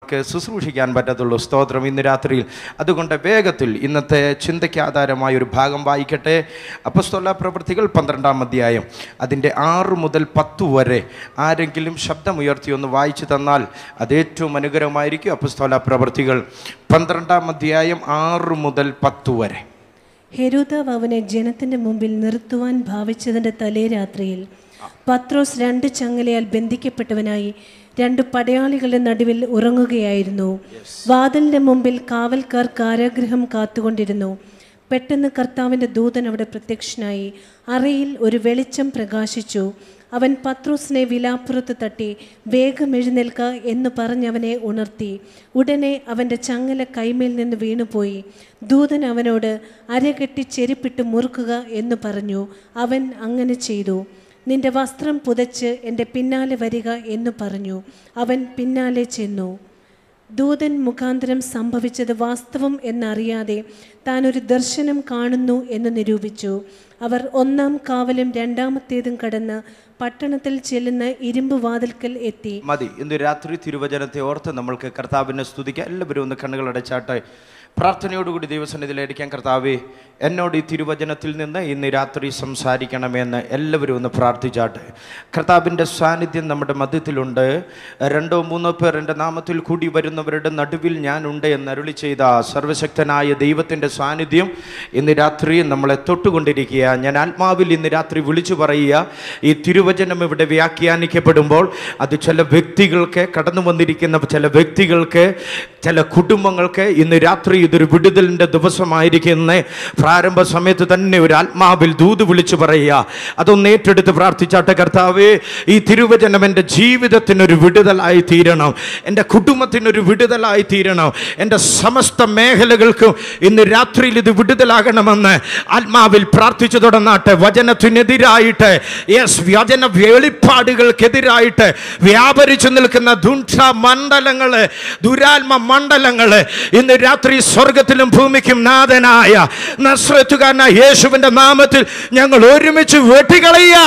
നമുക്ക് ശുശ്രൂഷിക്കാൻ പറ്റത്തുള്ളൂ സ്തോത്രം ഇന്ന് രാത്രിയിൽ അതുകൊണ്ട് വേഗത്തിൽ ഇന്നത്തെ ചിന്തയ്ക്ക് ആധാരമായ ഒരു ഭാഗം വായിക്കട്ടെ അപ്പസ്തോല പ്രവൃത്തികൾ പന്ത്രണ്ടാം അധ്യായം അതിൻ്റെ ആറ് മുതൽ പത്ത് വരെ ആരെങ്കിലും ശബ്ദമുയർത്തി ഒന്ന് വായിച്ചു തന്നാൽ അത് ഏറ്റവും അനുഗ്രഹമായിരിക്കും അപ്പസ്തോല പ്രവൃത്തികൾ പന്ത്രണ്ടാം അധ്യായം ആറ് മുതൽ പത്ത് വരെ ഹെരോദാവ് അവനെ ജനത്തിന്റെ മുമ്പിൽ നിർത്തുവാൻ ഭാവിച്ചതിന്റെ തലേ രാത്രിയിൽ പത്രോസ് രണ്ട് ചങ്ങലയാൽ ബന്ധിക്കപ്പെട്ടവനായി രണ്ട് പടയാളികളുടെ നടുവിൽ ഉറങ്ങുകയായിരുന്നു വാതിലിന്റെ മുമ്പിൽ കാവൽക്കാർ കാരാഗൃഹം കാത്തുകൊണ്ടിരുന്നു പെട്ടെന്ന് കർത്താവിന്റെ ദൂതൻ അവിടെ പ്രത്യക്ഷനായി അറയിൽ ഒരു വെളിച്ചം പ്രകാശിച്ചു അവൻ പത്രോസിനെ വിലാപ്പുറത്ത് തട്ടി വേഗം എഴുന്നേൽക്ക എന്ന് പറഞ്ഞവനെ ഉണർത്തി ഉടനെ അവൻ്റെ ചങ്ങല കൈമേൽ നിന്ന് വീണുപോയി ദൂതൻ അവനോട് അരകെട്ടി ചെരുപ്പിട്ട് മുറുക്കുക എന്ന് പറഞ്ഞു അവൻ അങ്ങനെ ചെയ്തു നിന്റെ വസ്ത്രം പുതച്ച് എൻ്റെ പിന്നാലെ വരിക എന്ന് പറഞ്ഞു അവൻ പിന്നാലെ ചെന്നു ദൂതൻ മുഖാന്തരം സംഭവിച്ചത് വാസ്തവം എന്നറിയാതെ താൻ ഒരു ദർശനം കാണുന്നു എന്ന് നിരൂപിച്ചു അവർ ഒന്നാം കാവലും രണ്ടാമത്തേതും കടന്ന് പട്ടണത്തിൽ ചെല്ലുന്ന ഇരുമ്പ് വാതിൽക്കൽ എത്തി മതി ഇന്ന് രാത്രി തിരുവചനത്തെ ഓർത്ത് നമ്മൾക്ക് കർത്താവിനെ സ്തുതിക്കാം എല്ലാവരും ഒന്ന് കണ്ണുകളടച്ചാട്ടെ പ്രാർത്ഥനയോടുകൂടി ദൈവസന്നിധിയിലായിരിക്കാം കർത്താവേ എന്നോട് ഈ തിരുവചനത്തിൽ നിന്ന് ഇന്ന് രാത്രി സംസാരിക്കണമെന്ന് എല്ലാവരും ഒന്ന് പ്രാർത്ഥിച്ചാട്ടെ കർത്താവിൻ്റെ സാന്നിധ്യം നമ്മുടെ മധ്യത്തിലുണ്ട് രണ്ടോ മൂന്നോ പേർ എൻ്റെ നാമത്തിൽ കൂടി വരുന്നവരുടെ നടുവിൽ ഞാനുണ്ട് എന്ന് അരുളി ചെയ്ത സർവശക്തനായ ദൈവത്തിൻ്റെ സാന്നിധ്യം ഇന്ന് രാത്രി നമ്മളെ തൊട്ടുകൊണ്ടിരിക്കുക ഞാൻ ആത്മാവിൽ ഇന്ന് രാത്രി വിളിച്ചു പറയുക ഈ തിരുവചനം ഇവിടെ വ്യാഖ്യാനിക്കപ്പെടുമ്പോൾ അത് ചില വ്യക്തികൾക്ക് കടന്നു വന്നിരിക്കുന്ന ചില വ്യക്തികൾക്ക് ചില കുടുംബങ്ങൾക്ക് ഇന്ന് രാത്രി ഇതൊരു വിടുതലിൻ്റെ ദിവസമായിരിക്കുന്ന പ്രാരംഭ സമയത്ത് തന്നെ ഒരു ആത്മാവിൽ ദൂത് വിളിച്ചു പറയുക അതൊന്ന് ഏറ്റെടുത്ത് പ്രാർത്ഥിച്ചാട്ടെ കർത്താവേ ഈ തിരുവചനം എൻ്റെ ജീവിതത്തിനൊരു വിടുതലായി തീരണം എൻ്റെ കുടുംബത്തിനൊരു വിടുതലായി തീരണം എൻ്റെ സമസ്ത മേഖലകൾക്കും ഇന്ന് രാത്രിയിൽ ഇത് വിടുതലാകണമെന്ന് ആത്മാവിൽ പ്രാർത്ഥിച്ചു തുടങ്ങാട്ടെ വചനത്തിനെതിരായിട്ട് യെസ് വചന വെളിപ്പാടുകൾക്കെതിരായിട്ട് വ്യാപരിച്ചു നിൽക്കുന്ന ദുഷ്ട മണ്ഡലങ്ങള് ദുരാത്മ മണ്ഡലങ്ങള് ഇന്ന് രാത്രി സ്വർഗത്തിലും ഭൂമിക്കും നാഥനായ നസ്രത്തുകാരനായ യേശുവിന്റെ നാമത്തിൽ ഞങ്ങൾ ഒരുമിച്ച് വെട്ടിക്കളയുക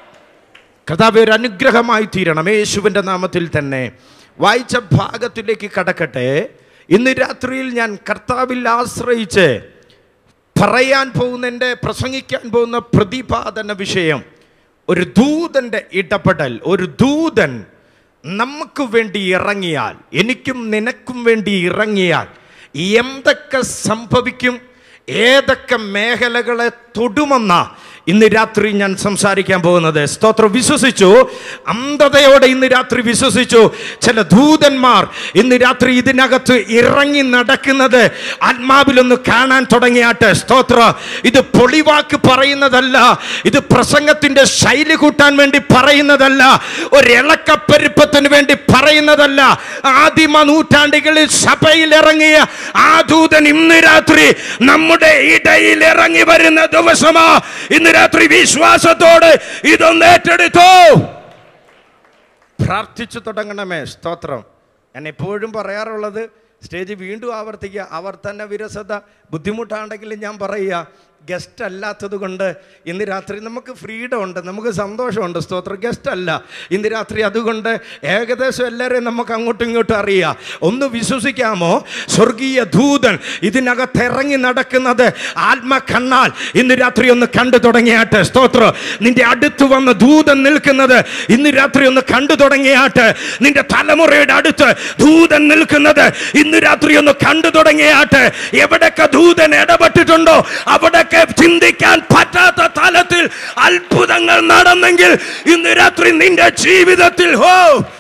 കർത്താവ് ഒരു അനുഗ്രഹമായി തീരണം യേശുവിൻ്റെ നാമത്തിൽ തന്നെ വായിച്ച ഭാഗത്തിലേക്ക് കടക്കട്ടെ ഇന്ന് രാത്രിയിൽ ഞാൻ കർത്താവിൽ ആശ്രയിച്ച് പറയാൻ പോകുന്ന എൻ്റെ പ്രസംഗിക്കാൻ പോകുന്ന പ്രതിപാദന വിഷയം ഒരു ദൂതൻ്റെ ഇടപെടൽ ഒരു ദൂതൻ നമുക്ക് വേണ്ടി ഇറങ്ങിയാൽ എനിക്കും നിനക്കും വേണ്ടി ഇറങ്ങിയാൽ എന്തൊക്കെ സംഭവിക്കും ഏതൊക്കെ മേഖലകളെ തൊടുമെന്ന ഇന്ന് രാത്രി ഞാൻ സംസാരിക്കാൻ പോകുന്നത് സ്തോത്രം വിശ്വസിച്ചു അന്ധതയോടെ ഇന്ന് രാത്രി വിശ്വസിച്ചു ചില ദൂതന്മാർ ഇന്ന് രാത്രി ഇതിനകത്ത് ഇറങ്ങി നടക്കുന്നത് ആത്മാവിലൊന്ന് കാണാൻ തുടങ്ങിയാട്ടെ സ്തോത്ര ഇത് പൊളിവാക്ക് പറയുന്നതല്ല ഇത് പ്രസംഗത്തിന്റെ ശൈലി കൂട്ടാൻ വേണ്ടി പറയുന്നതല്ല ഒരു ഇളക്കപ്പെരുപ്പത്തിന് വേണ്ടി പറയുന്നതല്ല ആദിമ നൂറ്റാണ്ടുകളിൽ സഭയിൽ ഇറങ്ങിയ ആ ദൂതൻ ഇന്ന് രാത്രി നമ്മുടെ ഇടയിൽ ഇറങ്ങി വരുന്ന ദിവസമാ ഇന്ന് രാത്രി വിശ്വാസത്തോട് ഇതൊന്ന് ഏറ്റെടുത്തോ പ്രാർത്ഥിച്ചു തുടങ്ങണമേ സ്തോത്രം ഞാൻ എപ്പോഴും പറയാറുള്ളത് സ്റ്റേജ് വീണ്ടും ആവർത്തിക്കുക ആവർത്തന വിരസത ബുദ്ധിമുട്ടാണെങ്കിലും ഞാൻ പറയുക ഗസ്റ്റ് അല്ലാത്തത് കൊണ്ട് ഇന്ന് രാത്രി നമുക്ക് ഫ്രീഡം ഉണ്ട് നമുക്ക് സന്തോഷമുണ്ട് സ്തോത്രം ഗസ്റ്റ് അല്ല ഇന്ന് രാത്രി അതുകൊണ്ട് ഏകദേശം എല്ലാവരെയും നമുക്ക് അങ്ങോട്ടും ഇങ്ങോട്ടും അറിയാം ഒന്ന് വിശ്വസിക്കാമോ സ്വർഗീയ ദൂതൻ ഇതിനകത്ത് ഇറങ്ങി നടക്കുന്നത് ആത്മകണ്ണാൽ ഇന്ന് രാത്രി ഒന്ന് കണ്ടു തുടങ്ങിയാട്ടെ സ്തോത്രം നിന്റെ അടുത്ത് വന്ന് ദൂതൻ നിൽക്കുന്നത് ഇന്ന് രാത്രി ഒന്ന് കണ്ടു തുടങ്ങിയാട്ടെ നിന്റെ തലമുറയുടെ അടുത്ത് ദൂതൻ നിൽക്കുന്നത് ഇന്ന് രാത്രി ഒന്ന് കണ്ടു തുടങ്ങിയാട്ടെ എവിടൊക്കെ ദൂതൻ ഇടപെട്ടിട്ടുണ്ടോ അവിടൊക്കെ ചിന്തിക്കാൻ പറ്റാത്ത തലത്തിൽ അത്ഭുതങ്ങൾ നടന്നെങ്കിൽ ഇന്ന് രാത്രി നിന്റെ ജീവിതത്തിൽ ഹോ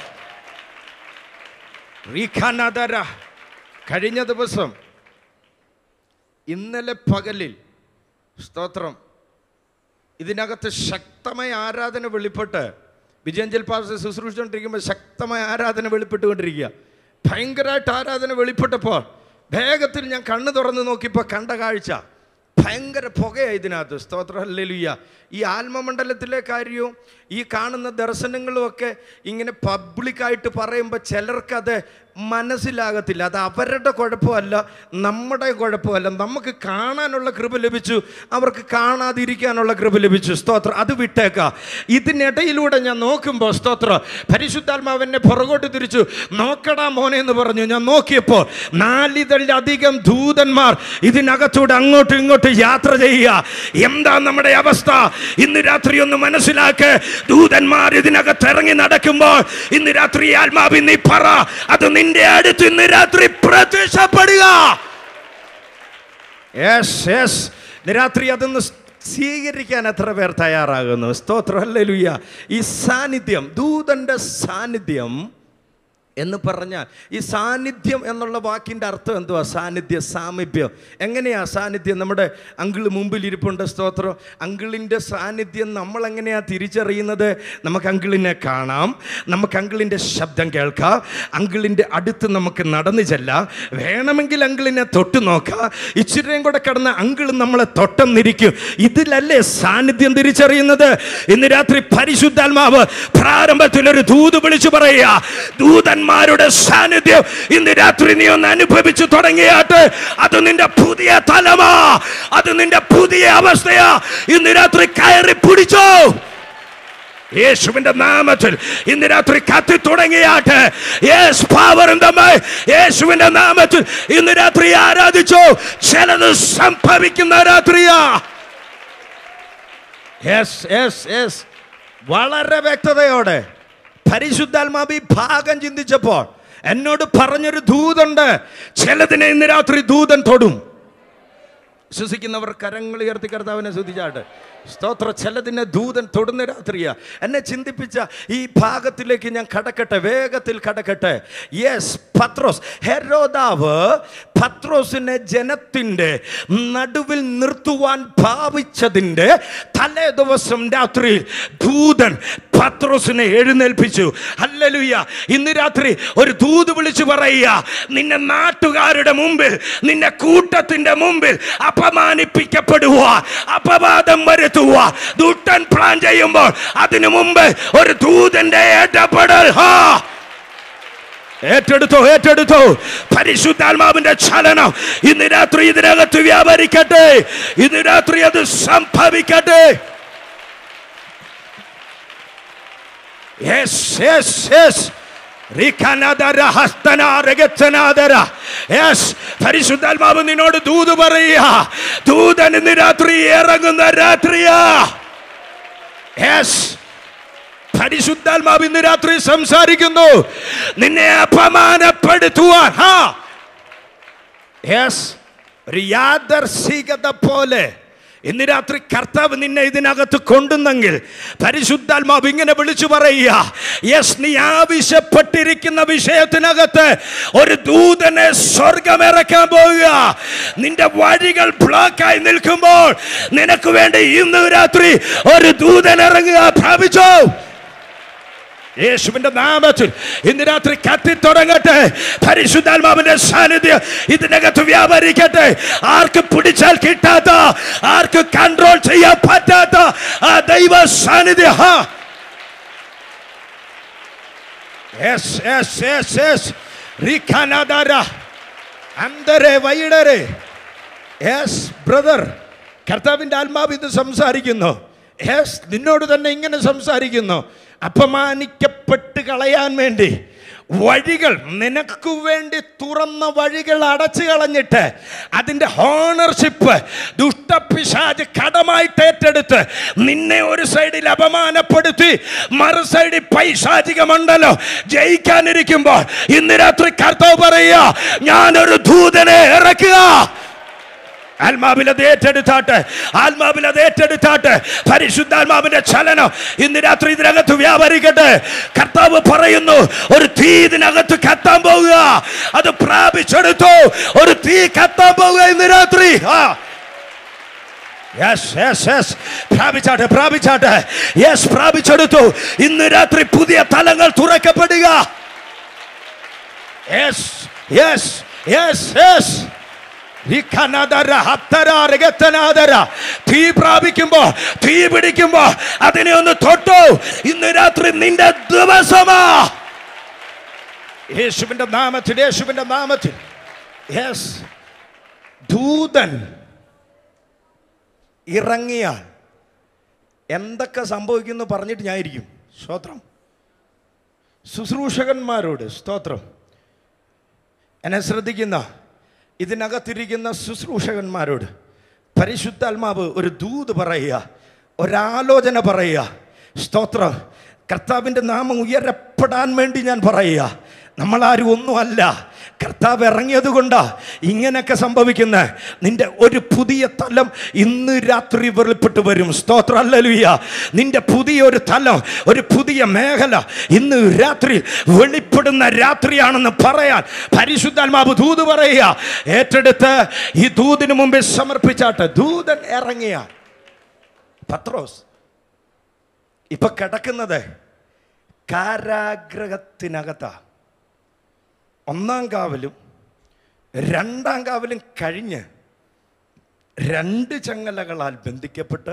റീഖാനാദര കഴിഞ്ഞ ദിവസം ഇന്നലെ പകലിൽ സ്തോത്രം ഇതിനകത്ത് ശക്തമായ ആരാധന വെളിപ്പെട്ട് വിജയഞ്ചൽ പാസ് ശുശ്രൂഷിച്ചുകൊണ്ടിരിക്കുമ്പോൾ ശക്തമായ ആരാധന വെളിപ്പെട്ടുകൊണ്ടിരിക്കുക ഭയങ്കരമായിട്ട് ആരാധന വെളിപ്പെട്ടപ്പോൾ വേഗത്തിൽ ഞാൻ കണ്ണ് തുറന്ന് നോക്കിയപ്പോൾ കണ്ട കാഴ്ച ഭയങ്കര പുകയാണ് ഇതിനകത്ത് സ്തോത്ര ഹല്ലേലൂയ ഈ ആത്മമണ്ഡലത്തിലെ കാര്യവും ഈ കാണുന്ന ദർശനങ്ങളും ഒക്കെ ഇങ്ങനെ പബ്ലിക്കായിട്ട് പറയുമ്പോൾ ചിലർക്കത് മനസ്സിലാകത്തില്ല അത് അവരുടെ കുഴപ്പമല്ല നമ്മുടെ കുഴപ്പമല്ല നമുക്ക് കാണാനുള്ള കൃപ ലഭിച്ചു അവർക്ക് കാണാതിരിക്കാനുള്ള കൃപ ലഭിച്ചു സ്തോത്രം അത് വിട്ടേക്ക ഇതിനിടയിലൂടെ ഞാൻ നോക്കുമ്പോൾ സ്തോത്രം പരിശുദ്ധാത്മാവെന്നെ പുറകോട്ട് തിരിച്ചു നോക്കടാ മോനെ എന്ന് പറഞ്ഞു ഞാൻ നോക്കിയപ്പോൾ നാലിതഴിലധികം ദൂതന്മാർ ഇതിനകത്തൂടെ അങ്ങോട്ടും ഇങ്ങോട്ടും യാത്ര ചെയ്യുക എന്താ നമ്മുടെ അവസ്ഥ ഇന്ന് രാത്രി ഒന്ന് മനസ്സിലാക്ക് ദൂതന്മാർ ഇതിനകത്ത് ഇറങ്ങി നടക്കുമ്പോൾ ഇന്ന് രാത്രി ആത്മാവിൽ നീ പറ അത് നിന്റെ അടുത്ത് ഇന്ന് രാത്രി പ്രത്യക്ഷപ്പെടുക യെസ് യെസ് ഇന്ന് രാത്രി അതൊന്ന് സ്വീകരിക്കാൻ എത്ര പേർ തയ്യാറാകുന്നു സ്തോത്രം അല്ലേലുയ്യ ഈ സാന്നിധ്യം ദൂതന്റെ സാന്നിധ്യം എന്ന് പറഞ്ഞാൽ ഈ സാന്നിധ്യം എന്നുള്ള വാക്കിൻ്റെ അർത്ഥം എന്തുവാ സാന്നിധ്യ സാമീപ്യം എങ്ങനെയാ സാന്നിധ്യം നമ്മുടെ അങ്കിള് മുമ്പിൽ ഇരിപ്പുണ്ട് സ്തോത്രം അങ്കിളിൻ്റെ സാന്നിധ്യം നമ്മൾ എങ്ങനെയാ തിരിച്ചറിയുന്നത് നമുക്ക് അങ്കിളിനെ കാണാം നമുക്ക് അങ്കിളിൻ്റെ ശബ്ദം കേൾക്കാം അങ്കിളിൻ്റെ അടുത്ത് നമുക്ക് നടന്നു ചെല്ലാം വേണമെങ്കിൽ അങ്കിളിനെ തൊട്ട് നോക്കാം ഇച്ചിരിയും കൂടെ കടന്ന് അങ്കിൾ നമ്മളെ തൊട്ടെന്നിരിക്കും ഇതിലല്ലേ സാന്നിധ്യം തിരിച്ചറിയുന്നത് ഇന്ന് രാത്രി പരിശുദ്ധാത്മാവ് പ്രാരംഭത്തിൽ ഒരു ദൂത് വിളിച്ചു പറയുക ദൂതന്മാരുടെ സാന്നിധ്യം ഇന്ന് രാത്രി നീ ഒന്ന് അനുഭവിച്ചു തുടങ്ങിയാട്ട് അത് നിന്റെ പുതിയ തലമാ അത് നിന്റെ പുതിയ അവസ്ഥയാ ഇന്ന് രാത്രി കയറി പിടിച്ചോ യേശുവിന്റെ നാമത്തിൽ ഇന്ന് രാത്രി കത്തി തുടങ്ങിയാട്ട് യേസ് പവർ യേശുവിന്റെ നാമത്തിൽ ഇന്ന് രാത്രി ആരാധിച്ചോ ചിലത് സംഭവിക്കുന്ന രാത്രിയാ യെസ് യെസ് യെസ് വളരെ വ്യക്തതയോടെ പരിശുദ്ധാത്മാവ് ഈ ഭാഗം ചിന്തിച്ചപ്പോൾ എന്നോട് പറഞ്ഞൊരു ദൂതുണ്ട് ചിലതിനെ ഇന്ന് രാത്രി ദൂതൻ തൊടും വിശ്വസിക്കുന്നവർ കരങ്ങൾ ഉയർത്തി കർത്താവിനെ ശ്രദ്ധിച്ചാട്ട് സ്തോത്ര ചിലതിനെ ദൂതൻ തൊടുന്ന രാത്രിയാ എന്നെ ചിന്തിപ്പിച്ച ഈ ഭാഗത്തിലേക്ക് ഞാൻ കടക്കട്ടെ വേഗത്തിൽ കടക്കട്ടെ യെസ് പത്രോസ് ഹെരോദാവ് പത്രോസിനെ ജനത്തിൻ്റെ നടുവിൽ നിർത്തുവാൻ ഭാവിച്ചതിൻ്റെ തലേ ദിവസം രാത്രി ദൂതൻ പത്രോസിനെ എഴുന്നേൽപ്പിച്ചു അല്ലലുയ്യ ഇന്ന് രാത്രി ഒരു ദൂത് വിളിച്ചു പറയുക നിന്നെ നാട്ടുകാരുടെ മുമ്പിൽ നിന്റെ കൂട്ടത്തിന്റെ മുമ്പിൽ അപമാനിപ്പിക്കപ്പെടുക അപവാദം വരുത്തുക ദുട്ടൻ പ്ലാൻ ചെയ്യുമ്പോൾ അതിനു മുമ്പ് ഒരു ദൂതന്റെ ഇടപെടൽ ഹാ ഏറ്റെടുത്തോ ഏറ്റെടുത്തോ പരിശുദ്ധാത്മാവിന്റെ ചലനം ഇന്ന് രാത്രി ഇതിനകത്ത് വ്യാപരിക്കട്ടെ ഇന്ന് രാത്രി അത് സംഭവിക്കട്ടെ യെസ് യെസ് യെസ് റിഖനദര ഹസ്തനാരകച്ചനാദര. Yes, പരിശുദ്ധാത്മാവ് നിന്നോട് ദൂത് പറയുക ദൂതൻ ഇന്ന് രാത്രി ഇറങ്ങുന്ന രാത്രിയാ യെസ് പരിശുദ്ധാത്മാവ് ഇന്ന് രാത്രി സംസാരിക്കുന്നു നിന്നെ അപമാനപ്പെടുത്തുവാൻ ഹാ യെസ് ഒരു യാദർശികത പോലെ ഇന്ന് രാത്രി കർത്താവ് നിന്നെ ഇതിനകത്ത് കൊണ്ടുവന്നെങ്കിൽ പരിശുദ്ധാത്മാവ് ഇങ്ങനെ വിളിച്ചു പറയുക യെസ് നീ ആവശ്യപ്പെട്ടിരിക്കുന്ന വിഷയത്തിനകത്ത് ഒരു ദൂതനെ സ്വർഗം ഇറക്കാൻ പോവുക നിന്റെ വഴികൾ ബ്ലോക്കായി നിൽക്കുമ്പോൾ നിനക്ക് വേണ്ടി ഇന്ന് രാത്രി ഒരു ദൂതൻ ഇറങ്ങുക പ്രാപിച്ചോ യേശുവിന്റെ നാമത്തിൽ ഇന്ന് രാത്രി കത്തി തുടങ്ങട്ടെ പരിശുദ്ധാത്മാവിന്റെ സാന്നിധ്യം ഇതിനകത്ത് വ്യാപരിക്കട്ടെ ആർക്ക് പിടിച്ചാൽ കിട്ടാത്ത ആർക്ക് കൺട്രോൾ ചെയ്യാൻ പറ്റാത്ത ആ ദൈവ സാന്നിധ്യം ഹാ യെസ് യെസ് യെസ് യെസ് റിഖാനാദാര അന്തരെ വൈഡരെ യെസ് ബ്രദർ കർത്താവിൻ്റെ ആത്മാവ് ഇത് സംസാരിക്കുന്നു യെസ് നിന്നോട് തന്നെ ഇങ്ങനെ സംസാരിക്കുന്നു അപമാനിക്കപ്പെട്ട് കളയാൻ വേണ്ടി വഴികൾ നിനക്ക് വേണ്ടി തുറന്ന വഴികൾ അടച്ചു കളഞ്ഞിട്ട് അതിൻ്റെ ഓണർഷിപ്പ് ദുഷ്ടപിശാജ് കടമായിട്ട് ഏറ്റെടുത്ത് നിന്നെ ഒരു സൈഡിൽ അപമാനപ്പെടുത്തി മറു സൈഡിൽ പൈശാചിക മണ്ഡലം ജയിക്കാനിരിക്കുമ്പോൾ ഇന്ന് രാത്രി കർത്താവ് പറയുക ഞാനൊരു ദൂതനെ ഇറക്കുക ആത്മാവിൽ അത് ഏറ്റെടുത്താട്ട് ആത്മാവിൽ അത് ഏറ്റെടുത്താട്ട് പരിശുദ്ധാത്മാവിന്റെ ചലനം ഇന്ന് രാത്രി ഇതിനകത്ത് വ്യാപരിക്കട്ടെ കർത്താവ് പറയുന്നു ഒരു തീ ഇതിനകത്ത് കത്താൻ പോവുക അത് പ്രാപിച്ചെടുത്തു ഒരു തീ കത്താൻ പോവുക ഇന്ന് രാത്രി ആ യെസ് യെസ് യെസ് പ്രാപിച്ചാട്ടെ പ്രാപിച്ചാട്ടെ യെസ് പ്രാപിച്ചെടുത്തു ഇന്ന് രാത്രി പുതിയ തലങ്ങൾ തുറക്കപ്പെടുക യെസ് യെസ് യെസ് യെസ് ഇഖനദര ഹത്തര രഗത്തനാദര. തീ പ്രാപിക്കുമ്പോ തീ പിടിക്കുമ്പോ അതിനെ ഒന്ന് തൊട്ടു ഇന്ന് രാത്രി നിന്റെ ദിവസമാ യേശുവിൻ്റെ നാമത്തിൽ യേശുവിൻ്റെ നാമത്തിൽ യെസ് ദൂതൻ ഇറങ്ങിയാൽ എന്തൊക്കെ സംഭവിക്കുന്നു പറഞ്ഞിട്ട് ഞാനിരിക്കും സ്തോത്രം ശുശ്രൂഷകന്മാരോട് സ്തോത്രം എന്നെ ശ്രദ്ധിക്കുന്ന ഇതിനകത്തിരിക്കുന്ന ശുശ്രൂഷകന്മാരോട് പരിശുദ്ധാത്മാവ് ഒരു ദൂത് പറയുക ഒരാലോചന പറയുക സ്തോത്രം കർത്താവിൻ്റെ നാമം ഉയരപ്പെടാൻ വേണ്ടി ഞാൻ പറയുക നമ്മളാരും ഒന്നുമല്ല കർത്താവ് ഇറങ്ങിയത് കൊണ്ടാ ഇങ്ങനെയൊക്കെ സംഭവിക്കുന്ന നിന്റെ ഒരു പുതിയ തലം ഇന്ന് രാത്രി വെളിപ്പെട്ട് വരും സ്തോത്രം അല്ലലുയ്യ നിന്റെ പുതിയ ഒരു തലം ഒരു പുതിയ മേഖല ഇന്ന് രാത്രി വെളിപ്പെടുന്ന രാത്രിയാണെന്ന് പറയാൻ പരിശുദ്ധാത്മാവ് ദൂത് പറയുക ഏറ്റെടുത്ത് ഈ ദൂതിന് മുമ്പിൽ സമർപ്പിച്ചാട്ട് ദൂതൻ ഇറങ്ങിയ പത്രോസ് ഇപ്പൊ കിടക്കുന്നത് കാരാഗ്രഹത്തിനകത്താ ഒന്നാം കാവലും രണ്ടാം കാവലും കഴിഞ്ഞ് രണ്ട് ചങ്ങലകളാൽ ബന്ധിക്കപ്പെട്ട്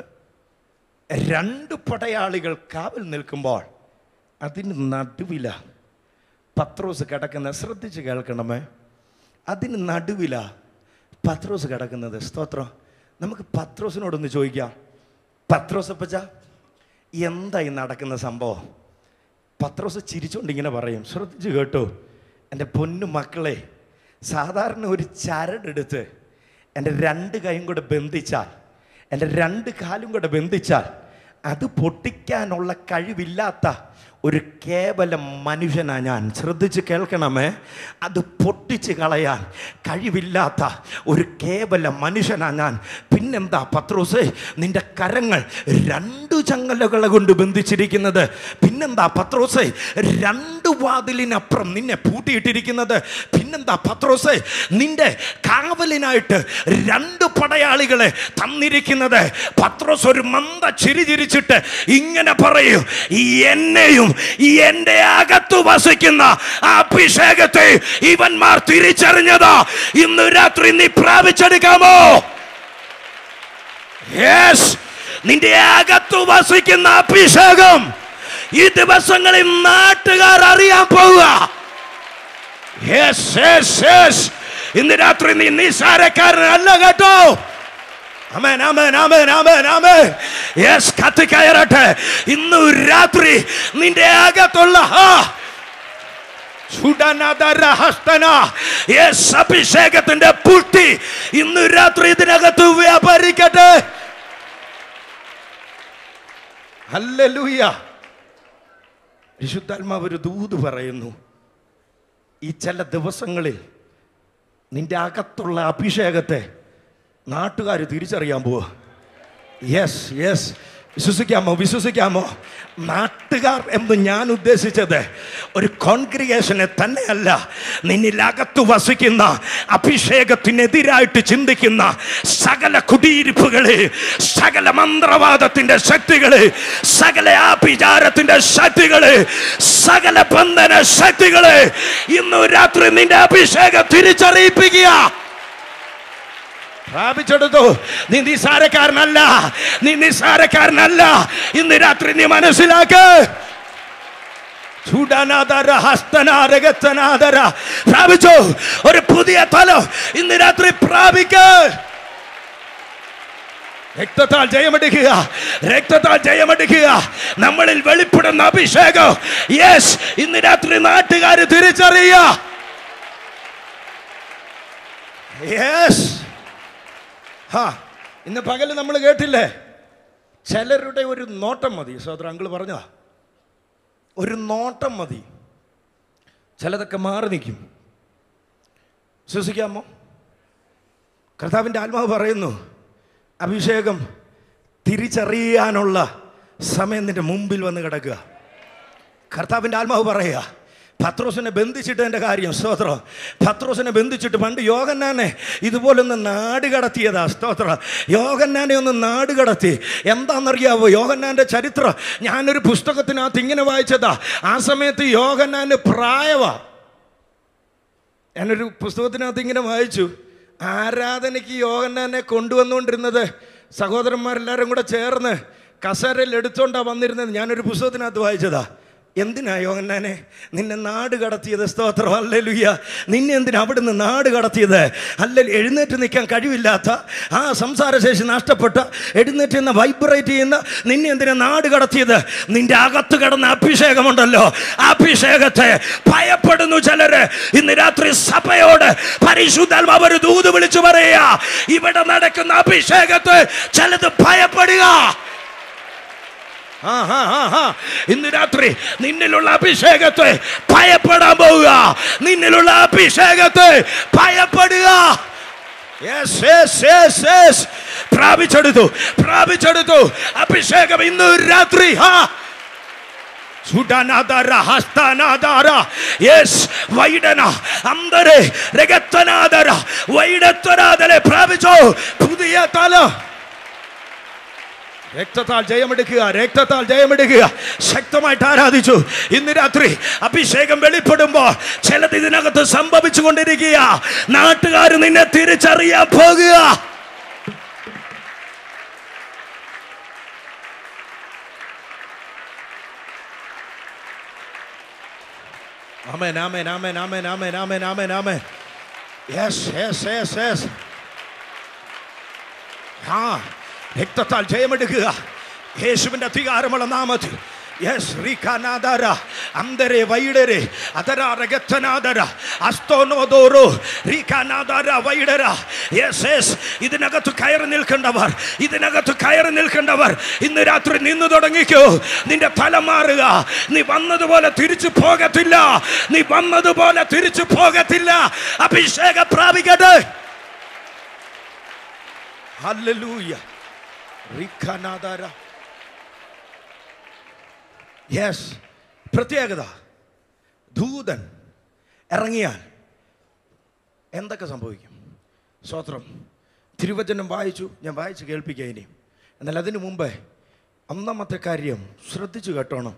രണ്ട് പടയാളികൾ കാവൽ നിൽക്കുമ്പോൾ അതിന് നടുവില പത്രോസ് കിടക്കുന്ന ശ്രദ്ധിച്ച് കേൾക്കണമേ അതിന് നടുവില പത്രോസ് കിടക്കുന്നത് സ്തോത്രം നമുക്ക് പത്രോസിനോടൊന്ന് ചോദിക്കാം പത്രോസ് അപ്പച്ച എന്തായി നടക്കുന്ന സംഭവം പത്രോസ് ചിരിച്ചുകൊണ്ട് ഇങ്ങനെ പറയും ശ്രദ്ധിച്ചു കേട്ടോ എൻ്റെ പൊന്നു മക്കളെ സാധാരണ ഒരു ചരടെടുത്ത് എൻ്റെ രണ്ട് കൈയും കൂടെ ബന്ധിച്ചാൽ എൻ്റെ രണ്ട് കാലും കൂടെ ബന്ധിച്ചാൽ അത് പൊട്ടിക്കാനുള്ള കഴിവില്ലാത്ത ഒരു കേവല മനുഷ്യനാ ഞാൻ ശ്രദ്ധിച്ച് കേൾക്കണമേ അത് പൊട്ടിച്ച് കളയാൻ കഴിവില്ലാത്ത ഒരു കേവല മനുഷ്യനാ ഞാൻ പിന്നെന്താ പത്രോസേ നിന്റെ കരങ്ങൾ രണ്ടു ചങ്ങലകളെ കൊണ്ട് ബന്ധിച്ചിരിക്കുന്നത് പിന്നെന്താ പത്രോസേ രണ്ട് വാതിലിനപ്പുറം നിന്നെ പൂട്ടിയിട്ടിരിക്കുന്നത് പിന്നെന്താ പത്രോസേ നിന്റെ കാവലിനായിട്ട് രണ്ട് പടയാളികളെ തന്നിരിക്കുന്നത് പത്രോസ് ഒരു മന്ദ ചിരി ചിരിച്ചിട്ട് ഇങ്ങനെ പറയൂ എന്നെയും എന്റെ അകത്തു വസിക്കുന്ന ആ അഭിഷേകത്തെ ഇവന്മാർ തിരിച്ചറിഞ്ഞതാ ഇന്ന് രാത്രി നീ പ്രാപിച്ചെടുക്കാമോ യെസ് നിന്റെ അകത്തു വസിക്കുന്ന അഭിഷേകം ഈ ദിവസങ്ങളിൽ നാട്ടുകാർ അറിയാൻ പോവുക യെസ് യെസ് യെസ് ഇന്ന് രാത്രി നീ നിസാരക്കാരനല്ല കേട്ടോ അമേൻ അമേൻ അമേൻ അമേൻ അമേൻ യെസ് കത്തിക്കയറട്ടെ ഇന്ന് രാത്രി നിന്റെ അകത്തുള്ള ആ ചുടനതരഹസ്തന. യെസ് അഭിഷേകത്തിന്റെ പുട്ടി ഇന്ന് രാത്രി ഇതിനകത്ത് വ്യാപരിക്കട്ടെ ഹല്ലേലൂയ വിശുദ്ധാത്മാവ് ഒരു ദൂത് പറയുന്നു ഈ ചില ദിവസങ്ങളിൽ നിന്റെ അകത്തുള്ള അഭിഷേകത്തെ നാട്ടുകാർ തിരിച്ചറിയാൻ പോവുക യെസ് യെസ് വിശ്വസിക്കാമോ വിശ്വസിക്കാമോ നാട്ടുകാർ എന്ന് ഞാൻ ഉദ്ദേശിച്ചത് ഒരു കോൺഗ്രിഗേഷനെ തന്നെയല്ല നിന്നിലകത്ത് വസിക്കുന്ന അഭിഷേകത്തിനെതിരായിട്ട് ചിന്തിക്കുന്ന സകല കുടിയിരിപ്പുകള് സകല മന്ത്രവാദത്തിന്റെ ശക്തികള് സകല ആഭിചാരത്തിന്റെ ശക്തികള് സകല ബന്ധന ശക്തികള് ഇന്ന് രാത്രി നിന്റെ അഭിഷേകം തിരിച്ചറിയിപ്പിക്കുക പ്രാപിച്ചെടുത്തു നീ നിസാരക്കാരനല്ല നീ നിസാരക്കാരനല്ല ഇന്ന് രാത്രി നീ മനസ്സിലാക്ക് ചൂടാനാദര ഹസ്തനാരകത്തനാദര പ്രാപിച്ചു ഒരു പുതിയ തലം ഇന്ന് രാത്രി പ്രാപിക്ക രക്തത്താൽ ജയമെടുക്കുക രക്തത്താൽ ജയമെടുക്കുക നമ്മളിൽ വെളിപ്പെടുന്ന അഭിഷേകം യെസ് ഇന്ന് രാത്രി നാട്ടുകാർ തിരിച്ചറിയുക യെസ് ഹാ ഇന്ന് പകല് നമ്മൾ കേട്ടില്ലേ ചിലരുടെ ഒരു നോട്ടം മതി സഹോദര അങ്കിൾ പറഞ്ഞോ ഒരു നോട്ടം മതി ചിലതൊക്കെ മാറി നിൽക്കും വിശ്വസിക്കാമോ കർത്താവിൻ്റെ ആത്മാവ് പറയുന്നു അഭിഷേകം തിരിച്ചറിയാനുള്ള സമയം നിന്റെ മുമ്പിൽ വന്ന് കിടക്കുക കർത്താവിൻ്റെ ആത്മാവ് പറയുക പത്രോസിനെ ബന്ധിച്ചിട്ട് എൻ്റെ കാര്യം സ്തോത്രം പത്രോസിനെ ബന്ധിച്ചിട്ട് പണ്ട് യോഗന്നാനെ ഇതുപോലൊന്ന് നാട് കടത്തിയതാ സ്തോത്രം യോഗന്നാനെ ഒന്ന് നാട് കടത്തി എന്താണെന്നറിയാവോ യോഗന്നാൻ്റെ ചരിത്രം ഞാനൊരു പുസ്തകത്തിനകത്ത് ഇങ്ങനെ വായിച്ചതാ ആ സമയത്ത് യോഗന്നാൻ്റെ പ്രായവാ ഞാനൊരു പുസ്തകത്തിനകത്ത് ഇങ്ങനെ വായിച്ചു ആരാധനയ്ക്ക് യോഗന്നാനെ കൊണ്ടുവന്നുകൊണ്ടിരുന്നത് സഹോദരന്മാരെല്ലാവരും കൂടെ ചേർന്ന് കസേരയിൽ എടുത്തോണ്ടാ വന്നിരുന്നത് ഞാനൊരു പുസ്തകത്തിനകത്ത് വായിച്ചതാ എന്തിനാ യോഹന്നാനെ നിന്നെ നാട് കടത്തിയത് സ്തോത്രം അല്ലെലുയ്യ നിന്നെ എന്തിനാ അവിടുന്ന് നാട് കടത്തിയത് അല്ല എഴുന്നേറ്റ് നിൽക്കാൻ കഴിവില്ലാത്ത ആ സംസാരശേഷി നഷ്ടപ്പെട്ട എഴുന്നേറ്റ് നിന്ന് വൈബ്രേറ്റ് ചെയ്യുന്ന നിന്നെ എന്തിനാ നാട് കടത്തിയത് നിന്റെ അകത്ത് കിടന്ന അഭിഷേകമുണ്ടല്ലോ ആ അഭിഷേകത്തെ ഭയപ്പെടുന്നു ചിലര് ഇന്ന് രാത്രി സഭയോട് പരിശുദ്ധാത്മാവ് ഒരു ദൂത് വിളിച്ചു പറയുക ഇവിടെ നടക്കുന്ന അഭിഷേകത്തെ ചിലത് ഭയപ്പെടുക ആ, ആ, ആ, ആ. ഇന്ന് രാത്രി നിന്നിലുള്ള അഭിഷേകത്തെ ഭയപ്പെടാൻ പോവുക നിന്നിലുള്ള അഭിഷേകത്തെ ഭയപ്പെടുക Yes, yes, yes, yes. പ്രാപിച്ചെടുത്തു പ്രാപിച്ചെടുത്തു അഭിഷേകം ഇന്ന് രാത്രി ഹാ സുഡനാദാര ഹസ്തനാദാര യെസ് വൈഡന അന്തരെ രഗത്തനാദര വൈഡത്വനാദരെ പ്രാപിച്ചോ പുതിയ തല രക്തത്താൽ ജയമെടുക്കുക രക്തത്താൽ ജയമെടുക്കുക ശക്തമായിട്ട് ആരാധിച്ചു ഇന്ന് രാത്രി അഭിഷേകം വെളിപ്പെടുമ്പോൾ ചിലത് ഇതിനകത്ത് സംഭവിച്ചു കൊണ്ടിരിക്കുക നാട്ടുകാർ നിന്നെ തിരിച്ചറിയാൻ പോകുക ആമേൻ ആമേൻ ആമേൻ ആമേൻ ആമേൻ ആമേൻ ആമേൻ ആമേൻ യെസ് യെസ് യെസ് യെസ് ആ രക്തത്താൽ ജയമെടുക്കുക യേശുവിന്റെ അധികാരമുള്ള നാമത്തിൽ യെസ് റീഖാനാദാര അന്തരെ വൈഡരെ അതര രഗത്തനാദര അസ്തോനോദോറോ റീഖാനാദാര വൈഡര യെസ് യെസ് ഇതിനകത്ത് കയറി നിൽക്കേണ്ടവർ ഇതിനകത്ത് കയറി നിൽക്കേണ്ടവർ ഇന്ന് രാത്രി നിന്ന് തുടങ്ങിക്കോ നിന്റെ തല മാറുക നീ വന്നതുപോലെ തിരിച്ചു പോകത്തില്ല നീ വന്നതുപോലെ തിരിച്ചു പോകത്തില്ല അഭിഷേകം പ്രാപിക്കട്ടെ ഹല്ലേലൂയ റിഖനാദാര യെസ് പ്രത്യേകത ദൂതൻ ഇറങ്ങിയാൽ എന്തൊക്കെ സംഭവിക്കും സ്വത്രം തിരുവചനം വായിച്ചു ഞാൻ വായിച്ച് കേൾപ്പിക്കുക ഇനി എന്നാൽ അതിനു മുമ്പേ ഒന്നാമത്തെ കാര്യം ശ്രദ്ധിച്ചു കേട്ടോണം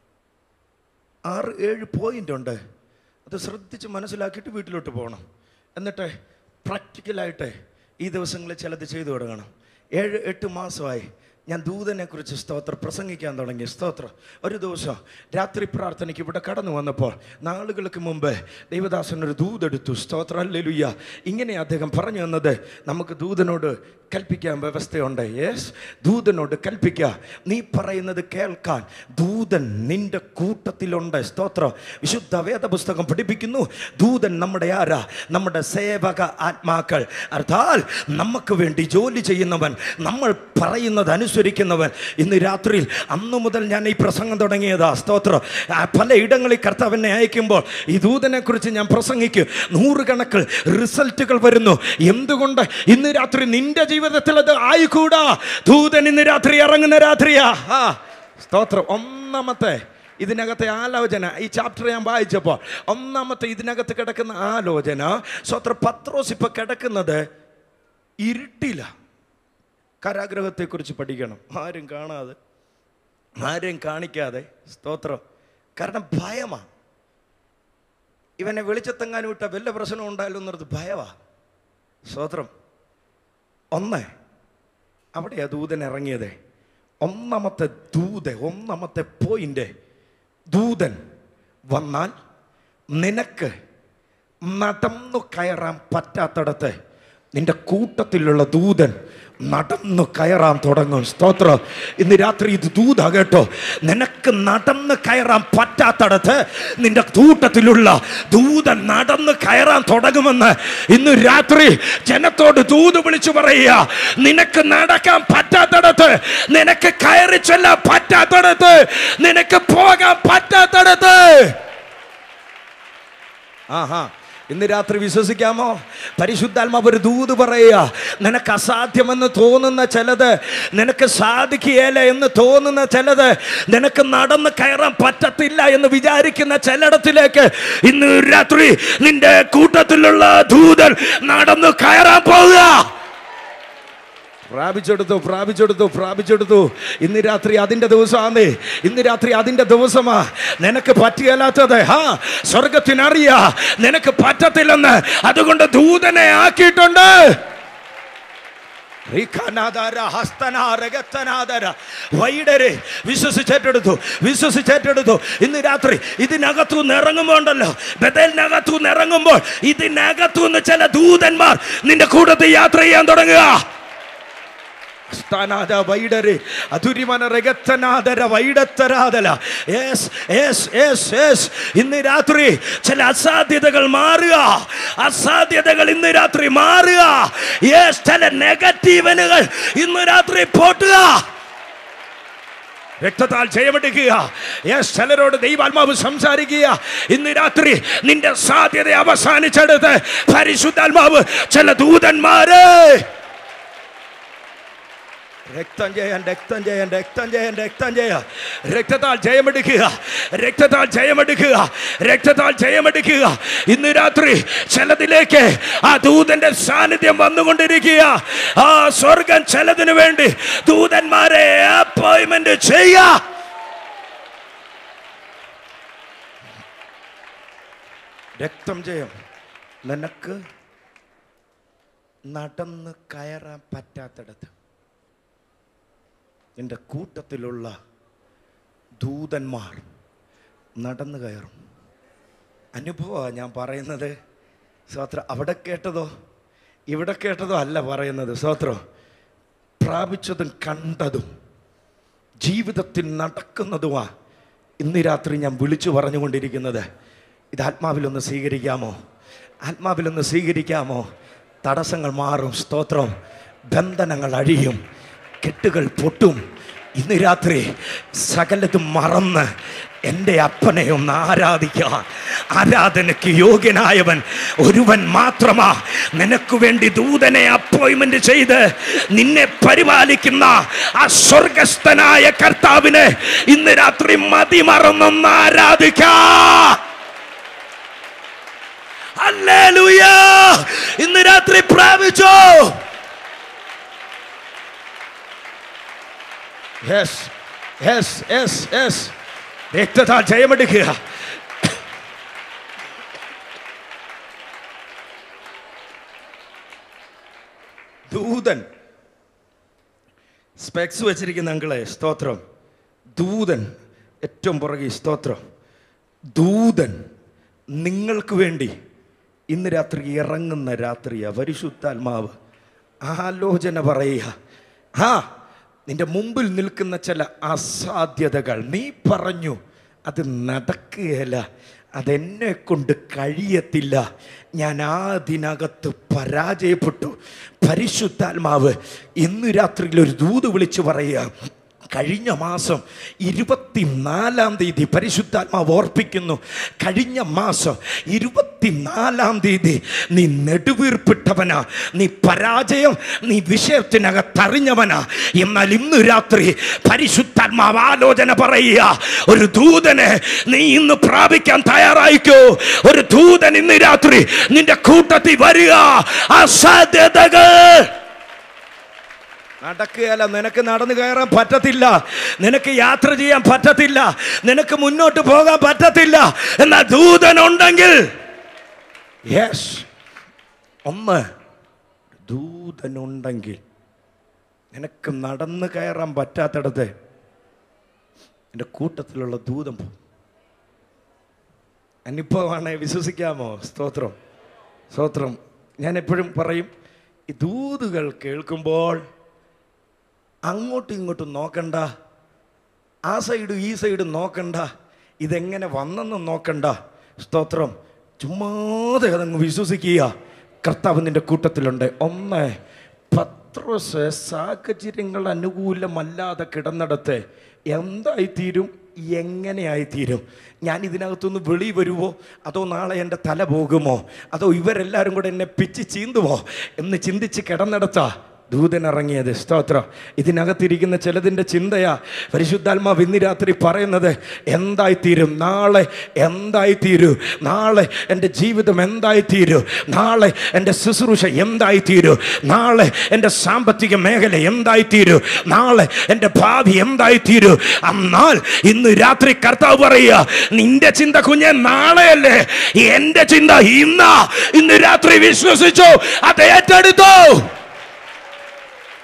ആറ് ഏഴ് പോയിന്റ് ഉണ്ട് അത് ശ്രദ്ധിച്ച് മനസ്സിലാക്കിയിട്ട് വീട്ടിലോട്ട് പോകണം എന്നിട്ട് പ്രാക്ടിക്കലായിട്ട് ഈ ദിവസങ്ങളിൽ ചിലത് ചെയ്തു തുടങ്ങണം ഏഴ് എട്ട് മാസമായി ഞാൻ ദൂതനെക്കുറിച്ച് സ്തോത്രം പ്രസംഗിക്കാൻ തുടങ്ങി സ്തോത്രം ഒരു ദിവസം രാത്രി പ്രാർത്ഥനയ്ക്ക് ഇവിടെ കടന്നു വന്നപ്പോൾ നാളുകൾക്ക് മുമ്പ് ദൈവദാസൻ ഒരു ദൂതെടുത്തു സ്തോത്രം അല്ലെലുയ്യ ഇങ്ങനെ അദ്ദേഹം പറഞ്ഞു വന്നത് നമുക്ക് ദൂതനോട് കൽപ്പിക്കാൻ വ്യവസ്ഥയുണ്ട് യെസ് ദൂതനോട് കൽപ്പിക്കുക നീ പറയുന്നത് കേൾക്കാൻ ദൂതൻ നിന്റെ കൂട്ടത്തിലുണ്ട് സ്തോത്രം വിശുദ്ധ വേദപുസ്തകം പഠിപ്പിക്കുന്നു ദൂതൻ നമ്മുടെ ആരാ നമ്മുടെ സേവക ആത്മാക്കൾ അർത്ഥാൽ നമുക്ക് വേണ്ടി ജോലി ചെയ്യുന്നവൻ നമ്മൾ പറയുന്നത് അനുസരിക്കുന്നവൻ ഇന്ന് രാത്രിയിൽ അന്നു മുതൽ ഞാൻ ഈ പ്രസംഗം തുടങ്ങിയതാ സ്തോത്രം ആ, പല ഇടങ്ങളിൽ കർത്താവിനെ അയക്കുമ്പോൾ ഈ ദൂതനെ കുറിച്ച് ഞാൻ പ്രസംഗിക്കും നൂറുകണക്കിൽ റിസൾട്ടുകൾ വരുന്നു എന്തുകൊണ്ട് ഇന്ന് രാത്രി നിന്റെ ജീവിതത്തിൽ അത് ആയിക്കൂടാ ദൂതൻ ഇന്ന് രാത്രി ഇറങ്ങുന്ന രാത്രിയാ ആ സ്തോത്രം ഒന്നാമത്തെ ഇതിനകത്തെ ആലോചന ഈ ചാപ്റ്റർ ഞാൻ വായിച്ചപ്പോൾ ഒന്നാമത്തെ ഇതിനകത്ത് കിടക്കുന്ന ആലോചന സ്വത്ര പത്രോസ് ഇപ്പൊ കിടക്കുന്നത് ഇരുട്ടില കാരാഗ്രഹത്തെക്കുറിച്ച് പഠിക്കണം ആരും കാണാതെ ആരെയും കാണിക്കാതെ സ്തോത്രം കാരണം ഭയമാണ് ഇവനെ വെളിച്ചത്തെങ്ങാനും വിട്ട വല്ല പ്രശ്നം ഉണ്ടായാലും എന്നുള്ളത് ഭയമാ സ്തോത്രം ഒന്ന് അവിടെയാ ദൂതൻ ഇറങ്ങിയത് ഒന്നാമത്തെ ദൂത ഒന്നാമത്തെ പോയിന്റ് ദൂതൻ വന്നാൽ നിനക്ക് നടന്നു കയറാൻ പറ്റാത്തടത്ത് നിന്റെ കൂട്ടത്തിലുള്ള ദൂതൻ നടന്നു കയറാൻ തുടങ്ങും സ്തോത്രം ഇന്ന് രാത്രി ഇത് ദൂത കേട്ടോ നിനക്ക് നടന്ന് കയറാൻ പറ്റാത്തടത്ത് നിന്റെ കൂട്ടത്തിലുള്ള ദൂതൻ നടന്ന് കയറാൻ തുടങ്ങുമെന്ന് ഇന്ന് രാത്രി ജനത്തോട് ദൂത് വിളിച്ചു പറയുക നിനക്ക് നടക്കാൻ പറ്റാത്തടത്ത് നിനക്ക് കയറി ചെല്ലാൻ പറ്റാത്തടത്ത് നിനക്ക് പോകാൻ പറ്റാത്തടത്ത് ആഹാ ഇന്ന് രാത്രി വിശ്വസിക്കാമോ പരിശുദ്ധാത്മാവ് ഒരു ദൂത് പറയുക നിനക്ക് അസാധ്യമെന്ന് തോന്നുന്ന ചിലത് നിനക്ക് സാധിക്കുകയില്ല എന്ന് തോന്നുന്ന ചിലത് നിനക്ക് നടന്ന് കയറാൻ പറ്റത്തില്ല എന്ന് വിചാരിക്കുന്ന ചിലയിടത്തിലേക്ക് ഇന്ന് രാത്രി നിന്റെ കൂട്ടത്തിലുള്ള ദൂതൻ നടന്ന് കയറാൻ പോവുക പ്രാപിച്ചെടുത്തു പ്രാപിച്ചെടുത്തു പ്രാപിച്ചെടുത്തു ഇന്ന് രാത്രി അതിന്റെ ദിവസമാണ് ഇന്ന് രാത്രി അതിന്റെ ദിവസമാ നിനക്ക് പറ്റിയല്ലാത്തത് ഹാ സ്വർഗത്തിനറിയാ നിനക്ക് പറ്റത്തില്ലെന്ന് അതുകൊണ്ട് ദൂതനെ ആക്കിയിട്ടുണ്ട് റിഖനാദാര, ഹസ്തനാര, ഗത്തനാദര. വൈഡരെ വിശ്വസിച്ചേറ്റെടുത്തു വിശ്വസിച്ചേറ്റെടുത്തു ഇന്ന് രാത്രി ഇതിനകത്തു നിന്ന് ഇറങ്ങുമ്പോൾ ഉണ്ടല്ലോ ബദലിനകത്തു നിന്ന് ഇറങ്ങുമ്പോൾ ഇതിനകത്തു നിന്ന് ചില ദൂതന്മാർ നിന്റെ കൂട്ടത്തിൽ യാത്ര ചെയ്യാൻ തുടങ്ങുക സ്ഥാനാദ വൈഡരെ അതുരിമന രഗത്തനാദര വൈഡത്തരാദല യെസ് യെസ് യെസ് യെസ് ഇന്ന് രാത്രി ചില അസാധ്യതകൾ മാറുക അസാധ്യതകൾ ഇന്ന് രാത്രി മാറുക യെസ് ചില നെഗറ്റീവനുകൾ ഇന്ന് രാത്രി പോട്ടുക രക്തത്താൽ ജയമെടുക്കുക യെസ് ചിലരോട് ദൈവാത്മാവ് സംസാരിക്കുക ഇന്ന് രാത്രി നിന്റെ സാധ്യത അവസാനിച്ചെടുത്ത് പരിശുദ്ധാത്മാവ് ചില ദൂതന്മാരെ രക്തം ചെയ്യാൻ രക്തം ചെയ്യാൻ രക്തം ചെയ്യാൻ രക്തം ചെയ്യാൻ രക്തത്താൽ ജയമെടുക്കുക രക്തത്താൽ ജയമെടുക്കുക രക്തത്താൽ ജയമെടുക്കുക ഇന്ന് രാത്രി ചിലതിലേക്ക് ആ ദൂതന്റെ സാന്നിധ്യം വന്നുകൊണ്ടിരിക്കുക ആ സ്വർഗം ചിലതിനു വേണ്ടി ദൂതന്മാരെ അപ്പോയിന്റ്മെന്റ് ചെയ്യുക രക്തം ജയം നിനക്ക് നടന്ന് കയറാൻ പറ്റാത്തിടത്ത് നിന്റെ കൂട്ടത്തിലുള്ള ദൂതന്മാർ നടന്നു കയറും അനുഭവമാണ് ഞാൻ പറയുന്നത് സ്വത്രം അവിടെ കേട്ടതോ ഇവിടെ കേട്ടതോ അല്ല പറയുന്നത് സ്വത്രം പ്രാപിച്ചതും കണ്ടതും ജീവിതത്തിൽ നടക്കുന്നതുമാ ഇന്ന് രാത്രി ഞാൻ വിളിച്ചു പറഞ്ഞുകൊണ്ടിരിക്കുന്നത് ഇത് ആത്മാവിലൊന്ന് സ്വീകരിക്കാമോ ആത്മാവിലൊന്ന് സ്വീകരിക്കാമോ തടസ്സങ്ങൾ മാറും സ്തോത്രം ബന്ധനങ്ങൾ അഴിയും കെട്ടുകൾ പൊട്ടും ഇന്ന് രാത്രി സകലതും മറന്ന് എൻ്റെ അപ്പനെ ഒന്ന് ആരാധിക്കാൻ ആരാധനയ്ക്ക് യോഗ്യനായവൻ ഒരുവൻ മാത്രമാ നിനക്ക് വേണ്ടി ദൂതനെ അപ്പോയിന്റ്മെന്റ് ചെയ്ത് നിന്നെ പരിപാലിക്കുന്ന ആ സ്വർഗസ്ഥനായ കർത്താവിനെ ഇന്ന് രാത്രി മതിമറന്നൊന്ന് ആരാധിക്കാം ഹല്ലേലൂയ ഇന്ന് രാത്രി പ്രാപിച്ചോ യെസ് യെസ് യെസ് യെസ് രക്തത്താൽ ജയമെടുക്കുക ദൂതൻ സ്പെക്സ് വെച്ചിരിക്കുന്ന അങ്കിളെ സ്തോത്രം ദൂതൻ ഏറ്റവും പുറകെ സ്തോത്രം ദൂതൻ നിങ്ങൾക്ക് വേണ്ടി ഇന്ന് രാത്രി ഇറങ്ങുന്ന രാത്രിയാ പരിശുദ്ധാത്മാവ് ആലോചന പറയുക ആ നിന്റെ മുമ്പിൽ നിൽക്കുന്ന ചില അസാധ്യതകൾ നീ പറഞ്ഞു അത് നടക്കുകയല്ല അതെന്നെ കൊണ്ട് കഴിയത്തില്ല ഞാൻ അതിനകത്ത് പരാജയപ്പെട്ടു പരിശുദ്ധാത്മാവ് ഇന്ന് രാത്രിയിൽ ഒരു ദൂത് വിളിച്ചു പറയുക കഴിഞ്ഞ മാസം ഇരുപത്തിനാലാം തീയതി പരിശുദ്ധാത്മാവ് ഓർപ്പിക്കുന്നു കഴിഞ്ഞ മാസം ഇരുപത്തിനാലാം തീയതി നീ നെടുവീർപ്പിട്ടവനാ നീ പരാജയം നീ വിഷയത്തിനകത്തറിഞ്ഞവനാ എന്നാൽ ഇന്ന് രാത്രി പരിശുദ്ധാത്മാവ് ആലോചന പറയുക ഒരു ദൂതനെ നീ ഇന്ന് പ്രാപിക്കാൻ തയ്യാറായിക്കോ ഒരു ദൂതൻ ഇന്ന് രാത്രി നിന്റെ കൂട്ടത്തിൽ വരിക അസാധ്യതകൾ നടക്കുകയല്ല നിനക്ക് നടന്നു കയറാൻ പറ്റത്തില്ല നിനക്ക് യാത്ര ചെയ്യാൻ പറ്റത്തില്ല നിനക്ക് മുന്നോട്ട് പോകാൻ പറ്റത്തില്ല എന്നാൽ ദൂതനുണ്ടെങ്കിൽ യെസ് ഒന്ന് ദൂതനുണ്ടെങ്കിൽ നിനക്ക് നടന്നു കയറാൻ പറ്റാത്തിടത്ത് എൻ്റെ കൂട്ടത്തിലുള്ള ദൂതം പോകും അനുഭവമാണെ വിശ്വസിക്കാമോ സ്തോത്രം സ്തോത്രം ഞാൻ എപ്പോഴും പറയും ഈ ദൂതുകൾ കേൾക്കുമ്പോൾ അങ്ങോട്ടും ഇങ്ങോട്ടും നോക്കണ്ട ആ സൈഡും ഈ സൈഡും നോക്കണ്ട ഇതെങ്ങനെ വന്നെന്ന് നോക്കണ്ട സ്തോത്രം ചുമ്മാതെ അതങ്ങ് വിശ്വസിക്കുക കർത്താവ് നിന്റെ കൂട്ടത്തിലുണ്ട് ഒന്ന് പത്രോസ് സാഹചര്യങ്ങൾ അനുകൂലമല്ലാതെ കിടന്നിടത്ത് എന്തായിത്തീരും എങ്ങനെയായിത്തീരും ഞാൻ ഇതിനകത്തുനിന്ന് വെളി വരുമോ അതോ നാളെ എൻ്റെ തല പോകുമോ അതോ ഇവരെല്ലാവരും കൂടെ എന്നെ പിച്ച് ചീന്തുവോ എന്ന് ചിന്തിച്ച് കിടന്നിടത്താ ദൂതൻ ഇറങ്ങിയത് സ്തോത്രം ഇതിനകത്തിരിക്കുന്ന ചിലതിൻ്റെ ചിന്തയാ പരിശുദ്ധാത്മാവ് ഇന്ന് രാത്രി പറയുന്നത് എന്തായിത്തീരും നാളെ എന്തായിത്തീരും നാളെ എൻ്റെ ജീവിതം എന്തായിത്തീരും നാളെ എൻ്റെ ശുശ്രൂഷ എന്തായിത്തീരും നാളെ എൻ്റെ സാമ്പത്തിക മേഖല എന്തായിത്തീരും നാളെ എൻ്റെ ഭാവി എന്തായിത്തീരും എന്നാൽ ഇന്ന് രാത്രി കർത്താവ് പറയുക നിന്റെ ചിന്ത കുഞ്ഞെ നാളെയല്ലേ എൻ്റെ ചിന്ത ഇന്നാ ഇന്ന് രാത്രി വിശ്വസിച്ചോ അത് ഏറ്റെടുത്തോ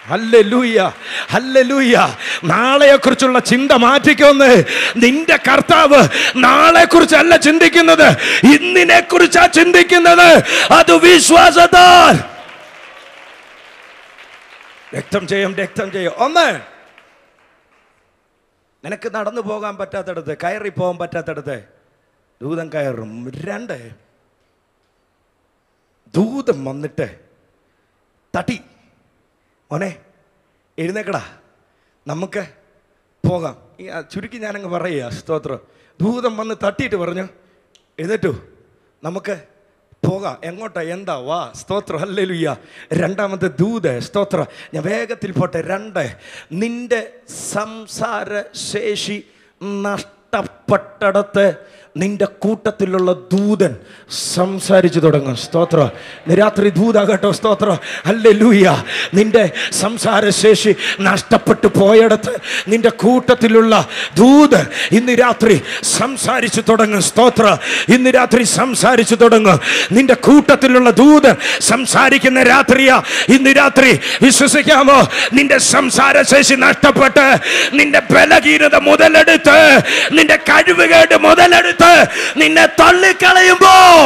ഹല്ലേലൂയ ഹല്ലേലൂയ നാളെയെക്കുറിച്ചുള്ള ചിന്ത മാറ്റിക്കൊന്ന് നിന്റെ കർത്താവ് നാളെ കുറിച്ചല്ല ചിന്തിക്കുന്നത് ഇന്നിനെ കുറിച്ചാ ചിന്തിക്കുന്നത് അത് വിശ്വാസത്താൽ രക്തം ചെയ്യും രക്തം ചെയ്യും ഒന്ന് നിനക്ക് നടന്നു പോകാൻ പറ്റാത്തടത്ത് കയറി പോകാൻ പറ്റാത്തടത്ത് ദൂതം കയറും രണ്ട് ദൂതം വന്നിട്ട് തട്ടി മോനെ എഴുന്നേക്കടാ നമുക്ക് പോകാം ഈ ആ ചുരുക്കി ഞാനങ്ങ് പറയുക സ്തോത്രം ദൂതം വന്ന് തട്ടിയിട്ട് പറഞ്ഞു എഴുന്നേറ്റു നമുക്ക് പോകാം എങ്ങോട്ടാ എന്താ വാ സ്തോത്രം അല്ലേലുയ്യ രണ്ടാമത്തെ ദൂത് സ്തോത്രം ഞാൻ വേഗത്തിൽ പോട്ടെ രണ്ട് നിന്റെ സംസാര ശേഷി നഷ്ടപ്പെട്ടിടത്ത് നിന്റെ കൂട്ടത്തിലുള്ള ദൂതൻ സംസാരിച്ചു തുടങ്ങും സ്തോത്ര രാത്രി ദൂതാകട്ടോ സ്തോത്ര അല്ലേ ലൂയ നിന്റെ സംസാരശേഷി നഷ്ടപ്പെട്ടു പോയടത്ത് നിന്റെ കൂട്ടത്തിലുള്ള ദൂതൻ ഇന്ന് രാത്രി സംസാരിച്ചു തുടങ്ങും സ്തോത്ര ഇന്ന് രാത്രി സംസാരിച്ചു തുടങ്ങും നിന്റെ കൂട്ടത്തിലുള്ള ദൂതൻ സംസാരിക്കുന്ന രാത്രിയാ ഇന്ന് രാത്രി വിശ്വസിക്കാമോ നിന്റെ സംസാരശേഷി നഷ്ടപ്പെട്ട് നിന്റെ ബലഹീനത മുതലെടുത്ത് നിന്റെ കഴിവുകേട് മുതലെടുത്ത് നിന്നെ തള്ളിക്കളയുമ്പോൾ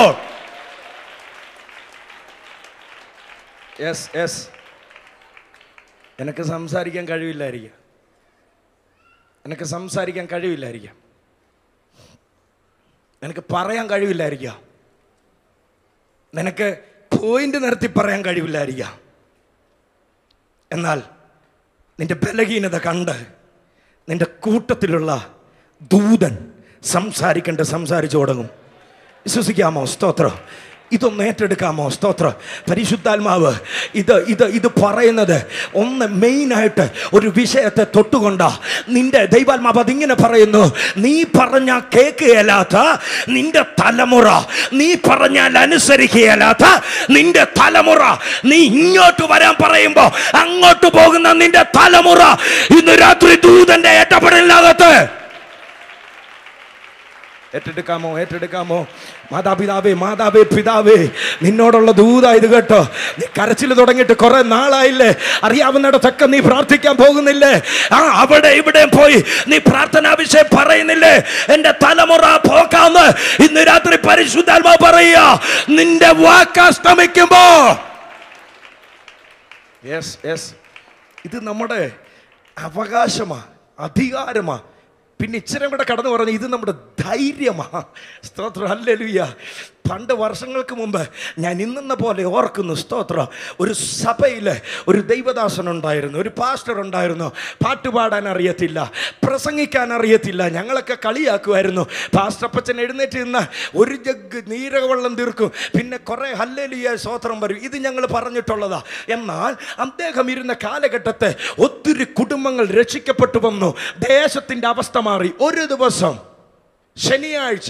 യെസ് യെസ് എനിക്ക് സംസാരിക്കാൻ കഴിവില്ലായിരിക്കാം എനിക്ക് സംസാരിക്കാൻ കഴിവില്ലായിരിക്കാം നിനക്ക് പറയാൻ കഴിവില്ലായിരിക്കാം നിനക്ക് പോയിന്റ് നിർത്തി പറയാൻ കഴിവില്ലായിരിക്കാം എന്നാൽ നിന്റെ ബലഹീനത കണ്ട് നിന്റെ കൂട്ടത്തിലുള്ള ദൂതൻ സംസാരിക്കേണ്ട സംസാരിച്ചു തുടങ്ങും വിശ്വസിക്കാമോ സ്തോത്രം ഇതൊന്ന് ഏറ്റെടുക്കാമോ സ്തോത്രം പരിശുദ്ധാത്മാവ് ഇത് ഇത് ഇത് പറയുന്നത് ഒന്ന് മെയിനായിട്ട് ഒരു വിഷയത്തെ തൊട്ടുകൊണ്ട നിന്റെ ദൈവാത്മാവ് അതിങ്ങനെ പറയുന്നു നീ പറഞ്ഞ കേൾക്കുകയല്ലാത്ത നിന്റെ തലമുറ നീ പറഞ്ഞാൽ അനുസരിക്കുകയല്ലാത്ത നിന്റെ തലമുറ നീ ഇങ്ങോട്ട് വരാൻ പറയുമ്പോ അങ്ങോട്ട് പോകുന്ന നിന്റെ തലമുറ ഇന്ന് രാത്രി ദൂതന്റെ ഏറ്റപ്പെടലിനകത്ത് ഏറ്റെടുക്കാമോ ഏറ്റെടുക്കാമോ മാതാപിതാവേ മാതാവേ പിതാവേ നിന്നോടുള്ള ദൂത ഇത് കേട്ടോ നീ കരച്ചിൽ തുടങ്ങിയിട്ട് കുറെ നാളായില്ലേ അറിയാവുന്നിടത്തൊക്കെ നീ പ്രാർത്ഥിക്കാൻ പോകുന്നില്ലേ ആ അവിടെ ഇവിടെ പോയി നീ പ്രാർത്ഥനാ വിഷയം പറയുന്നില്ലേ എന്റെ തലമുറ പോക്കാന്ന് ഇന്ന് രാത്രി പരിശുദ്ധാത്മാ പറയുക നിന്റെ വാക്കസ്തമിക്കുമ്പോ യെസ് യെസ് ഇത് നമ്മുടെ അവകാശമാ അധികാരമാ പിന്നെ ഇച്ചിരി കൂടെ കടന്നു പറഞ്ഞു ഇത് നമ്മുടെ ധൈര്യമാ സ്തോത്രം അല്ലെലുയ്യ പണ്ട് വർഷങ്ങൾക്ക് മുമ്പ് ഞാൻ ഇന്നെന്ന പോലെ ഓർക്കുന്നു സ്തോത്രം ഒരു സഭയിൽ ഒരു ദൈവദാസൻ ഉണ്ടായിരുന്നു ഒരു പാസ്റ്റർ ഉണ്ടായിരുന്നു പാട്ടുപാടാൻ അറിയത്തില്ല പ്രസംഗിക്കാൻ അറിയത്തില്ല ഞങ്ങളൊക്കെ കളിയാക്കുമായിരുന്നു പാസ്റ്റർ അപ്പച്ചൻ എഴുന്നേറ്റ് നിന്ന് ഒരു ജഗ് നീരകവെള്ളം തീർക്കും പിന്നെ കുറേ ഹല്ലേലിയ സ്തോത്രം വരും ഇത് ഞങ്ങൾ പറഞ്ഞിട്ടുള്ളതാ എന്നാൽ അദ്ദേഹം ഇരുന്ന കാലഘട്ടത്തെ ഒത്തിരി കുടുംബങ്ങൾ രക്ഷിക്കപ്പെട്ടു വന്നു ദേശത്തിൻ്റെ അവസ്ഥ മാറി ഒരു ദിവസം ശനിയാഴ്ച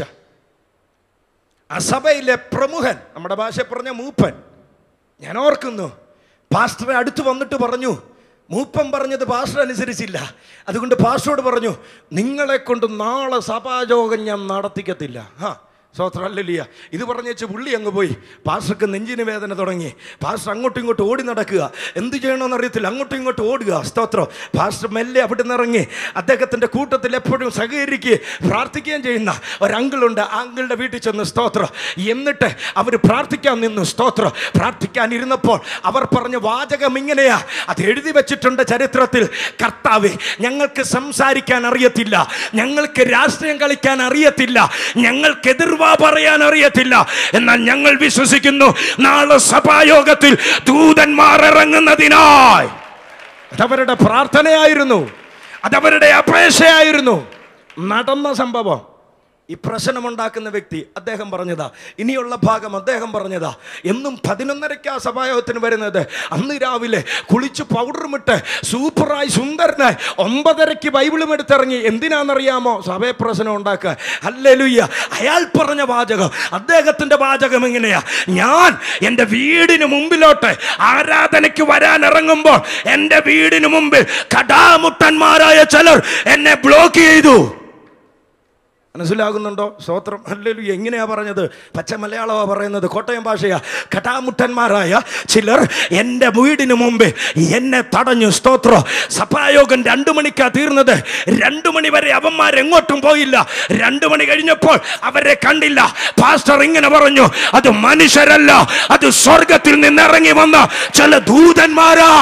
ആ സഭയിലെ പ്രമുഖൻ നമ്മുടെ ഭാഷ പറഞ്ഞ മൂപ്പൻ ഞാൻ ഓർക്കുന്നു പാസ്റ്ററെ അടുത്ത് വന്നിട്ട് പറഞ്ഞു മൂപ്പൻ പറഞ്ഞത് പാസ്റ്റർ അനുസരിച്ചില്ല അതുകൊണ്ട് പാസ്റ്ററോട് പറഞ്ഞു നിങ്ങളെ കൊണ്ട് നാളെ സഭായോഗം ഞാൻ നടത്തിക്കത്തില്ല ആ സ്വോത്രം അല്ലല്ലിയ ഇത് പറഞ്ഞു വെച്ച് പുള്ളി അങ്ങ് പോയി പാസ്റ്റർക്ക് നെഞ്ചിന് വേദന തുടങ്ങി പാസ്റ്റർ അങ്ങോട്ടും ഇങ്ങോട്ടും ഓടി നടക്കുക എന്ത് ചെയ്യണമെന്ന് അറിയത്തില്ല അങ്ങോട്ടും ഇങ്ങോട്ടും ഓടുക സ്തോത്രം പാസ്റ്റർ മെല്ലെ അവിടെ നിന്ന് ഇറങ്ങി അദ്ദേഹത്തിൻ്റെ കൂട്ടത്തിൽ എപ്പോഴും സഹകരിക്കുകയും പ്രാർത്ഥിക്കുകയും ചെയ്യുന്ന ഒരങ്കിളുണ്ട് ആ അങ്കിളുടെ വീട്ടിൽ ചെന്ന് സ്തോത്രം എന്നിട്ട് അവർ പ്രാർത്ഥിക്കാൻ നിന്നു സ്തോത്രം പ്രാർത്ഥിക്കാൻ ഇരുന്നപ്പോൾ അവർ പറഞ്ഞ വാചകം ഇങ്ങനെയാ അത് എഴുതി വെച്ചിട്ടുണ്ട് ചരിത്രത്തിൽ കർത്താവെ ഞങ്ങൾക്ക് സംസാരിക്കാൻ അറിയത്തില്ല ഞങ്ങൾക്ക് രാഷ്ട്രീയം കളിക്കാൻ അറിയത്തില്ല ഞങ്ങൾക്ക് എതിർവാ പറയാൻ അറിയത്തില്ല എന്നാൽ ഞങ്ങൾ വിശ്വസിക്കുന്നു നാളെ സഭായോഗത്തിൽ ദൂതന്മാർ ഇറങ്ങുന്നതിനായി അതവരുടെ പ്രാർത്ഥനയായിരുന്നു അതവരുടെ അപേക്ഷയായിരുന്നു നടന്ന സംഭവം ഈ പ്രശ്നമുണ്ടാക്കുന്ന വ്യക്തി അദ്ദേഹം പറഞ്ഞതാ ഇനിയുള്ള ഭാഗം അദ്ദേഹം പറഞ്ഞതാ എന്നും പതിനൊന്നരയ്ക്ക് ആ സഭായോഗത്തിന് വരുന്നത് അന്ന് രാവിലെ കുളിച്ച് പൗഡറുമിട്ട് സൂപ്പറായി സുന്ദരനായി ഒമ്പതരയ്ക്ക് ബൈബിളും എടുത്തിറങ്ങി എന്തിനാണെന്നറിയാമോ സഭയെ പ്രശ്നം ഉണ്ടാക്കുക അല്ലെലുയ്യ അയാൾ പറഞ്ഞ വാചകം അദ്ദേഹത്തിന്റെ വാചകം എങ്ങനെയാ ഞാൻ എൻ്റെ വീടിന് മുമ്പിലോട്ട് ആരാധനയ്ക്ക് വരാൻ ഇറങ്ങുമ്പോൾ എൻ്റെ വീടിന് മുമ്പിൽ കടാമുട്ടന്മാരായ ചിലർ എന്നെ ബ്ലോക്ക് ചെയ്തു മനസ്സിലാകുന്നുണ്ടോ സ്തോത്രം അല്ലല്ലോ എങ്ങനെയാ പറഞ്ഞത് പച്ച മലയാളമാ പറയുന്നത് കോട്ടയം ഭാഷയാ കടാമുട്ടന്മാരായ ചിലർ എൻ്റെ വീടിന് മുമ്പ് എന്നെ തടഞ്ഞു സ്തോത്രം സഭായോഗം രണ്ടു മണിക്കാ തീർന്നത് രണ്ടു മണി വരെ അവന്മാരെങ്ങോട്ടും പോയില്ല രണ്ടു മണി കഴിഞ്ഞപ്പോൾ അവരെ കണ്ടില്ല പാസ്റ്റർ ഇങ്ങനെ പറഞ്ഞു അത് മനുഷ്യരല്ല അത് സ്വർഗത്തിൽ നിന്ന് ഇറങ്ങി വന്ന ചില ദൂതന്മാരാ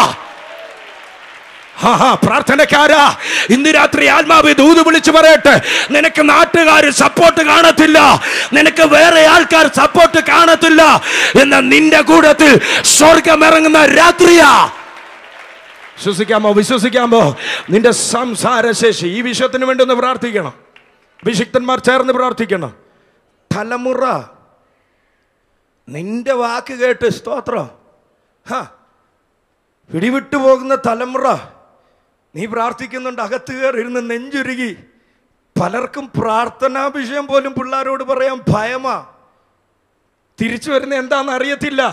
ആഹാ, പ്രാർത്ഥനക്കാരാ ഇന്ന് രാത്രി ആത്മാവ് ദൂത് വിളിച്ചു പറയട്ടെ നിനക്ക് നാട്ടുകാർ സപ്പോർട്ട് കാണത്തില്ല നിനക്ക് വേറെ ആൾക്കാർ സപ്പോർട്ട് കാണത്തില്ല എന്ന നിന്റെ കൂടത്തിൽ സ്വർഗം ഇറങ്ങുന്ന രാത്രിയാ വിശ്വസിക്കാമോ വിശ്വസിക്കാമോ നിന്റെ സംസാരശേഷി ഈ വിഷയത്തിന് വേണ്ടി ഒന്ന് പ്രാർത്ഥിക്കണം അഭിഷിക്തന്മാർ ചേർന്ന് പ്രാർത്ഥിക്കണം തലമുറ നിന്റെ വാക്ക് കേട്ട് സ്തോത്രം ഹാ പിടിവിട്ടു പോകുന്ന തലമുറ നീ പ്രാർത്ഥിക്കുന്നുണ്ട് അകത്ത് കയറി ഇരുന്ന് നെഞ്ചുരുകി പലർക്കും പ്രാർത്ഥനാ വിഷയം പോലും പിള്ളേരോട് പറയാൻ ഭയമാ തിരിച്ചു വരുന്ന എന്താണെന്ന് അറിയത്തില്ല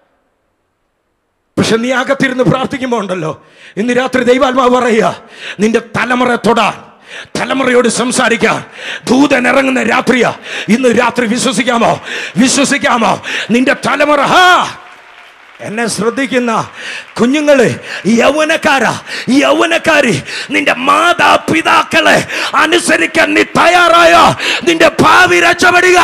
പക്ഷെ നീ അകത്തിരുന്ന് പ്രാർത്ഥിക്കുമ്പോൾ ഉണ്ടല്ലോ ഇന്ന് രാത്രി ദൈവാത്മാവ് പറയുക നിന്റെ തലമുറ തൊടാൻ തലമുറയോട് സംസാരിക്കാൻ ദൂതൻ ഇറങ്ങുന്ന രാത്രിയാ ഇന്ന് രാത്രി വിശ്വസിക്കാമോ വിശ്വസിക്കാമോ നിന്റെ തലമുറ ഹാ എന്നെ ശ്രദ്ധിക്കുന്ന കുഞ്ഞുങ്ങള് യൗവനക്കാരാ യൗവനക്കാരി നിന്റെ മാതാപിതാക്കളെ അനുസരിക്കാൻ നീ തയ്യാറായ നിന്റെ ഭാവി രക്ഷപ്പെടുക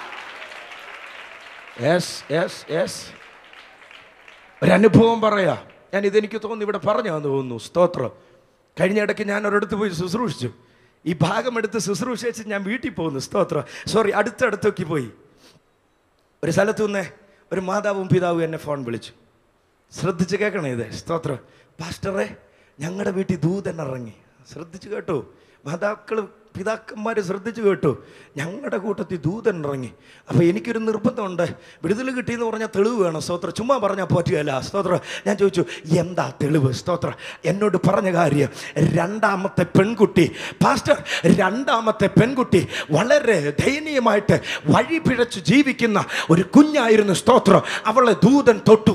യെസ് യെസ് യെസ് ഒരനുഭവം പറയാ ഞാൻ ഇതെനിക്ക് തോന്നുന്നു ഇവിടെ പറഞ്ഞു തോന്നുന്നു സ്തോത്രം കഴിഞ്ഞ ഇടയ്ക്ക് ഞാൻ ഒരിടത്ത് പോയി ശുശ്രൂഷിച്ചു ഈ ഭാഗം എടുത്ത് ശുശ്രൂഷിച്ച് ഞാൻ വീട്ടിൽ പോകുന്നു സ്തോത്രം സോറി അടുത്തടുത്തൊക്കെ പോയി ഒരു സ്ഥലത്തു നിന്ന് ഒരു മാതാവും പിതാവും എന്നെ ഫോൺ വിളിച്ചു ശ്രദ്ധിച്ച് കേൾക്കണേ ഇത് സ്തോത്രം പാസ്റ്ററെ ഞങ്ങളുടെ വീട്ടിൽ ദൂതൻ ഇറങ്ങി ശ്രദ്ധിച്ച് കേട്ടോ മാതാക്കൾ പിതാക്കന്മാർ ശ്രദ്ധിച്ച് കേട്ടു ഞങ്ങളുടെ കൂട്ടത്തിൽ ദൂതൻ ഇറങ്ങി അപ്പോൾ എനിക്കൊരു നിർബന്ധമുണ്ട് വിടുതൽ കിട്ടിയെന്ന് പറഞ്ഞാൽ തെളിവ് വേണം സ്തോത്രം ചുമ്മാ പറഞ്ഞാൽ പറ്റുകയല്ല സ്തോത്രം ഞാൻ ചോദിച്ചു എന്താ തെളിവ് സ്തോത്രം എന്നോട് പറഞ്ഞ കാര്യം രണ്ടാമത്തെ പെൺകുട്ടി പാസ്റ്റർ രണ്ടാമത്തെ പെൺകുട്ടി വളരെ ദയനീയമായിട്ട് വഴി പിഴച്ച് ജീവിക്കുന്ന ഒരു കുഞ്ഞായിരുന്നു സ്തോത്രം അവളെ ദൂതൻ തൊട്ടു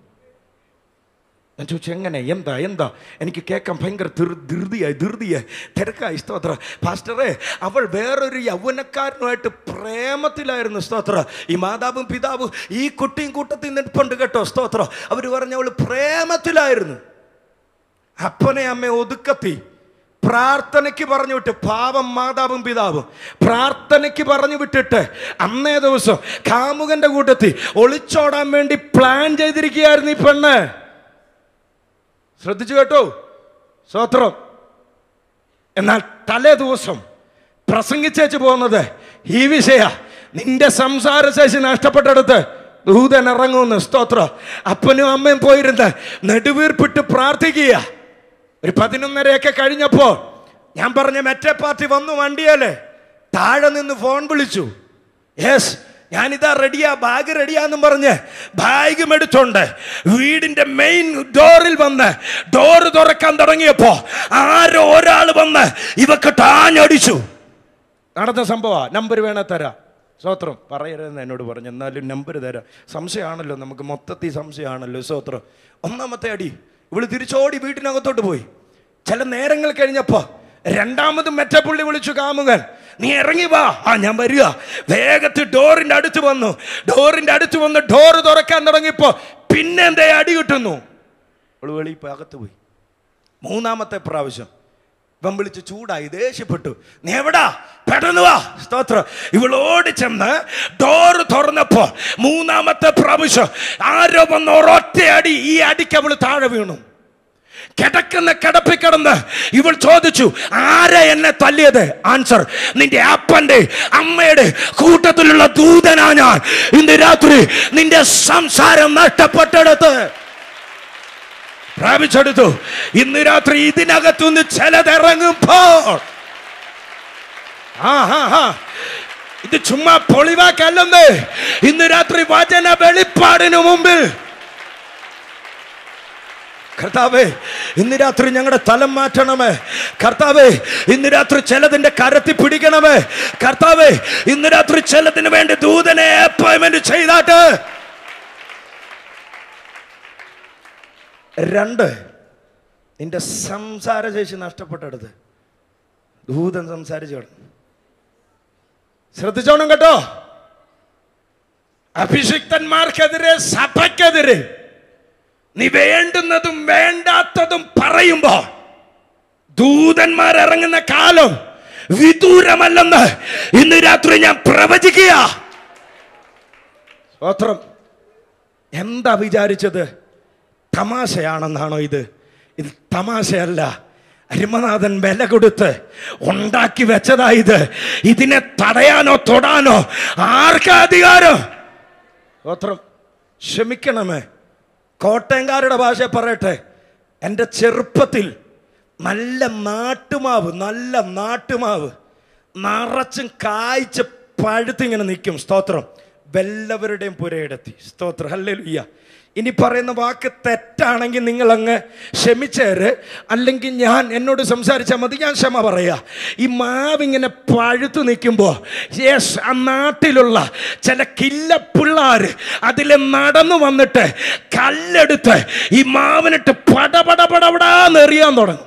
ഞാൻ ചോദിച്ചു എങ്ങനെ എന്താ എന്താ എനിക്ക് കേൾക്കാൻ ഭയങ്കര ധൃ- ധൃതിയായി ധൃതിയായി തിരക്കായി സ്തോത്ര പാസ്റ്ററെ അവൾ വേറൊരു യൗവനക്കാരനുമായിട്ട് പ്രേമത്തിലായിരുന്നു സ്തോത്ര ഈ മാതാവും പിതാവും ഈ കുട്ടിയും കൂട്ടത്തിൽ നിൽപ്പുണ്ട് കേട്ടോ സ്തോത്ര അവർ പറഞ്ഞ അവൾ പ്രേമത്തിലായിരുന്നു അപ്പനെ അമ്മ ഒതുക്കത്തി പ്രാർത്ഥനയ്ക്ക് പറഞ്ഞു വിട്ട് പാവം മാതാവും പിതാവും പ്രാർത്ഥനയ്ക്ക് പറഞ്ഞു വിട്ടിട്ട് അന്നേ ദിവസം കാമുകന്റെ കൂട്ടത്തിൽ ഒളിച്ചോടാൻ വേണ്ടി പ്ലാൻ ചെയ്തിരിക്കുകയായിരുന്നു ഈ പെണ്ണ് ശ്രദ്ധിച്ചു കേട്ടോ സ്വത്രം എന്നാൽ തലേ ദിവസം പ്രസംഗിച്ചേച്ച് പോകുന്നത് ഈ വിഷയ നിന്റെ സംസാരശേഷി നഷ്ടപ്പെട്ടെടുത്ത് ദൂതൻ ഇറങ്ങുന്നു സ്തോത്ര അപ്പനും അമ്മയും പോയിരുന്ന് നെടുവീർപ്പിട്ട് പ്രാർത്ഥിക്കുക ഒരു പതിനൊന്നരയൊക്കെ കഴിഞ്ഞപ്പോ ഞാൻ പറഞ്ഞ മറ്റേ പാർട്ടി വന്നു വണ്ടിയല്ലേ താഴെ നിന്ന് ഫോൺ വിളിച്ചു യെസ് ഞാനിതാ റെഡിയാ ബാഗ് റെഡിയാന്നും പറഞ്ഞ് ബാഗും എടുത്തോണ്ട് വീടിന്റെ മെയിൻ ഡോറിൽ വന്ന് ഡോറ് തുറക്കാൻ തുടങ്ങിയപ്പോ ആരോ ഒരാൾ വന്ന് ഇവക്ക് ടാഞ്ഞടിച്ചു നടന്ന സംഭവ നമ്പർ വേണേ തരാം സ്വത്രം പറയരുതെന്ന് എന്നോട് പറഞ്ഞു എന്നാലും നമ്പർ തരാം സംശയമാണല്ലോ നമുക്ക് മൊത്തത്തിൽ സംശയമാണല്ലോ സ്വത്രം ഒന്നാമത്തെ അടി ഇവള് തിരിച്ചോടി വീട്ടിനകത്തോട്ട് പോയി ചില നേരങ്ങൾ കഴിഞ്ഞപ്പോ രണ്ടാമതും മറ്റേ പുള്ളി വിളിച്ചു കാമുകൻ നീ ഇറങ്ങി വാ ആ ഞാൻ വരിക വേഗത്തിൽ ഡോറിന്റെ അടുത്ത് വന്നു ഡോറിന്റെ അടുത്ത് വന്ന് ഡോറ് തുറക്കാൻ തുടങ്ങിയപ്പോ പിന്നെ എന്തേ അടി കിട്ടുന്നു അവള് വെളി ഇപ്പൊ അകത്ത് പോയി മൂന്നാമത്തെ പ്രാവശ്യം ഇവൻ വിളിച്ച് ചൂടായി ദേഷ്യപ്പെട്ടു നീ എവിടാ പെട്ടെന്ന് വാ സ്തോത്രം ഇവളോട് ചെന്ന് ഡോറ് തുറന്നപ്പോ മൂന്നാമത്തെ പ്രാവശ്യം ആരോ വന്ന് ഒരൊറ്റ അടി ഈ അടിക്ക് അവള് താഴെ വീണു കിടക്കുന്ന കിടപ്പിൽ കിടന്ന് ഇവൾ ചോദിച്ചു ആരാ എന്നെ തല്ലിയത് ആൻസർ നിന്റെ അപ്പന്റെ അമ്മയുടെ കൂട്ടത്തിലുള്ള ദൂതനാ ഞാൻ ഇന്ന് രാത്രി നിന്റെ സംസാരം നഷ്ടപ്പെട്ടെടുത്ത് പ്രാപിച്ചെടുത്തു ഇന്ന് രാത്രി ഇതിനകത്തുനിന്ന് ചിലതിറങ്ങുമ്പോൾ ആ ഹാ ഹാ ഇത് ചുമ്മാ പൊളിവാക്കല്ലെന്ന് ഇന്ന് രാത്രി വചന വെളിപ്പാടിന് മുമ്പിൽ കർത്താവേ ഇന്ന് രാത്രി ഞങ്ങളുടെ തലം മാറ്റണമേ കർത്താവേ ഇന്ന് രാത്രി ചിലതിന്റെ കരത്തി പിടിക്കണമേ കർത്താവേ ഇന്ന് രാത്രി ചിലതിന് വേണ്ടി ദൂതനെ അപ്പോയിന്റ്മെന്റ് ചെയ്താട്ട് രണ്ട് നിന്റെ സംസാരശേഷി നഷ്ടപ്പെട്ടെടുത്ത് ദൂതൻ സംസാരിച്ചു കിടന്നു ശ്രദ്ധിച്ചോണം കേട്ടോ അഭിഷിക്തന്മാർക്കെതിരെ സഭയ്ക്കെതിരെ നീ വേണ്ടുന്നതും വേണ്ടാത്തതും പറയുമ്പോ ദൂതന്മാർ ഇറങ്ങുന്ന കാലം വിദൂരമല്ലെന്ന് ഇന്ന് രാത്രി ഞാൻ പ്രവചിക്കുക സ്തോത്രം എന്താ വിചാരിച്ചത് തമാശയാണെന്നാണോ ഇത് ഇത് തമാശയല്ല അരിമനാഥൻ വില കൊടുത്ത് ഉണ്ടാക്കി വെച്ചതാ ഇത് ഇതിനെ തടയാനോ തൊടാനോ ആർക്കാ അധികാരം സ്തോത്രം ക്ഷമിക്കണമേ കോട്ടയംകാരുടെ ഭാഷ പറയട്ടെ എൻ്റെ ചെറുപ്പത്തിൽ നല്ല നാട്ടുമാവ് നല്ല നാട്ടുമാവ് നിറച്ചും കായ്ച്ച് പഴുത്തിങ്ങനെ നിൽക്കും സ്തോത്രം വല്ലവരുടെയും പുരയിടത്തി സ്തോത്രം ഹല്ലേലൂയ്യ ഇനി പറയുന്ന വാക്ക് തെറ്റാണെങ്കിൽ നിങ്ങൾ അങ്ങ് ക്ഷമിച്ചേര് അല്ലെങ്കിൽ ഞാൻ എന്നോട് സംസാരിച്ചാൽ മതി ഞാൻ ക്ഷമ പറയാ ഈ മാവിങ്ങനെ പഴുത്തു നിൽക്കുമ്പോൾ യെസ് ആ നാട്ടിലുള്ള ചില കില്ലപ്പിള്ളാർ അതിൽ നടന്നു വന്നിട്ട് കല്ലെടുത്ത് ഈ മാവിനിട്ട് പടപട പടപടാന്ന് എറിയാൻ തുടങ്ങും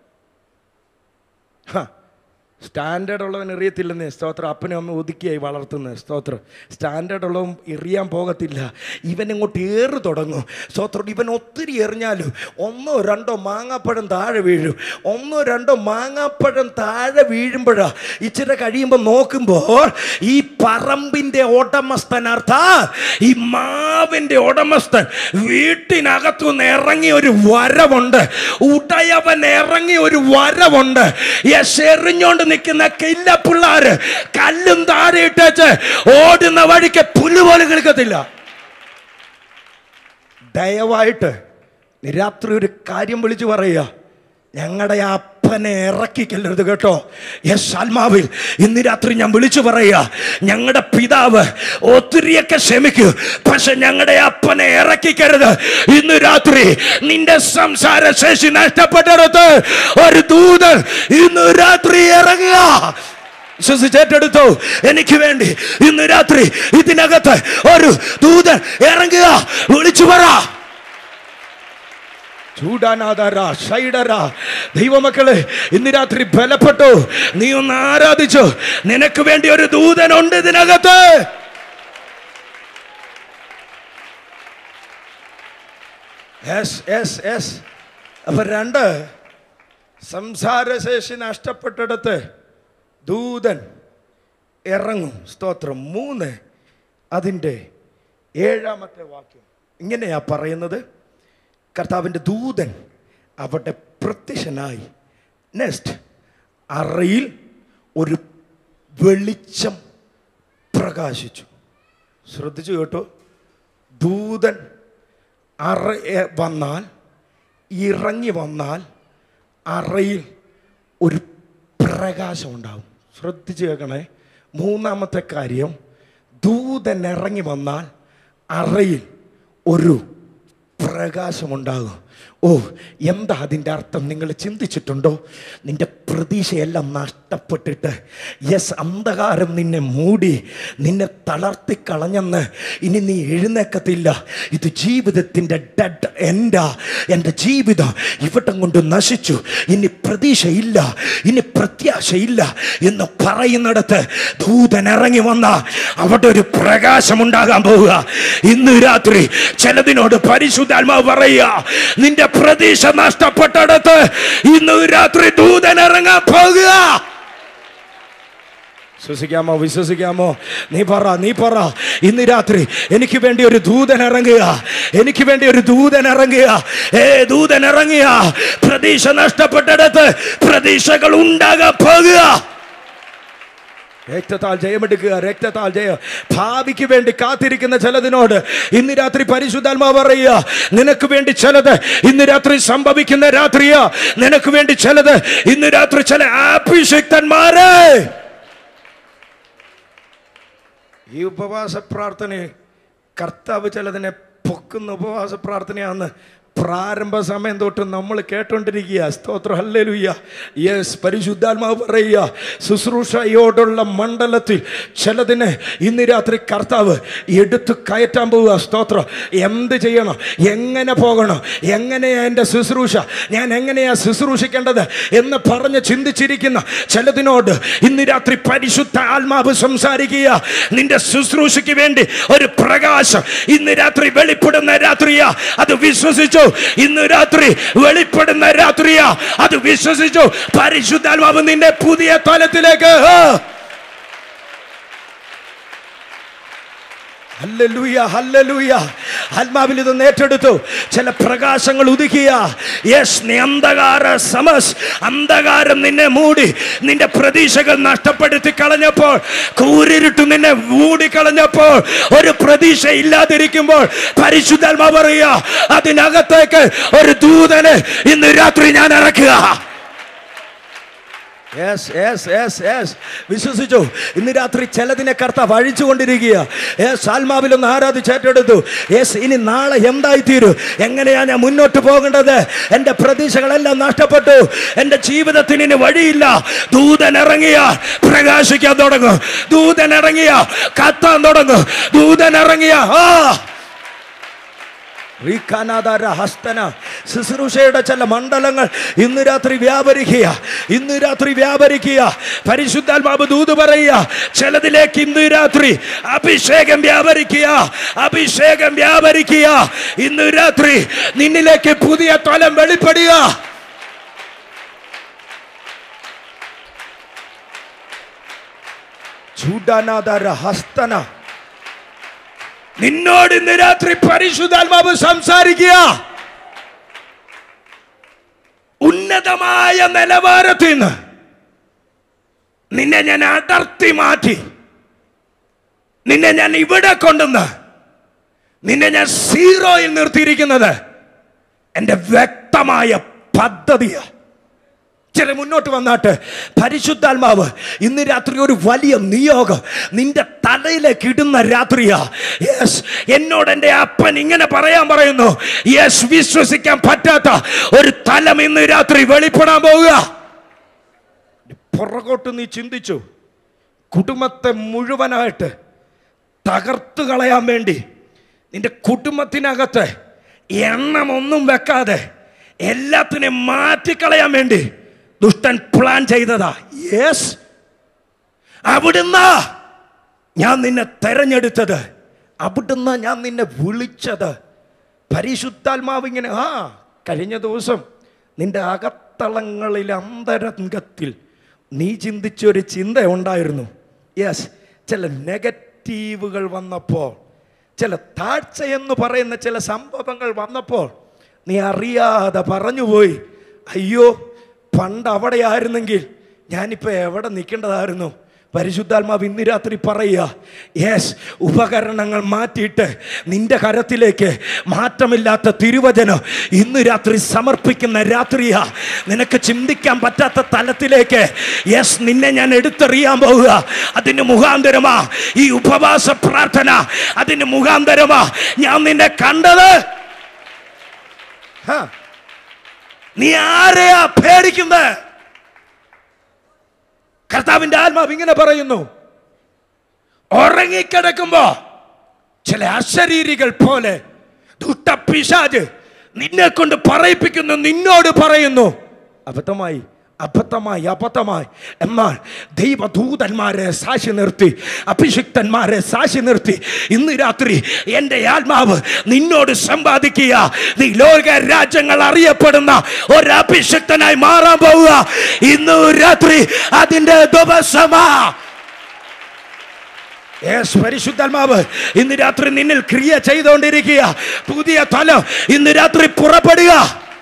ഹ, സ്റ്റാൻഡേർഡ് ഉള്ളവൻ എറിയത്തില്ലെന്നേ സ്തോത്രം അപ്പനും അമ്മ ഒതുക്കിയായി വളർത്തുന്നത് സ്തോത്രം സ്റ്റാൻഡേർഡ് ഉള്ളവൻ എറിയാൻ പോകത്തില്ല ഇവൻ ഇങ്ങോട്ട് ഏറ് തുടങ്ങും സ്തോത്രം ഇവൻ ഒത്തിരി എറിഞ്ഞാലും ഒന്നോ രണ്ടോ മാങ്ങാപ്പഴം താഴെ വീഴും ഒന്നോ രണ്ടോ മാങ്ങാപ്പഴം താഴെ വീഴുമ്പോഴാ ഇച്ചിരി കഴിയുമ്പോൾ നോക്കുമ്പോൾ ഈ പറമ്പിന്റെ ഉടമസ്ഥനർത്ഥ ഈ മാവിന്റെ ഉടമസ്ഥൻ വീട്ടിനകത്തുനിന്ന് ഇറങ്ങി ഒരു വരവുണ്ട് ഉടയവൻ ഇറങ്ങി ഒരു വരവുണ്ട് യെസ് എറിഞ്ഞോണ്ട് നിൽക്കുന്ന കില്ല പിള്ളാര് കല്ലും താഴെ ഇട്ടേച്ച് ഓടുന്ന വഴിക്ക് പുല്ല് പോലും കിടക്കത്തില്ല ദയവായിട്ട് നീ രാത്രി ഒരു കാര്യം വിളിച്ചു പറയുക ഞങ്ങളുടെ ആ അപ്പനെ ഇറക്കിക്കല്ലരുത് കേട്ടോ യെസ് ആത്മാവിൽ ഇന്ന് രാത്രി ഞാൻ വിളിച്ചു പറയുക ഞങ്ങളുടെ പിതാവ് ഒത്തിരിയൊക്കെ ക്ഷമിക്കൂ പക്ഷെ ഞങ്ങളുടെ അപ്പനെ ഇറക്കിക്കരുത് ഇന്ന് രാത്രി നിന്റെ സംസാര ശേഷി നഷ്ടപ്പെട്ടിടത്ത് ഒരു ദൂതൻ ഇന്ന് രാത്രി ഇറങ്ങുക വിശ്വസിച്ചേറ്റെടുത്തു എനിക്ക് വേണ്ടി ഇന്ന് രാത്രി ഇതിനകത്ത് ഒരു ദൂതൻ ഇറങ്ങുക വിളിച്ചു പറ ചൂടാനാദാര ഷൈഡര ദൈവമക്കളെ ഇന്ന് രാത്രി ബലപ്പെട്ടു നീ ഒന്ന് ആരാധിച്ചു നിനക്ക് വേണ്ടി ഒരു ദൂതനുണ്ട് ഇതിനകത്ത് യെസ് യെസ് യെസ് അപ്പൊ രണ്ട് സംസാരശേഷി നഷ്ടപ്പെട്ടിടത്ത് ദൂതൻ ഇറങ്ങും സ്തോത്രം മൂന്ന് അതിൻ്റെ ഏഴാമത്തെ വാക്യം ഇങ്ങനെയാ പറയുന്നത് കർത്താവിൻ്റെ ദൂതൻ അവിടെ പ്രത്യക്ഷനായി നെക്സ്റ്റ് അറയിൽ ഒരു വെളിച്ചം പ്രകാശിച്ചു ശ്രദ്ധിച്ചു കേട്ടോ ദൂതൻ അറ എ- വന്നാൽ ഇറങ്ങി വന്നാൽ അറയിൽ ഒരു പ്രകാശം ഉണ്ടാവും ശ്രദ്ധിച്ചു കേൾക്കണേ മൂന്നാമത്തെ കാര്യം ദൂതൻ ഇറങ്ങി വന്നാൽ അറയിൽ ഒരു പ്രകാശമുണ്ടാകും ഓ എന്താ അതിൻ്റെ അർത്ഥം നിങ്ങൾ ചിന്തിച്ചിട്ടുണ്ടോ നിന്റെ പ്രതീക്ഷയെല്ലാം നഷ്ടപ്പെട്ടിട്ട് യെസ് അന്ധകാരം നിന്നെ മൂടി നിന്നെ തളർത്തിക്കളഞ്ഞെന്ന് ഇനി നീ എഴുന്നേക്കത്തില്ല ഇത് ജീവിതത്തിൻ്റെ ഡെഡ് എൻഡാ എൻ്റെ ജീവിതം ഇവിടം കൊണ്ട് നശിച്ചു ഇനി പ്രതീക്ഷയില്ല ഇനി പ്രത്യാശയില്ല എന്ന് പറയുന്നിടത്ത് ദൂതൻ ഇറങ്ങി വന്ന അവിടെ ഒരു പ്രകാശമുണ്ടാകാൻ പോവുക ഇന്ന് രാത്രി ചിലതിനോട് പരിശുദ്ധാത്മാവ് പറയുക നിന്റെ പ്രതീക്ഷ നഷ്ടപ്പെട്ടിടത്ത് ഇന്ന് രാത്രി ദൂതൻ ഇറങ്ങാൻ പോകുക വിശ്വസിക്കാമോ വിശ്വസിക്കാമോ നീ പറ നീ പറ ഇന്ന് രാത്രി എനിക്ക് വേണ്ടി ഒരു ദൂതൻ ഇറങ്ങുക എനിക്ക് വേണ്ടി ഒരു ദൂതൻ ഇറങ്ങുക ഏ ദൂതൻ ഇറങ്ങുക പ്രതീക്ഷ നഷ്ടപ്പെട്ടിടത്ത് പ്രതീക്ഷകൾ ഉണ്ടാകാൻ പോകുക രക്തത്താൽ ജയമെടുക്കുക രക്തത്താൽ ജയം ഭാവിക്ക് വേണ്ടി കാത്തിരിക്കുന്ന ചിലതിനോട് ഇന്ന് രാത്രി പരിശുദ്ധാത്മാവ് പറയുക നിനക്ക് വേണ്ടി ചിലത് ഇന്ന് രാത്രി സംഭവിക്കുന്ന രാത്രിയാ നിനക്ക് വേണ്ടി ചിലത് ഇന്ന് രാത്രി ചില അഭിഷിക്തന്മാരെ ഈ ഉപവാസ പ്രാർത്ഥന കർത്താവ് ചിലതിനെ പൊക്കുന്ന ഉപവാസ പ്രാർത്ഥനയാന്ന് പ്രാരംഭ സമയം തൊട്ട് നമ്മൾ കേട്ടോണ്ടിരിക്കുക സ്തോത്രം ഹല്ലേലൂയ യെസ് പരിശുദ്ധാത്മാവ് പറയുക ശുശ്രൂഷയോടുള്ള മണ്ഡലത്തിൽ ചിലതിനെ ഇന്ന് രാത്രി കർത്താവ് എടുത്തു കയറ്റാൻ പോവുക സ്തോത്രം എന്ത് ചെയ്യണം എങ്ങനെ പോകണം എങ്ങനെയാ എൻ്റെ ശുശ്രൂഷ ഞാൻ എങ്ങനെയാ ശുശ്രൂഷിക്കേണ്ടത് എന്ന് പറഞ്ഞ് ചിന്തിച്ചിരിക്കുന്ന ചിലതിനോട് ഇന്ന് രാത്രി പരിശുദ്ധ ആത്മാവ് സംസാരിക്കുക നിന്റെ ശുശ്രൂഷയ്ക്ക് വേണ്ടി ഒരു പ്രകാശം ഇന്ന് രാത്രി വെളിപ്പെടുന്ന രാത്രിയാ അത് വിശ്വസിച്ചു ഇന്ന് രാത്രി വെളിപ്പെടുന്ന രാത്രിയാ അത് വിശ്വസിച്ചു പരിശുദ്ധാത്മാവ് നിന്റെ പുതിയ തലത്തിലേക്ക് ആ. ഹല്ലേലൂയ ഹല്ലേലൂയ ആത്മാവിൽ ഇത് ഏറ്റെടുത്തു ചില പ്രകാശങ്ങൾ ഉദിക്കുക യെസ് നീ അന്ധകാര സമസ് അന്ധകാരം നിന്നെ മൂടി നിന്റെ പ്രതീക്ഷകൾ നഷ്ടപ്പെടുത്തി കളഞ്ഞപ്പോൾ കൂരിരുട്ട് നിന്നെ മൂടി കളഞ്ഞപ്പോൾ ഒരു പ്രതീക്ഷ ഇല്ലാതിരിക്കുമ്പോൾ പരിശുദ്ധാത്മാ പറയുക അതിനകത്തേക്ക് ഒരു ദൂതന് ഇന്ന് രാത്രി ഞാൻ ഇറക്കുക യെസ് യെസ് യെസ് യെസ് വിശ്വസിച്ചു ഇന്ന് രാത്രി ചിലതിനെ കർത്താവ് അഴിച്ചുകൊണ്ടിരിക്കുക യെസ് ആത്മാവിലൊന്ന് ആരാധിച്ചേറ്റെടുത്തു യെസ് ഇനി നാളെ എന്തായി തീരും എങ്ങനെയാ ഞാൻ മുന്നോട്ട് പോകേണ്ടത് എൻ്റെ പ്രതീക്ഷകളെല്ലാം നഷ്ടപ്പെട്ടു എൻ്റെ ജീവിതത്തിന് ഇനി വഴിയില്ല ദൂതൻ ഇറങ്ങിയ പ്രകാശിക്കാൻ തുടങ്ങും ദൂതൻ ഇറങ്ങിയ കത്താൻ തുടങ്ങും ദൂതൻ ഇറങ്ങിയ ആ റീഖാനാദാര ഹസ്തന ശുശ്രൂഷയുടെ ചില മണ്ഡലങ്ങൾ ഇന്ന് രാത്രി വ്യാപരിക്കുക ഇന്ന് രാത്രി വ്യാപരിക്കുക പരിശുദ്ധാത്മാവ് ദൂത് പറയുക ചിലതിലേക്ക് ഇന്ന് രാത്രി അഭിഷേകം വ്യാപരിക്കുക അഭിഷേകം വ്യാപരിക്കുക ഇന്ന് രാത്രി നിന്നിലേക്ക് പുതിയ തലം വെളിപ്പെടുക ചൂടാനാദാര ഹസ്തന നിന്നോട് ഇന്ന് രാത്രി പരിശുദ്ധാത്മാവ് സംസാരിക്കുക ഉന്നതമായ നിലവാരത്തിൽ നിന്ന് നിന്നെ ഞാൻ അടർത്തി മാറ്റി നിന്നെ ഞാൻ ഇവിടെ കൊണ്ടുവന്ന് നിന്നെ ഞാൻ സീറോയിൽ നിർത്തിയിരിക്കുന്നത് എൻ്റെ വ്യക്തമായ പദ്ധതിയാണ് ചില മുന്നോട്ട് വന്നാട്ട് പരിശുദ്ധാത്മാവ് ഇന്ന് രാത്രി ഒരു വലിയ നിയോഗം നിന്റെ തലയിലേക്ക് ഇടുന്ന രാത്രിയാ യെസ് എന്നോട് എൻ്റെ അപ്പൻ ഇങ്ങനെ പറയാൻ പറയുന്നു യെസ് വിശ്വസിക്കാൻ പറ്റാത്ത ഒരു തലം ഇന്ന് രാത്രി വെളിപ്പെടാൻ പോവുക പുറകോട്ട് നീ ചിന്തിച്ചു കുടുംബത്തെ മുഴുവനായിട്ട് തകർത്തു കളയാൻ വേണ്ടി നിന്റെ കുടുംബത്തിനകത്ത് എണ്ണമൊന്നും വെക്കാതെ എല്ലാത്തിനെയും മാറ്റിക്കളയാൻ വേണ്ടി ദുഷ്ടൻ പ്ലാൻ ചെയ്തതാ യെസ് അവിടുന്ന് ഞാൻ നിന്നെ തെരഞ്ഞെടുത്തത് അവിടുന്ന് ഞാൻ നിന്നെ വിളിച്ചത് പരിശുദ്ധാത്മാവ് ഇങ്ങനെ ആ കഴിഞ്ഞ ദിവസം നിന്റെ അകത്തളങ്ങളിൽ അന്തരംഗത്തിൽ നീ ചിന്തിച്ച ഒരു ചിന്ത ഉണ്ടായിരുന്നു യെസ് ചില നെഗറ്റീവുകൾ വന്നപ്പോൾ ചില താഴ്ച എന്ന് പറയുന്ന ചില സംഭവങ്ങൾ വന്നപ്പോൾ നീ അറിയാതെ പറഞ്ഞുപോയി അയ്യോ പണ്ട് അവിടെ ആയിരുന്നെങ്കിൽ ഞാനിപ്പോൾ എവിടെ നിൽക്കേണ്ടതായിരുന്നു പരിശുദ്ധാത്മാവ് ഇന്ന് രാത്രി പറയുക യെസ് ഉപകരണങ്ങൾ മാറ്റിയിട്ട് നിന്റെ കരത്തിലേക്ക് മാറ്റമില്ലാത്ത തിരുവചനം ഇന്ന് രാത്രി സമർപ്പിക്കുന്ന രാത്രിയാ നിനക്ക് ചിന്തിക്കാൻ പറ്റാത്ത തലത്തിലേക്ക് യെസ് നിന്നെ ഞാൻ എടുത്തെറിയാൻ പോവുക അതിന് മുഖാന്തരമാ ഈ ഉപവാസ പ്രാർത്ഥന അതിന് മുഖാന്തരമാ ഞാൻ നിന്നെ കണ്ടത് ഹാ. നീ ആരെയാ പേടിക്കുന്നത് കർത്താവിന്റെ ആത്മാവ് ഇങ്ങനെ പറയുന്നു ഉറങ്ങിക്കിടക്കുമ്പോ ചില അശരീരികൾ പോലെ ദുഷ്ടപിശാജ് നിന്നെ കൊണ്ട് പറയിപ്പിക്കുന്നു നിന്നോട് പറയുന്നു അബദ്ധമായി അബദ്ധമായി അബദ്ധമായി എന്നാൽ ദൈവദൂതന്മാരെ സാക്ഷി നിർത്തി അഭിഷിക്തന്മാരെ സാക്ഷി നിർത്തി ഇന്ന് രാത്രി എൻ്റെ ആത്മാവ് നിന്നോട് സമ്പാദിക്കുക നീ ലോക രാജ്യങ്ങൾ അറിയപ്പെടുന്ന ഒരു അഭിഷിക്തനായി മാറാൻ പോവുക ഇന്ന് രാത്രി അതിൻ്റെ ദിവസമാ യേസ് പരിശുദ്ധാത്മാവ് ഇന്ന് രാത്രി നിന്നിൽ ക്രിയ ചെയ്തുകൊണ്ടിരിക്കുക പുതിയ തലം ഇന്ന് രാത്രി പുറപ്പെടുക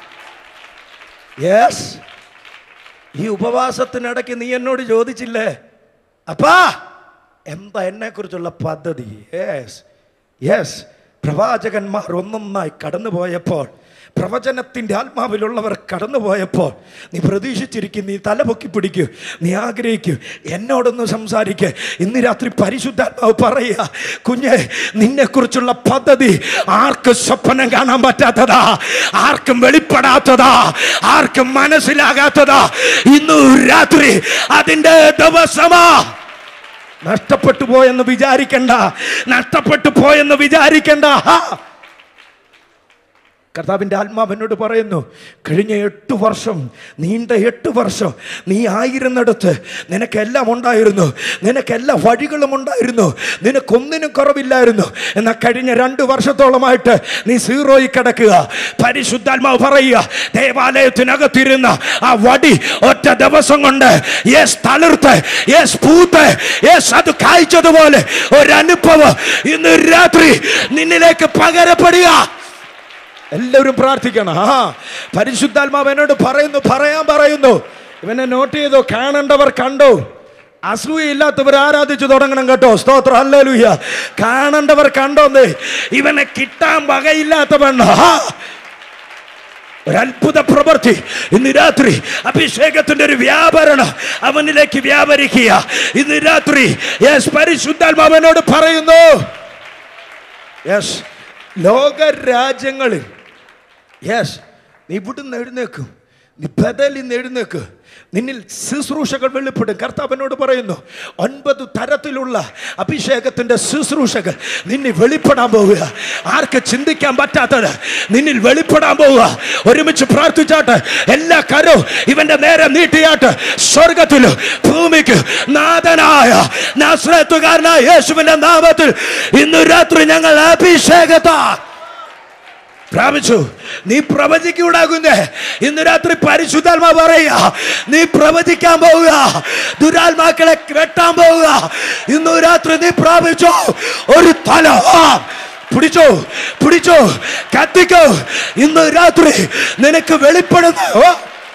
യെസ് ഈ ഉപവാസത്തിനിടയ്ക്ക് നീ എന്നോട് ചോദിച്ചില്ലേ അപ്പാ എന്താ എന്നെ കുറിച്ചുള്ള പദ്ധതി യെസ് യെസ് പ്രവാചകന്മാർ ഒന്നൊന്നായി കടന്നു പോയപ്പോൾ പ്രവചനത്തിൻ്റെ ആത്മാവിലുള്ളവർ കടന്നുപോയപ്പോൾ നീ പ്രതീക്ഷിച്ചിരിക്കും നീ തലപൊക്കി പിടിക്കൂ നീ ആഗ്രഹിക്കൂ എന്നോടൊന്ന് സംസാരിക്കുക ഇന്ന് രാത്രി പരിശുദ്ധാത്മാവ് പറയുക കുഞ്ഞെ നിന്നെക്കുറിച്ചുള്ള പദ്ധതി ആർക്കും സ്വപ്നം കാണാൻ പറ്റാത്തതാ ആർക്കും വെളിപ്പെടാത്തതാ ആർക്കും മനസ്സിലാകാത്തതാ ഇന്ന് രാത്രി അതിൻ്റെ ദിവസമാ നഷ്ടപ്പെട്ടു പോയെന്ന് വിചാരിക്കണ്ട നഷ്ടപ്പെട്ടു പോയെന്ന് വിചാരിക്കണ്ട ഹാ. കർത്താവിൻ്റെ ആത്മാവെന്നോട് പറയുന്നു കഴിഞ്ഞ എട്ട് വർഷം നീണ്ട എട്ട് വർഷം നീ ആയിരുന്നിടത്ത് നിനക്കെല്ലാം ഉണ്ടായിരുന്നു നിനക്കെല്ലാ വഴികളും ഉണ്ടായിരുന്നു നിനക്കൊന്നിനും കുറവില്ലായിരുന്നു എന്നാൽ കഴിഞ്ഞ രണ്ട് വർഷത്തോളമായിട്ട് നീ സീറോയിൽ കിടക്കുക പരിശുദ്ധാത്മാവ് പറയുക ദേവാലയത്തിനകത്തിരുന്ന ആ വടി ഒറ്റ ദിവസം കൊണ്ട് യെസ് തളിർത്ത് യെസ് പൂത്ത് യെസ് അത് കായ്ച്ചതുപോലെ ഒരനുഭവം ഇന്ന് രാത്രി നിന്നിലേക്ക് പകരപ്പെടുക എല്ലാവരും പ്രാർത്ഥിക്കണം ആ പരിശുദ്ധാത്മാവ് എന്നോട് പറയുന്നു പറയാൻ പറയുന്നു ഇവനെ നോട്ട് ചെയ്തോ കാണേണ്ടവർ കണ്ടോ അസൂയയില്ലാത്തവർ ആരാധിച്ചു തുടങ്ങണം കേട്ടോ സ്തോത്രം അല്ലൂയ കാണേണ്ടവർ കണ്ടോന്നേ ഇവനെ കിട്ടാൻ വകയില്ലാത്തവൻ ആ ഒരത്ഭുത പ്രവൃത്തി ഇന്ന് രാത്രി അഭിഷേകത്തിന്റെ ഒരു വ്യാപരണം അവനിലേക്ക് വ്യാപരിക്കുക ഇന്ന് രാത്രി യെസ് പരിശുദ്ധാത്മാവനോട് പറയുന്നു യെസ് ലോക രാജ്യങ്ങളിൽ യെസ് നീ ഇവിടുന്ന് എഴുന്നേക്കും നീ ബദലിൽ നിന്ന് എഴുന്നേക്ക് നിന്നിൽ ശുശ്രൂഷകൾ വെളിപ്പെടും കർത്താവിനോട് പറയുന്നു ഒൻപത് തരത്തിലുള്ള അഭിഷേകത്തിന്റെ ശുശ്രൂഷകൾ നിന്നിൽ വെളിപ്പെടാൻ പോവുക ആർക്ക് ചിന്തിക്കാൻ പറ്റാത്തത് നിന്നിൽ വെളിപ്പെടാൻ പോവുക ഒരുമിച്ച് പ്രാർത്ഥിച്ചാട്ട് എല്ലാ കരവും ഇവന്റെ നേരെ നീട്ടിയാട്ട് സ്വർഗത്തിലും ഭൂമിക്ക് നാഥനായ നാശ്രയത്തുകാരനായ യേശുവിന്റെ നാമത്തിൽ ഇന്ന് രാത്രി ഞങ്ങൾ അഭിഷേകത്താ പ്രാപിച്ചു നീ പ്രവചിക്കൂടാകുന്നേ ഇന്ന് രാത്രി പരിശുദ്ധാത്മാ പറയുക നീ പ്രവചിക്കാൻ പോവുക ദുരാത്മാക്കളെ വെട്ടാൻ പോവുക ഇന്ന് രാത്രി നീ പ്രാപിച്ചോ ഒരു തല ആ, പിടിച്ചോ പിടിച്ചോ കത്തിക്കോ ഇന്ന് രാത്രി നിനക്ക് വെളിപ്പെടുന്ന ഓ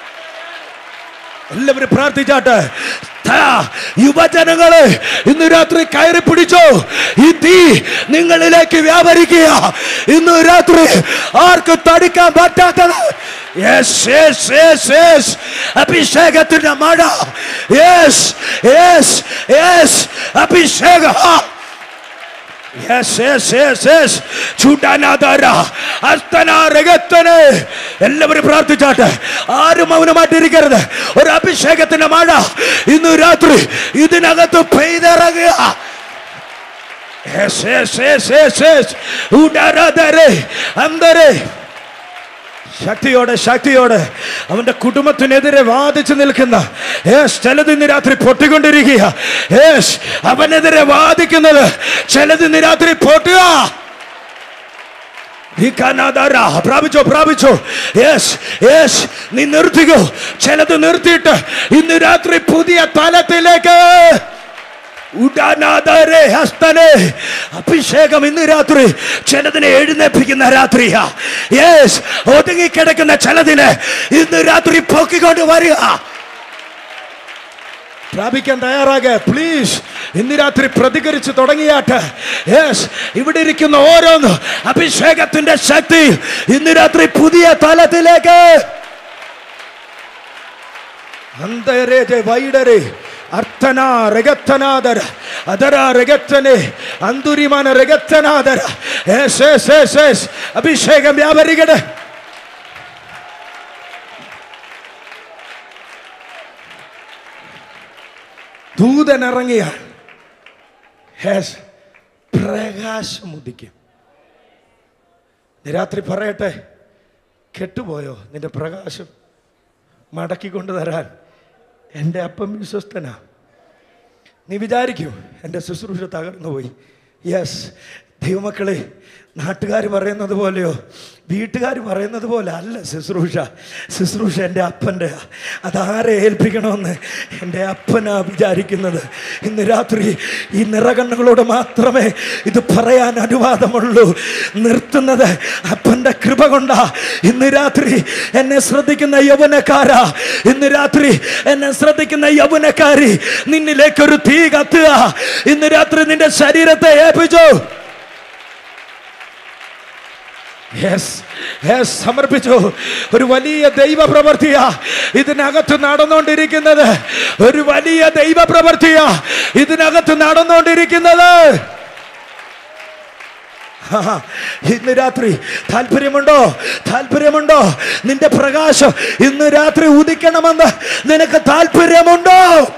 എല്ലാവരും പ്രാർത്ഥിച്ചാട്ടെ ത- യുവജനങ്ങളെ ഇന്ന് രാത്രി കയറി പിടിച്ചോ ഈ തീ നിങ്ങളിലേക്ക് വ്യാപരിക്കുക ഇന്ന് രാത്രി ആർക്ക് തടുക്കാൻ പറ്റാത്തത് യെസ് യെസ് യെസ് യെസ് അഭിഷേകത്തിന്റെ മഴ യെസ് യെസ് യെസ് അഭിഷേകം Yes, yes, yes, yes. ചുടാനാധാര അസ്തനാരകത്തന് എല്ലാവരും പ്രാർത്ഥിച്ചാട്ടെ ആരും മൗനമായിട്ടിരിക്കരുത് ഒരു അഭിഷേകത്തിന്റെ മഴ ഇന്ന് രാത്രി ഇതിനകത്ത് പെയ്തിറങ്ങുക Yes, yes, yes, yes, yes. ഉടാരാധരെ, അന്തരെ ശക്തിയോടെ ശക്തിയോടെ അവന്റെ കുടുംബത്തിനെതിരെ വാദിച്ചു നിൽക്കുന്ന യേശ് ചിലത് ഇന്ന് രാത്രി പൊട്ടിക്കൊണ്ടിരിക്കുക യേശ് അവനെതിരെ വാദിക്കുന്നത് ചിലത് ഇന്ന് രാത്രി പൊട്ടുക ഈ കനാദാര പ്രാപിച്ചോ പ്രാപിച്ചോ യേശ് യേശ് നീ നിർത്തിക്കോ ചിലത് നിർത്തിയിട്ട് ഇന്ന് രാത്രി പുതിയ തലത്തിലേക്ക് ഉടാനാദാരെ ഹസ്തനെ അഭിഷേകം ഇന്ന് രാത്രി ചിലതിനെ എഴുന്നേപ്പിക്കുന്ന രാത്രിയാ യേസ് ഒതുങ്ങിക്കിടക്കുന്ന ചിലതിനെ ഇന്ന് രാത്രി പൊക്കിക്കൊണ്ട് വരിക പ്രാപിക്കാൻ തയ്യാറാകെ പ്ലീസ് ഇന്ന് രാത്രി പ്രതികരിച്ച് തുടങ്ങിയാട്ട് യെസ് ഇവിടെ ഇരിക്കുന്ന ഓരോന്ന് അഭിഷേകത്തിന്റെ ശക്തി ഇന്ന് രാത്രി പുതിയ തലത്തിലേക്ക് അന്തരേ വൈഡരേ അർത്ഥന രഗത്തനാദര അതര രഗത്തനെ അന്തുരിമാന രഗത്തനാദര യേസ് യേസ് യേസ് യേസ് അഭിഷേകം വ്യാപരികടെ ദൂതൻ ഇറങ്ങിയ യേസ് പ്രകാശം ഉദിക്കും നീ രാത്രി പറയട്ടെ കെട്ടുപോയോ നിന്റെ പ്രകാശം മടക്കിക്കൊണ്ട് തരാൻ എൻ്റെ അപ്പം വിശ്വസ്തനാ നീ വിചാരിക്കൂ എൻ്റെ ശുശ്രൂഷ തകർന്നു പോയി യെസ് ദൈവമക്കളെ നാട്ടുകാർ പറയുന്നത് പോലെയോ വീട്ടുകാർ പറയുന്നത് പോലെ അല്ല ശുശ്രൂഷ ശുശ്രൂഷ എൻ്റെ അപ്പൻ്റെ അതാരെ ഏൽപ്പിക്കണമെന്ന് എൻ്റെ അപ്പനാ വിചാരിക്കുന്നത് ഇന്ന് രാത്രി ഈ നിറകണ്ണുകളോട് മാത്രമേ ഇത് പറയാൻ അനുവാദമുള്ളൂ നിർത്തുന്നത് അപ്പൻ്റെ കൃപ കൊണ്ടാ ഇന്ന് രാത്രി എന്നെ ശ്രദ്ധിക്കുന്ന യൗവനക്കാരാ ഇന്ന് രാത്രി എന്നെ ശ്രദ്ധിക്കുന്ന യൗവനക്കാരി നിന്നിലേക്കൊരു തീ കത്തുക ഇന്ന് രാത്രി നിന്റെ ശരീരത്തെ ഏൽപ്പിച്ചു യെസ് യെസ് സമർപ്പിച്ചു ഒരു വലിയ ദൈവ പ്രവൃത്തിയാ ഇതിനകത്ത് നടന്നുകൊണ്ടിരിക്കുന്നത് ഒരു വലിയ ദൈവ പ്രവൃത്തിയാ ഇതിനകത്ത് നടന്നുകൊണ്ടിരിക്കുന്നത് ആഹാ. ഇന്ന് രാത്രി താല്പര്യമുണ്ടോ താല്പര്യമുണ്ടോ നിന്റെ പ്രകാശം ഇന്ന് രാത്രി ഉദിക്കണമെന്ന് നിനക്ക് താല്പര്യമുണ്ടോ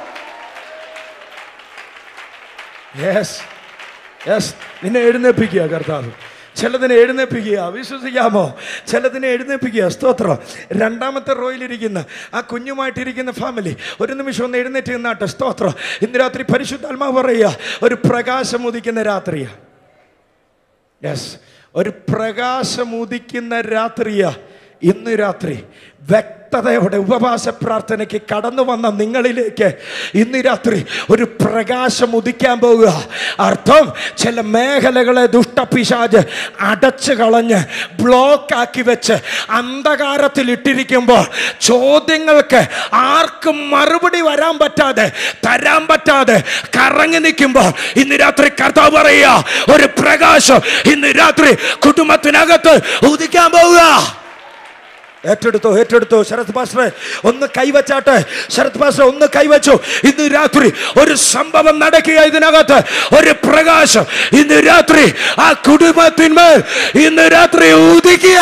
യെസ് യെസ് നിന്നെ എഴുന്നേൽപ്പിക്കുക കർത്താവ് ചിലതിനെ എഴുന്നേൽപ്പിക്കുക വിശ്വസിക്കാമോ ചിലതിനെ എഴുന്നേൽപ്പിക്കുക സ്തോത്രം രണ്ടാമത്തെ റോയിലിരിക്കുന്ന ആ കുഞ്ഞുമായിട്ടിരിക്കുന്ന ഫാമിലി ഒരു നിമിഷം ഒന്ന് എഴുന്നേറ്റ് നിന്നാട്ടെ സ്തോത്രം ഇന്ന് രാത്രി പരിശുദ്ധാത്മാവ് പറയുക ഒരു പ്രകാശം ഉദിക്കുന്ന രാത്രിയാ യെസ് ഒരു പ്രകാശം ഉദിക്കുന്ന രാത്രിയാ ഇന്ന് രാത്രി വ്യക്തതയോടെ ഉപവാസ പ്രാർത്ഥനയ്ക്ക് കടന്നു വന്ന നിങ്ങളിലേക്ക് ഇന്ന് രാത്രി ഒരു പ്രകാശം ഉദിക്കാൻ പോകുക അർത്ഥം ചില മേഖലകളെ ദുഷ്ടപിശാജ് അടച്ചു കളഞ്ഞ് ബ്ലോക്കാക്കി വെച്ച് അന്ധകാരത്തിൽ ഇട്ടിരിക്കുമ്പോൾ ചോദ്യങ്ങൾക്ക് ആർക്കും മറുപടി വരാൻ പറ്റാതെ തരാൻ പറ്റാതെ കറങ്ങി നിൽക്കുമ്പോൾ ഇന്ന് രാത്രി കർത്താവ് പറയുക ഒരു പ്രകാശം ഇന്ന് രാത്രി കുടുംബത്തിനകത്ത് ഉദിക്കാൻ പോവുക ഏറ്റെടുത്തോ ഏറ്റെടുത്തോ ശരത് പാസ്റ്ററെ ഒന്ന് കൈവച്ചാട്ടെ ശരത് പാസ്റ്റർ ഒന്ന് കൈവച്ചു ഇന്ന് രാത്രി ഒരു സംഭവം നടക്കുക ഇതിനകത്ത് ഒരു പ്രകാശം ഇന്ന് രാത്രി ആ കുടുംബത്തിന്മേൽ ഇന്ന് രാത്രി ഉദിക്കുക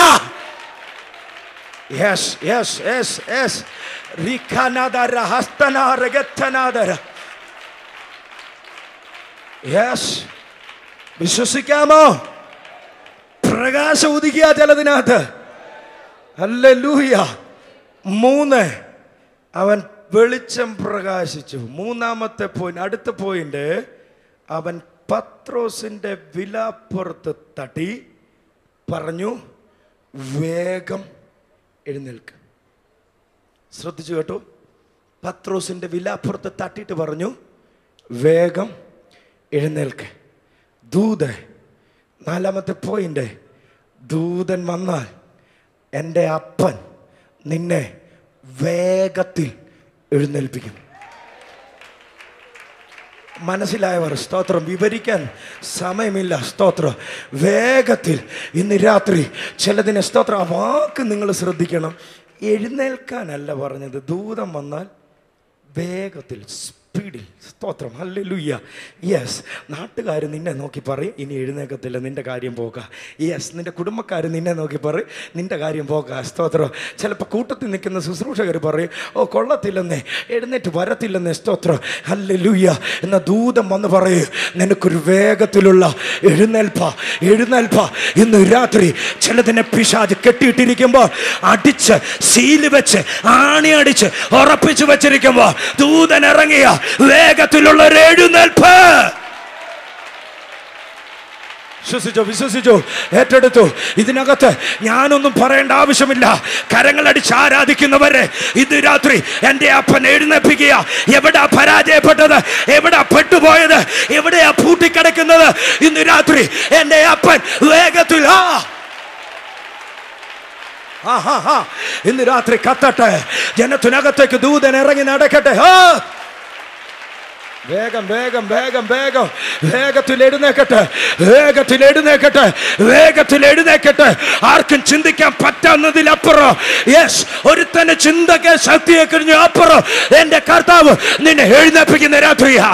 യെസ് യെസ് യെസ് യെസ് റിഖനാദര ഹസ്തനാരഗത്തനാദര യെസ് വിശ്വസിക്കാമോ പ്രകാശം ഉദിക്കുക ചിലതിനകത്ത് അല്ലൂയ മൂന്ന് അവൻ വെളിച്ചം പ്രകാശിച്ചു മൂന്നാമത്തെ പോയിന്റ് അടുത്ത പോയിന്റ് അവൻ പത്രോസിന്റെ വിലാപ്പുറത്ത് തട്ടി പറഞ്ഞു വേഗം എഴുന്നേൽക്ക് ശ്രദ്ധിച്ചു കേട്ടോ പത്രോസിന്റെ വിലാപ്പുറത്ത് തട്ടിയിട്ട് പറഞ്ഞു വേഗം എഴുന്നേൽക്ക് ദൂത് നാലാമത്തെ പോയിന്റ് ദൂതൻ വന്നാൽ എൻ്റെ അപ്പൻ നിന്നെ വേഗത്തിൽ എഴുന്നേൽപ്പിക്കും മനസ്സിലായവർ സ്തോത്രം വിവരിക്കാൻ സമയമില്ല സ്തോത്രം വേഗത്തിൽ ഇന്ന് രാത്രി ചിലതിനെ സ്തോത്രം ആ വാക്ക് നിങ്ങൾ ശ്രദ്ധിക്കണം എഴുന്നേൽക്കാനല്ല പറഞ്ഞത് ദൂതം വന്നാൽ വേഗത്തിൽ സ്പീഡിൽ സ്തോത്രം ഹല്ലേലൂയ യെസ് നാട്ടുകാർ നിന്നെ നോക്കി പറയും ഇനി എഴുന്നേക്കത്തില്ല നിന്റെ കാര്യം പോക യെസ് നിന്റെ കുടുംബക്കാർ നിന്നെ നോക്കി പറയും നിന്റെ കാര്യം പോക സ്തോത്രം ചിലപ്പോൾ കൂട്ടത്തിൽ നിൽക്കുന്ന ശുശ്രൂഷകർ പറയും ഓ കൊള്ളത്തില്ലെന്നേ എഴുന്നേറ്റ് വരത്തില്ലെന്നേ സ്തോത്രം ഹല്ലേലൂയ എന്ന ദൂതം വന്ന് പറയൂ നിനക്കൊരു വേഗത്തിലുള്ള എഴുന്നേൽപ്പ എഴുന്നേൽപ്പ ഇന്ന് രാത്രി ചിലതിനെ പിശാജ് കെട്ടിയിട്ടിരിക്കുമ്പോൾ അടിച്ച് സീല് വെച്ച് ആണി അടിച്ച് ഉറപ്പിച്ചു വെച്ചിരിക്കുമ്പോൾ ദൂതൻ ഇറങ്ങിയ വേഗത്തിലുള്ള ഒരു എഴുന്നേൽപ്പ് വിശ്വസിച്ചോ വിശ്വസിച്ചോ ഏറ്റെടുത്തു ഇതിനകത്ത് ഞാനൊന്നും പറയേണ്ട ആവശ്യമില്ല കരങ്ങളടിച്ച് ആരാധിക്കുന്നവരെ ഇന്ന് രാത്രി എൻ്റെ അപ്പൻ എഴുന്നേൽപ്പിക്കുക എവിടാ പരാജയപ്പെട്ടത് എവിടാ പെട്ടുപോയത് എവിടെയാ പൂട്ടിക്കിടക്കുന്നത് ഇന്ന് രാത്രി എൻ്റെ അപ്പൻ വേഗത്തിൽ ആ ആ, ആ, ആ. ഇന്ന് രാത്രി കത്തട്ടെ ജനത്തിനകത്തേക്ക് ദൂതൻ ഇറങ്ങി നടക്കട്ടെ ആ വേഗം വേഗം വേഗം വേഗം വേഗത്തിൽ എഴുന്നേക്കട്ടെ വേഗത്തിൽ എഴുന്നേക്കട്ടെ വേഗത്തിൽ എഴുന്നേക്കട്ടെ ആർക്കും ചിന്തിക്കാൻ പറ്റാവുന്നതിലപ്പുറം യെസ് ഒരുത്തന്റെ ചിന്തക്ക് ശക്തിയെ കഴിഞ്ഞു അപ്പുറം എന്റെ കർത്താവ് നിന്നെ എഴുന്നേപ്പിക്കുന്ന രാത്രിയാ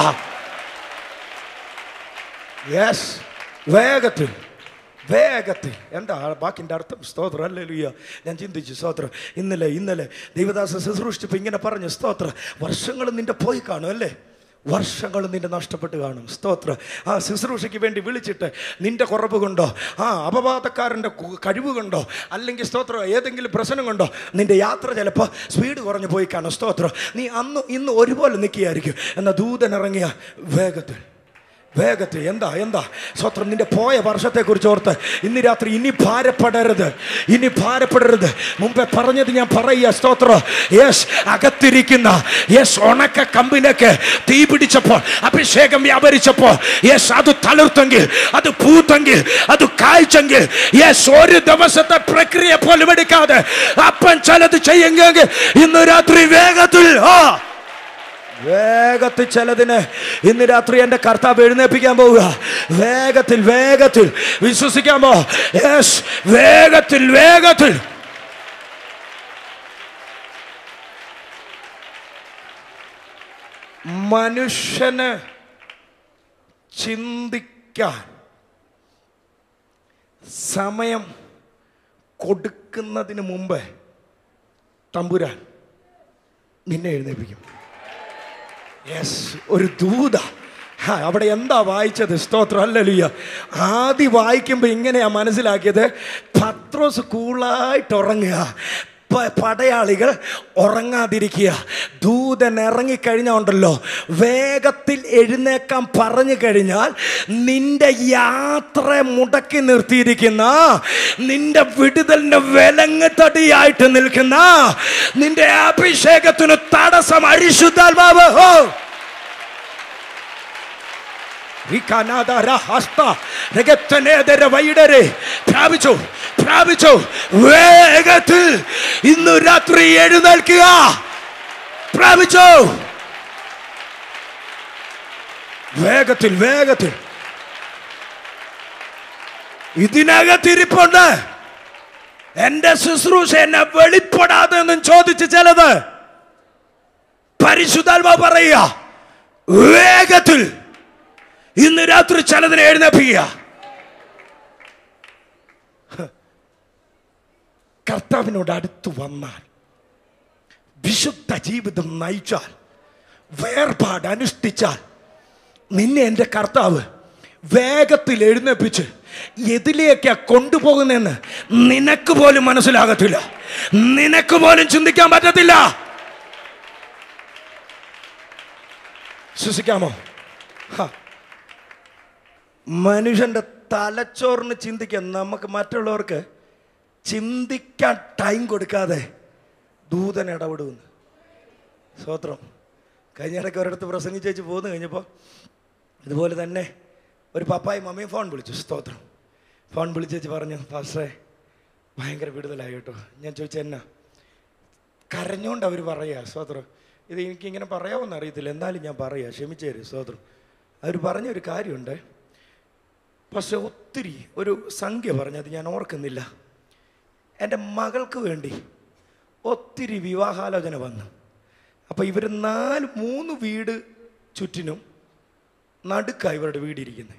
യെസ് വേഗത്തിൽ വേഗത്തിൽ എന്താ ബാക്കിൻ്റെ അർത്ഥം സ്തോത്രം അല്ലേലുയ്യ ഞാൻ ചിന്തിച്ചു സ്തോത്രം ഇന്നലെ ഇന്നലെ ദൈവദാസ ശുശ്രൂഷിച്ചപ്പോൾ ഇങ്ങനെ പറഞ്ഞു സ്തോത്രം വർഷങ്ങൾ നിന്റെ പോയി കാണും അല്ലേ വർഷങ്ങൾ നിന്റെ നഷ്ടപ്പെട്ട് കാണും സ്തോത്രം ആ ശുശ്രൂഷയ്ക്ക് വേണ്ടി വിളിച്ചിട്ട് നിന്റെ കുറവ് കൊണ്ടോ ആ അപവാദക്കാരൻ്റെ കു- കഴിവ് കൊണ്ടോ അല്ലെങ്കിൽ സ്തോത്രം ഏതെങ്കിലും പ്രശ്നം കൊണ്ടോ നിന്റെ യാത്ര ചിലപ്പോൾ സ്പീഡ് കുറഞ്ഞു പോയി കാണും സ്തോത്രം നീ അന്ന് ഇന്ന് ഒരുപോലെ നിൽക്കുകയായിരിക്കും എന്നാൽ ദൂതൻ ഇറങ്ങിയ വേഗത്തിൽ വേഗത്തിൽ എന്താ എന്താ സ്വത്രം നിന്റെ പോയ വർഷത്തെക്കുറിച്ച് ഓർത്ത് ഇന്ന് രാത്രി ഇനി ഭാരപ്പെടരുത് ഇനി ഭാരപ്പെടരുത് മുമ്പേ പറഞ്ഞത് ഞാൻ പറയുക സ്തോത്രം യെസ് അകത്തിരിക്കുന്ന യെസ് ഉണക്ക കമ്പിലേക്ക് തീ പിടിച്ചപ്പോൾ അഭിഷേകം വ്യാപരിച്ചപ്പോൾ യെസ് അത് തളിർത്തെങ്കിൽ അത് പൂത്തെങ്കിൽ അത് കായ്ച്ചെങ്കിൽ യെസ് ഒരു ദിവസത്തെ പ്രക്രിയ പോലും എടുക്കാതെ അപ്പൻ ചിലത് ചെയ്യുമെങ്കിൽ ഇന്ന് രാത്രി വേഗത്തിൽ ആ വേഗത്തിൽ ചിലതിന് ഇന്ന് രാത്രി എൻ്റെ കർത്താവ് എഴുന്നേൽപ്പിക്കാൻ പോവുക വേഗത്തിൽ വേഗത്തിൽ വിശ്വസിക്കാമോ യെസ് വേഗത്തിൽ വേഗത്തിൽ മനുഷ്യന് ചിന്തിക്കാൻ സമയം കൊടുക്കുന്നതിന് മുമ്പ് തമ്പുരാൻ നിന്നെ എഴുന്നേൽപ്പിക്കും യെസ് ഒരു ദൂത ഹാ, അവിടെ എന്താ വായിച്ചത് സ്തോത്രം അല്ലലിയ ആദ്യം വായിക്കുമ്പോൾ ഇങ്ങനെയാ മനസ്സിലാക്കിയത് പത്രോസ് കൂളായിട്ട് ഉറങ്ങുക പ- പടയാളികൾ ഉറങ്ങാതിരിക്കുക ദൂതൻ ഇറങ്ങിക്കഴിഞ്ഞാൽ ഉണ്ടല്ലോ വേഗത്തിൽ എഴുന്നേക്കാൻ പറഞ്ഞു കഴിഞ്ഞാൽ നിന്റെ യാത്ര മുടക്കി നിർത്തിയിരിക്കുന്ന നിന്റെ വിടുതലിന്റെ വിലങ്ങ് തടിയായിട്ട് നിൽക്കുന്ന നിന്റെ അഭിഷേകത്തിന് തടസ്സം അരിശുദ്ധാത്മാവ് ഹോ പ്രാപിച്ചു പ്രാപിച്ചു വേഗത്തിൽ ഇന്നു രാത്രി എഴുന്നേൽക്കുക പ്രാപിച്ചു വേഗത്തിൽ വേഗത്തിൽ ഇതിനകത്തിരിപ്പുണ്ട് എന്റെ ശുശ്രൂഷ എന്നെ വെളിപ്പെടാതെ എന്നും ചോദിച്ച് ചിലത് പരിശുദ്ധാത്മ പറയുക വേഗത്തിൽ ഇന്ന് രാത്രി ചിലതിനെ എഴുന്നേപ്പിക്കുക കർത്താവിനോട് അടുത്ത് വന്നാൽ വിശുദ്ധ ജീവിതം നയിച്ചാൽ വേർപാട് അനുഷ്ഠിച്ചാൽ നിന്നെ എൻ്റെ കർത്താവ് വേഗത്തിൽ എഴുന്നേപ്പിച്ച് എതിലേക്കാ കൊണ്ടുപോകുന്നെന്ന് നിനക്ക് പോലും മനസ്സിലാകത്തില്ല നിനക്ക് പോലും ചിന്തിക്കാൻ പറ്റത്തില്ല വിശ്വസിക്കാമോ ഹാ മനുഷ്യന്റെ തലച്ചോറിന് ചിന്തിക്കാൻ നമുക്ക് മറ്റുള്ളവർക്ക് ചിന്തിക്കാൻ ടൈം കൊടുക്കാതെ ദൂതൻ ഇടപെടുമെന്ന് സ്വത്രം കഴിഞ്ഞ ഇടയ്ക്ക് ഒരിടത്ത് പ്രസംഗിച്ചേച്ച് പോന്നു കഴിഞ്ഞപ്പോൾ ഇതുപോലെ തന്നെ ഒരു പപ്പായി മമ്മിയും ഫോൺ വിളിച്ചു സ്തോത്രം ഫോൺ വിളിച്ചേച്ച് പറഞ്ഞു പാസ്റ്റേ ഭയങ്കര വിടുതലായി കേട്ടോ ഞാൻ ചോദിച്ചു എന്നാ കരഞ്ഞോണ്ട് അവർ പറയുക സ്തോത്രം ഇത് എനിക്കിങ്ങനെ പറയാമെന്ന് അറിയത്തില്ല എന്നാലും ഞാൻ പറയാം ക്ഷമിച്ചേര് സ്തോത്രം അവർ പറഞ്ഞൊരു കാര്യമുണ്ട് പക്ഷെ ഒത്തിരി ഒരു സംഖ്യ പറഞ്ഞത് ഞാൻ ഓർക്കുന്നില്ല എൻ്റെ മകൾക്ക് വേണ്ടി ഒത്തിരി വിവാഹാലോചന വന്നു അപ്പോൾ ഇവർ നാല് മൂന്ന് വീട് ചുറ്റിനും നടുക്കാണ് ഇവരുടെ വീടിരിക്കുന്നത്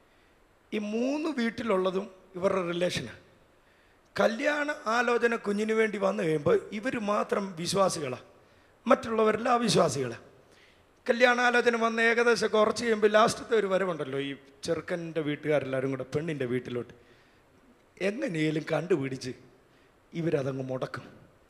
ഈ മൂന്ന് വീട്ടിലുള്ളതും ഇവരുടെ റിലേഷനാണ് കല്യാണ ആലോചന കുഞ്ഞിന് വേണ്ടി വന്നു കഴിയുമ്പോൾ ഇവർ മാത്രം വിശ്വാസികളാണ് മറ്റുള്ളവരെല്ലാം അവിശ്വാസികളാണ് കല്യാണാലോചന വന്ന് ഏകദേശം കുറച്ച് കഴിയുമ്പോൾ ലാസ്റ്റത്തെ ഒരു വരവുണ്ടല്ലോ ഈ ചെറുക്കൻ്റെ വീട്ടുകാരെല്ലാവരും കൂടെ പെണ്ണിൻ്റെ വീട്ടിലോട്ട് എങ്ങനെയും കണ്ടുപിടിച്ച് ഇവരതങ്ങ് മുടക്കും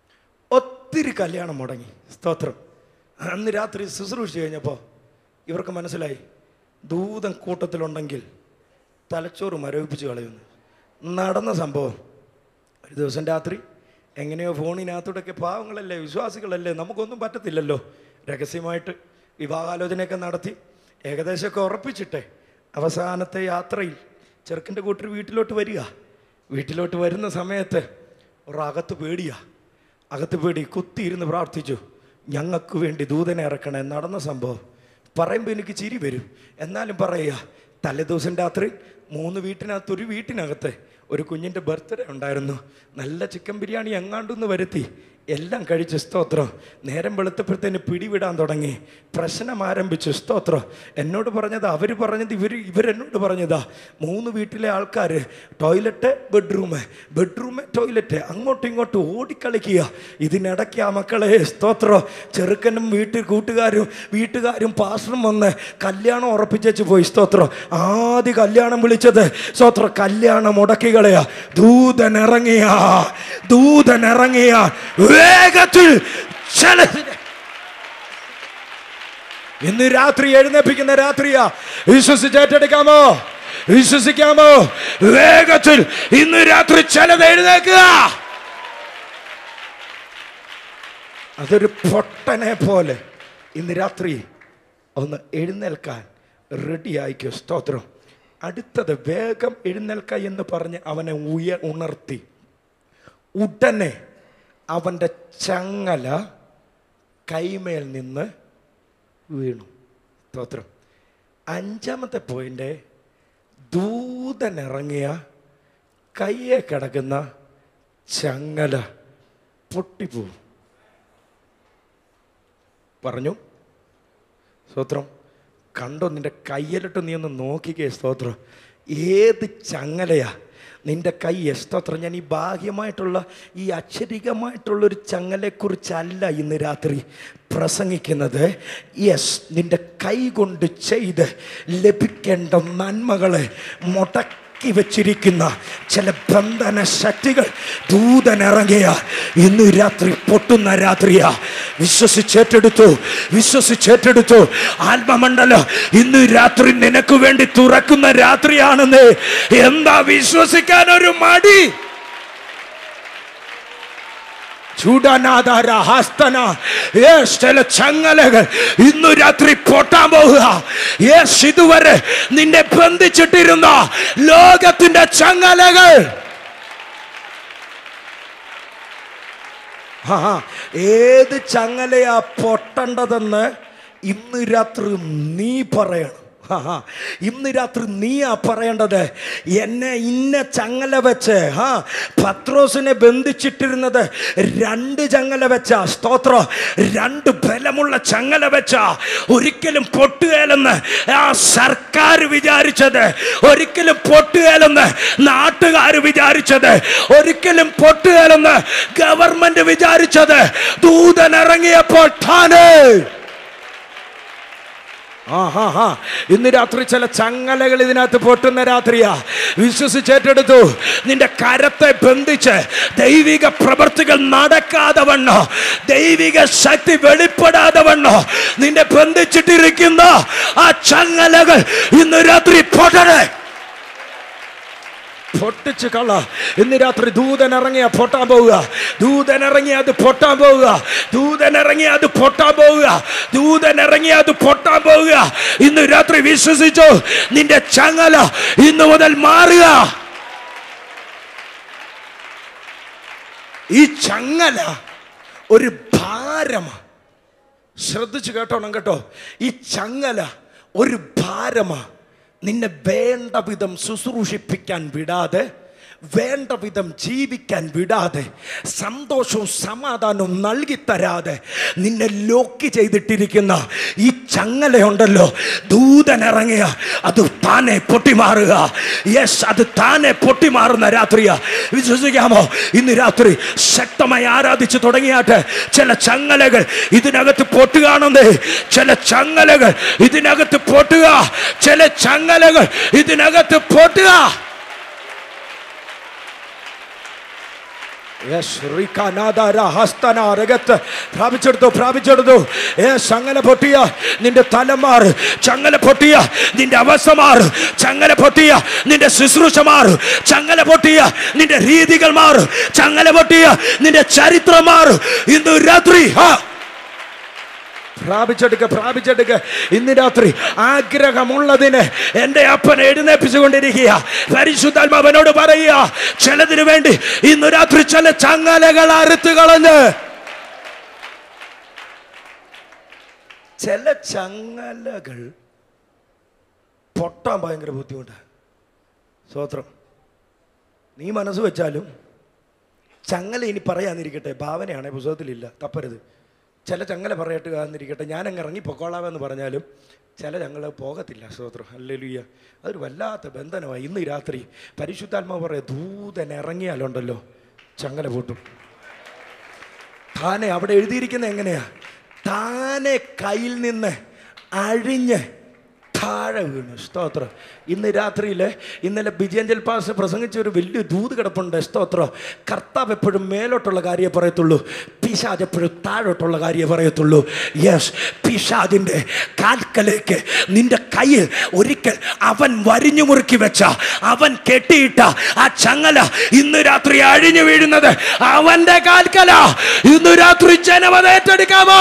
ഒത്തിരി കല്യാണം മുടങ്ങി സ്തോത്രം അന്ന് രാത്രി ശുശ്രൂഷ കഴിഞ്ഞപ്പോൾ ഇവർക്ക് മനസ്സിലായി ദൂതൻ കൂട്ടത്തിലുണ്ടെങ്കിൽ തലച്ചോറ് മരവിപ്പിച്ച് കളയുന്നു നടന്ന സംഭവം ഒരു ദിവസം രാത്രി എങ്ങനെയോ ഫോണിനകത്തൂടെയൊക്കെ പാവങ്ങളല്ലേ വിശ്വാസികളല്ലേ നമുക്കൊന്നും പറ്റത്തില്ലല്ലോ രഹസ്യമായിട്ട് വിവാഹാലോചനയൊക്കെ നടത്തി ഏകദേശമൊക്കെ ഉറപ്പിച്ചിട്ടെ അവസാനത്തെ യാത്രയിൽ ചെറുക്കൻ്റെ കൂട്ടർ വീട്ടിലോട്ട് വരിക വീട്ടിലോട്ട് വരുന്ന സമയത്ത് ഒരു അകത്ത് പേടിയാ അകത്ത് പേടി കുത്തിയിരുന്ന് പ്രാർത്ഥിച്ചു ഞങ്ങൾക്ക് വേണ്ടി ദൂതനെ ഇറക്കണേ നടന്ന സംഭവം പറയുമ്പോൾ എനിക്ക് ചിരി വരും എന്നാലും പറയുക തലേദിവസം രാത്രി മൂന്ന് വീട്ടിനകത്ത് ഒരു വീട്ടിനകത്ത് ഒരു കുഞ്ഞിൻ്റെ ബർത്ത്ഡേ ഉണ്ടായിരുന്നു നല്ല ചിക്കൻ ബിരിയാണി എങ്ങാണ്ടൊന്ന് വരുത്തി എല്ലാം കഴിച്ച് സ്തോത്രം നേരം വെളുത്തപ്പോഴത്തേന് പിടിവിടാൻ തുടങ്ങി പ്രശ്നം ആരംഭിച്ചു സ്തോത്രം എന്നോട് പറഞ്ഞത് അവർ പറഞ്ഞത് ഇവർ ഇവരെന്നോട് പറഞ്ഞതാ മൂന്ന് വീട്ടിലെ ആൾക്കാർ ടോയ്ലറ്റ് ബെഡ്റൂം ബെഡ്റൂം ടോയ്ലറ്റ് അങ്ങോട്ടും ഇങ്ങോട്ടും ഓടിക്കളിക്കുക ഇതിനിടയ്ക്ക് ആ മക്കളെ സ്തോത്രം ചെറുക്കനും വീട്ടിൽ കൂട്ടുകാരും വീട്ടുകാരും പാസ്റ്ററും വന്ന് കല്യാണം ഉറപ്പിച്ചു പോയി സ്തോത്രം ആദ്യ കല്യാണം വിളിച്ചത് സ്തോത്രം കല്യാണം മുടക്കികളെയാ ദൂതൻ ഇറങ്ങിയ ദൂതൻ ഇറങ്ങിയ വേഗത്തിൽ ചിലതിനെ ഇന്ന് രാത്രി എഴുന്നേപ്പിക്കുന്ന രാത്രിയാ വിശ്വസിച്ച് ഏറ്റെടുക്കാമോ വിശ്വസിക്കാമോ വേഗത്തിൽ ഇന്ന് രാത്രി ചിലത് എഴുന്നേക്കുക അതൊരു പൊട്ടനെ പോലെ ഇന്ന് രാത്രി ഒന്ന് എഴുന്നേൽക്കാൻ റെഡി ആയിക്കോ സ്തോത്രം അടുത്തത് വേഗം എഴുന്നേൽക്ക എന്ന് പറഞ്ഞ് അവനെ ഉയ ഉണർത്തി ഉടനെ അവൻ്റെ ചങ്ങല കൈമേൽ നിന്ന് വീണു സ്തോത്രം അഞ്ചാമത്തെ പോയിന്റ് ദൂതൻ ഇറങ്ങിയ കയ്യെ കിടക്കുന്ന ചങ്ങല പൊട്ടിപ്പോവും പറഞ്ഞു സ്തോത്രം കണ്ടോ നിന്റെ കയ്യിലിട്ട് നീ ഒന്ന് നോക്കിക്കേ സ്തോത്രം ഏത് ചങ്ങലയാ നിന്റെ കൈ സ്തോത്രം ഞാൻ ഈ ബാഹ്യമായിട്ടുള്ള ഈ അക്ഷരികമായിട്ടുള്ളൊരു ചങ്ങലയെക്കുറിച്ചല്ല ഇന്ന് രാത്രി പ്രസംഗിക്കുന്നത് യെസ് നിന്റെ കൈ കൊണ്ട് ചെയ്ത് ലഭിക്കേണ്ട നന്മകളെ മുടക്കി വെച്ചിരിക്കുന്ന ചില ബന്ധന ശക്തികൾ ദൂതനിറങ്ങിയ ഇന്ന് രാത്രി പൊട്ടുന്ന രാത്രിയാ വിശ്വസിച്ചേറ്റെടുത്തു വിശ്വസിച്ചേറ്റെടുത്തു ആത്മമണ്ഡലം ഇന്ന് രാത്രി നിനക്ക് വേണ്ടി തുറക്കുന്ന രാത്രിയാണെന്ന് എന്താ വിശ്വസിക്കാൻ ഒരു മടി ചൂടനാധാര ഹസ്തന യേശ് ചില ചങ്ങലകൾ ഇന്നു രാത്രി പൊട്ടാൻ പോവുക യേശ് ഇതുവരെ നിന്നെ ബന്ധിച്ചിട്ടിരുന്ന ലോകത്തിന്റെ ചങ്ങലകൾ ആ ഏത് ചങ്ങലയാ പൊട്ടേണ്ടതെന്ന് ഇന്ന് രാത്രി നീ പറയണം ആ, ഇന്ന് രാത്രി നീയാ പറയേണ്ടത് എന്നെ ഇന്ന ചങ്ങല വെച്ച് ആ പത്രോസിനെ ബന്ധിച്ചിട്ടിരുന്നത് രണ്ട് ചങ്ങല വെച്ച സ്തോത്രം രണ്ട് ബലമുള്ള ചങ്ങല വെച്ച ഒരിക്കലും പൊട്ടുകയില്ലെന്ന് ആ സർക്കാർ വിചാരിച്ചത് ഒരിക്കലും പൊട്ടുകയില്ലെന്ന് നാട്ടുകാർ വിചാരിച്ചത് ഒരിക്കലും പൊട്ടുകയില്ലെന്ന് ഗവൺമെന്റ് വിചാരിച്ചത് ദൂതൻ ഇറങ്ങിയപ്പോൾ താനേ ആ ഹാ ഹാ ഇന്ന് രാത്രി ചില ചങ്ങലകൾ ഇതിനകത്ത് പൊട്ടുന്ന രാത്രിയാ വിശ്വസിച്ചേറ്റെടുത്തു നിന്റെ കരത്തെ ബന്ധിച്ച് ദൈവിക പ്രവൃത്തികൾ നടക്കാതെ വണ്ണോ ദൈവിക ശക്തി വെളിപ്പെടാതെ വണ്ണോ നിന്നെ ബന്ധിച്ചിട്ടിരിക്കുന്ന ആ ചങ്ങലകൾ ഇന്ന് രാത്രി പൊട്ടണേ പൊട്ടിച്ച് കള ഇന്ന് രാത്രി ദൂതൻ ഇറങ്ങിയ പൊട്ടാൻ പോവുക ദൂതൻ ഇറങ്ങി അത് പൊട്ടാൻ പോവുക ദൂതൻ ഇറങ്ങി അത് പൊട്ടാൻ പോവുക ദൂതൻ ഇറങ്ങി അത് പൊട്ടാൻ പോവുക ഇന്ന് രാത്രി വിശ്വസിച്ചു നിന്റെ ചങ്ങല ഇന്ന് മുതൽ മാറുക ഈ ചങ്ങല ഒരു ഭാരമാണ് ശ്രദ്ധിച്ചു കേട്ടോണം കേട്ടോ ഈ ചങ്ങല ഒരു ഭാരമാ നിന്നെ വേണ്ട വിധം ശുശ്രൂഷിപ്പിക്കാൻ വിടാതെ വേണ്ട വിധം ജീവിക്കാൻ വിടാതെ സന്തോഷവും സമാധാനവും നൽകി തരാതെ നിന്നെ ലോക്ക് ചെയ്തിട്ടിരിക്കുന്ന ഈ ചങ്ങലയുണ്ടല്ലോ ദൂതൻ ഇറങ്ങിയ അത് താനെ പൊട്ടിമാറുക യെസ് അത് താനെ പൊട്ടിമാറുന്ന രാത്രിയാ വിശ്വസിക്കാമോ ഇന്ന് രാത്രി ശക്തമായി ആരാധിച്ചു തുടങ്ങിയാട്ട് ചില ചങ്ങലകൾ ഇതിനകത്ത് പൊട്ടുകയാണെന്നേ ചില ചങ്ങലകൾ ഇതിനകത്ത് പൊട്ടുക ചില ചങ്ങലകൾ ഇതിനകത്ത് പൊട്ടുക യെസ് റിക്കാനാദാര ഹസ്തന രഗത്ത് പ്രാപിച്ചെടുത്തു പ്രാപിച്ചെടുത്തു യേസ് അങ്ങനെ പൊട്ടിയ നിന്റെ തലമാറ് ചങ്ങല പൊട്ടിയ നിന്റെ അവസ്ഥ മാറ് ചങ്ങല പൊട്ടിയ നിന്റെ ശുശ്രൂഷ മാറ് ചങ്ങല പൊട്ടിയ നിന്റെ രീതികൾ മാറ് ചങ്ങല പൊട്ടിയ നിന്റെ ചരിത്രം മാറ് ഇന്ന് രാത്രി ഹാ പ്രാപിച്ചെടുക്ക പ്രാപിച്ചെടുക്ക ഇന്ന് രാത്രി ആഗ്രഹമുള്ളതിന് എൻ്റെ അപ്പൻ എഴുന്നേപ്പിച്ചുകൊണ്ടിരിക്കുക പരിശുദ്ധാത്മാവനോട് പറയുക ചിലതിനു വേണ്ടി ഇന്ന് രാത്രി ചില ചങ്ങലകൾ അറുത്ത് കളഞ്ഞ് ചില ചങ്ങലകൾ പൊട്ടാൻ ഭയങ്കര ബുദ്ധിമുട്ടാണ് സ്വോത്രം നീ മനസ്സ് വെച്ചാലും ചങ്ങല ഇനി പറയാന്നിരിക്കട്ടെ ഭാവനയാണ് പുസ്തകത്തിലില്ല തപ്പരുത് ചില ചങ്ങല പറയട്ട് എന്നിരിക്കട്ടെ ഞാൻ അങ്ങ് ഇറങ്ങി പൊക്കോളാമെന്ന് പറഞ്ഞാലും ചില ചങ്ങല പോകത്തില്ല സ്തോത്രം അല്ലെലുയ്യ അതൊരു വല്ലാത്ത ബന്ധനമായി ഇന്ന് രാത്രി പരിശുദ്ധാത്മാവ് പറയാം ദൂതൻ ഇറങ്ങിയാലുണ്ടല്ലോ ചങ്ങല പൊട്ടും താനെ അവിടെ എഴുതിയിരിക്കുന്നത് എങ്ങനെയാ താനെ കയ്യിൽ നിന്ന് അഴിഞ്ഞ് താഴെ വീണു സ്തോത്രം ഇന്ന് രാത്രിയിൽ ഇന്നലെ ബിജയഞ്ചൽ പാസ് പ്രസംഗിച്ച ഒരു വലിയ ദൂത് കിടപ്പുണ്ട് സ്തോത്രം കർത്താവ് എപ്പോഴും മേലോട്ടുള്ള കാര്യമേ പറയത്തുള്ളൂ പിശാജ് എപ്പോഴും താഴോട്ടുള്ള കാര്യമേ പറയത്തുള്ളൂ യെസ് പിശാജിൻ്റെ കാൽക്കലേക്ക് നിന്റെ കയ്യിൽ ഒരിക്കൽ അവൻ വരിഞ്ഞു മുറുക്കി വെച്ച അവൻ കെട്ടിയിട്ട ആ ചങ്ങല ഇന്ന് രാത്രി അഴിഞ്ഞു വീഴുന്നത് അവന്റെ കാൽക്കല ഇന്ന് രാത്രി ജനമത ഏറ്റെടുക്കാമോ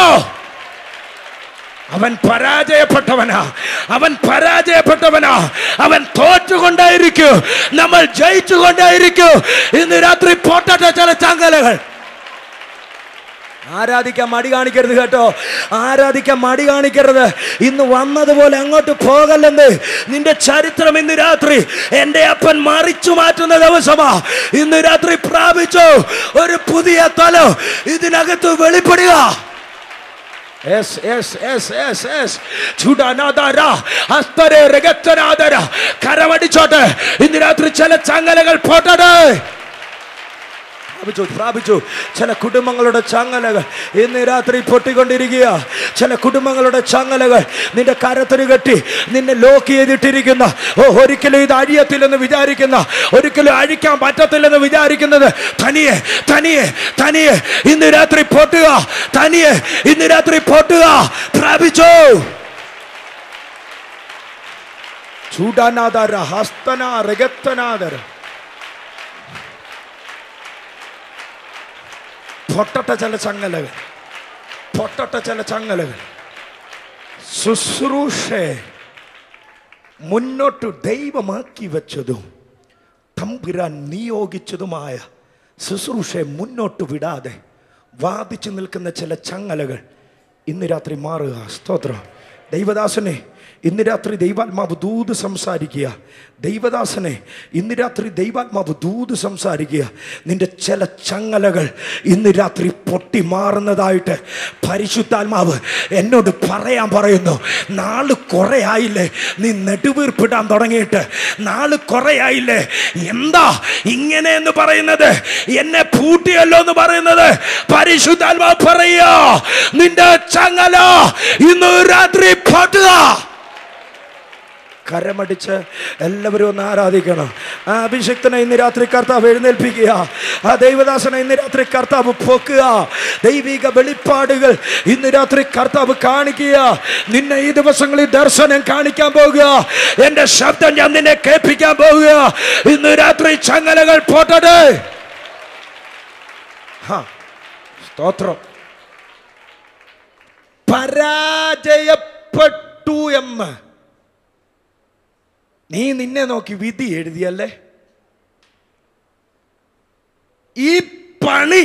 അവൻ പരാജയപ്പെട്ടവനാ അവൻ പരാജയപ്പെട്ടവനാ അവൻ തോറ്റുകൊണ്ടായിരിക്കും നമ്മൾ ജയിച്ചുകൊണ്ടായിരിക്കും ഇന്ന് രാത്രി പൊട്ടട്ട ചില ചങ്ങലകൾ ആരാധിക്കാൻ മടി കാണിക്കരുത് കേട്ടോ ആരാധിക്കാൻ മടി കാണിക്കരുത് ഇന്ന് വന്നതുപോലെ അങ്ങോട്ട് പോകല്ലെന്ന് നിന്റെ ചരിത്രം ഇന്ന് രാത്രി എൻ്റെ അപ്പൻ മറിച്ചു മാറ്റുന്ന ദിവസമാ ഇന്ന് രാത്രി പ്രാപിച്ചു ഒരു പുതിയ തലം ഇതിനകത്ത് വെളിപ്പെടുക Yes, yes, yes, yes, yes. ചുടനാദാര, ഹസ്തരെ രഗത്തനാദര. കരമടിച്ചോട്ടെ ഇന്ന് രാത്രി ചില ചങ്ങലകൾ പോട്ടട്ടെ പ്രാപിച്ചു പ്രാപിച്ചു ചില കുടുംബങ്ങളുടെ ചങ്ങലകൾ ഇന്ന് രാത്രി പൊട്ടിക്കൊണ്ടിരിക്കുക ചില കുടുംബങ്ങളുടെ ചങ്ങലകൾ നിന്റെ കരത്തിന് കെട്ടി നിന്നെ ലോക്ക് ചെയ്തിട്ടിരിക്കുന്ന ഓ ഒരിക്കലും ഇത് അഴിയത്തില്ലെന്ന് വിചാരിക്കുന്ന ഒരിക്കലും അഴിക്കാൻ പറ്റത്തില്ലെന്ന് വിചാരിക്കുന്നത് തനിയെ തനിയെ തനിയെ ഇന്ന് രാത്രി പൊട്ടുക തനിയെ ഇന്ന് രാത്രി പൊട്ടുക പ്രാപിച്ചു ചൂടാനാദാര ഹസ്തന രഗത്തനാദര പൊട്ടട്ട ചില ചങ്ങലകൾ പൊട്ടട്ട ചില ചങ്ങലകൾ ശുശ്രൂഷയെ മുന്നോട്ട് ദൈവമാക്കി വെച്ചതും തമ്പുരാൻ നിയോഗിച്ചതുമായ ശുശ്രൂഷയെ മുന്നോട്ട് വിടാതെ വാദിച്ചു നിൽക്കുന്ന ചില ചങ്ങലകൾ ഇന്ന് രാത്രി മാറുക സ്തോത്രം ദൈവദാസനെ ഇന്ന് രാത്രി ദൈവാത്മാവ് ദൂത് സംസാരിക്കുക ദൈവദാസനെ ഇന്ന് രാത്രി ദൈവാത്മാവ് ദൂത് സംസാരിക്കുക നിന്റെ ചില ചങ്ങലകൾ ഇന്ന് രാത്രി പൊട്ടി മാറുന്നതായിട്ട് പരിശുദ്ധാത്മാവ് എന്നോട് പറയാൻ പറയുന്നു നാള് കുറേ ആയില്ലേ നീ നെടുവീർപ്പിടാൻ തുടങ്ങിയിട്ട് നാള് കുറേ ആയില്ലേ എന്താ ഇങ്ങനെ എന്ന് പറയുന്നത് എന്നെ പൂട്ടിയല്ലോ എന്ന് പറയുന്നത് പരിശുദ്ധാത്മാവ് പറയുക നിന്റെ ചങ്ങല ഇന്ന് രാത്രി പൊട്ടുക കരമടിച്ച് എല്ലാവരും ഒന്ന് ആരാധിക്കണം ആ അഭിഷക്തനെ ഇന്ന് രാത്രി കർത്താവ് എഴുന്നേൽപ്പിക്കുക ആ ദൈവദാസനെ ഇന്ന് രാത്രി കർത്താവ് പൊക്കുക ദൈവിക വെളിപ്പാടുകൾ ഇന്ന് രാത്രി കർത്താവ് കാണിക്കുക നിന്നെ ഈ ദിവസങ്ങളിൽ ദർശനം കാണിക്കാൻ പോകുക എന്റെ ശബ്ദം ഞാൻ നിന്നെ കേൾപ്പിക്കാൻ പോകുക ഇന്ന് രാത്രി ചങ്ങലകൾ പോട്ടട്ടെ ഹാ, സ്തോത്രം പരാജയപ്പെട്ടു എന്ന് നീ നിന്നെ നോക്കി വിധി എഴുതിയല്ലേ ഈ പണി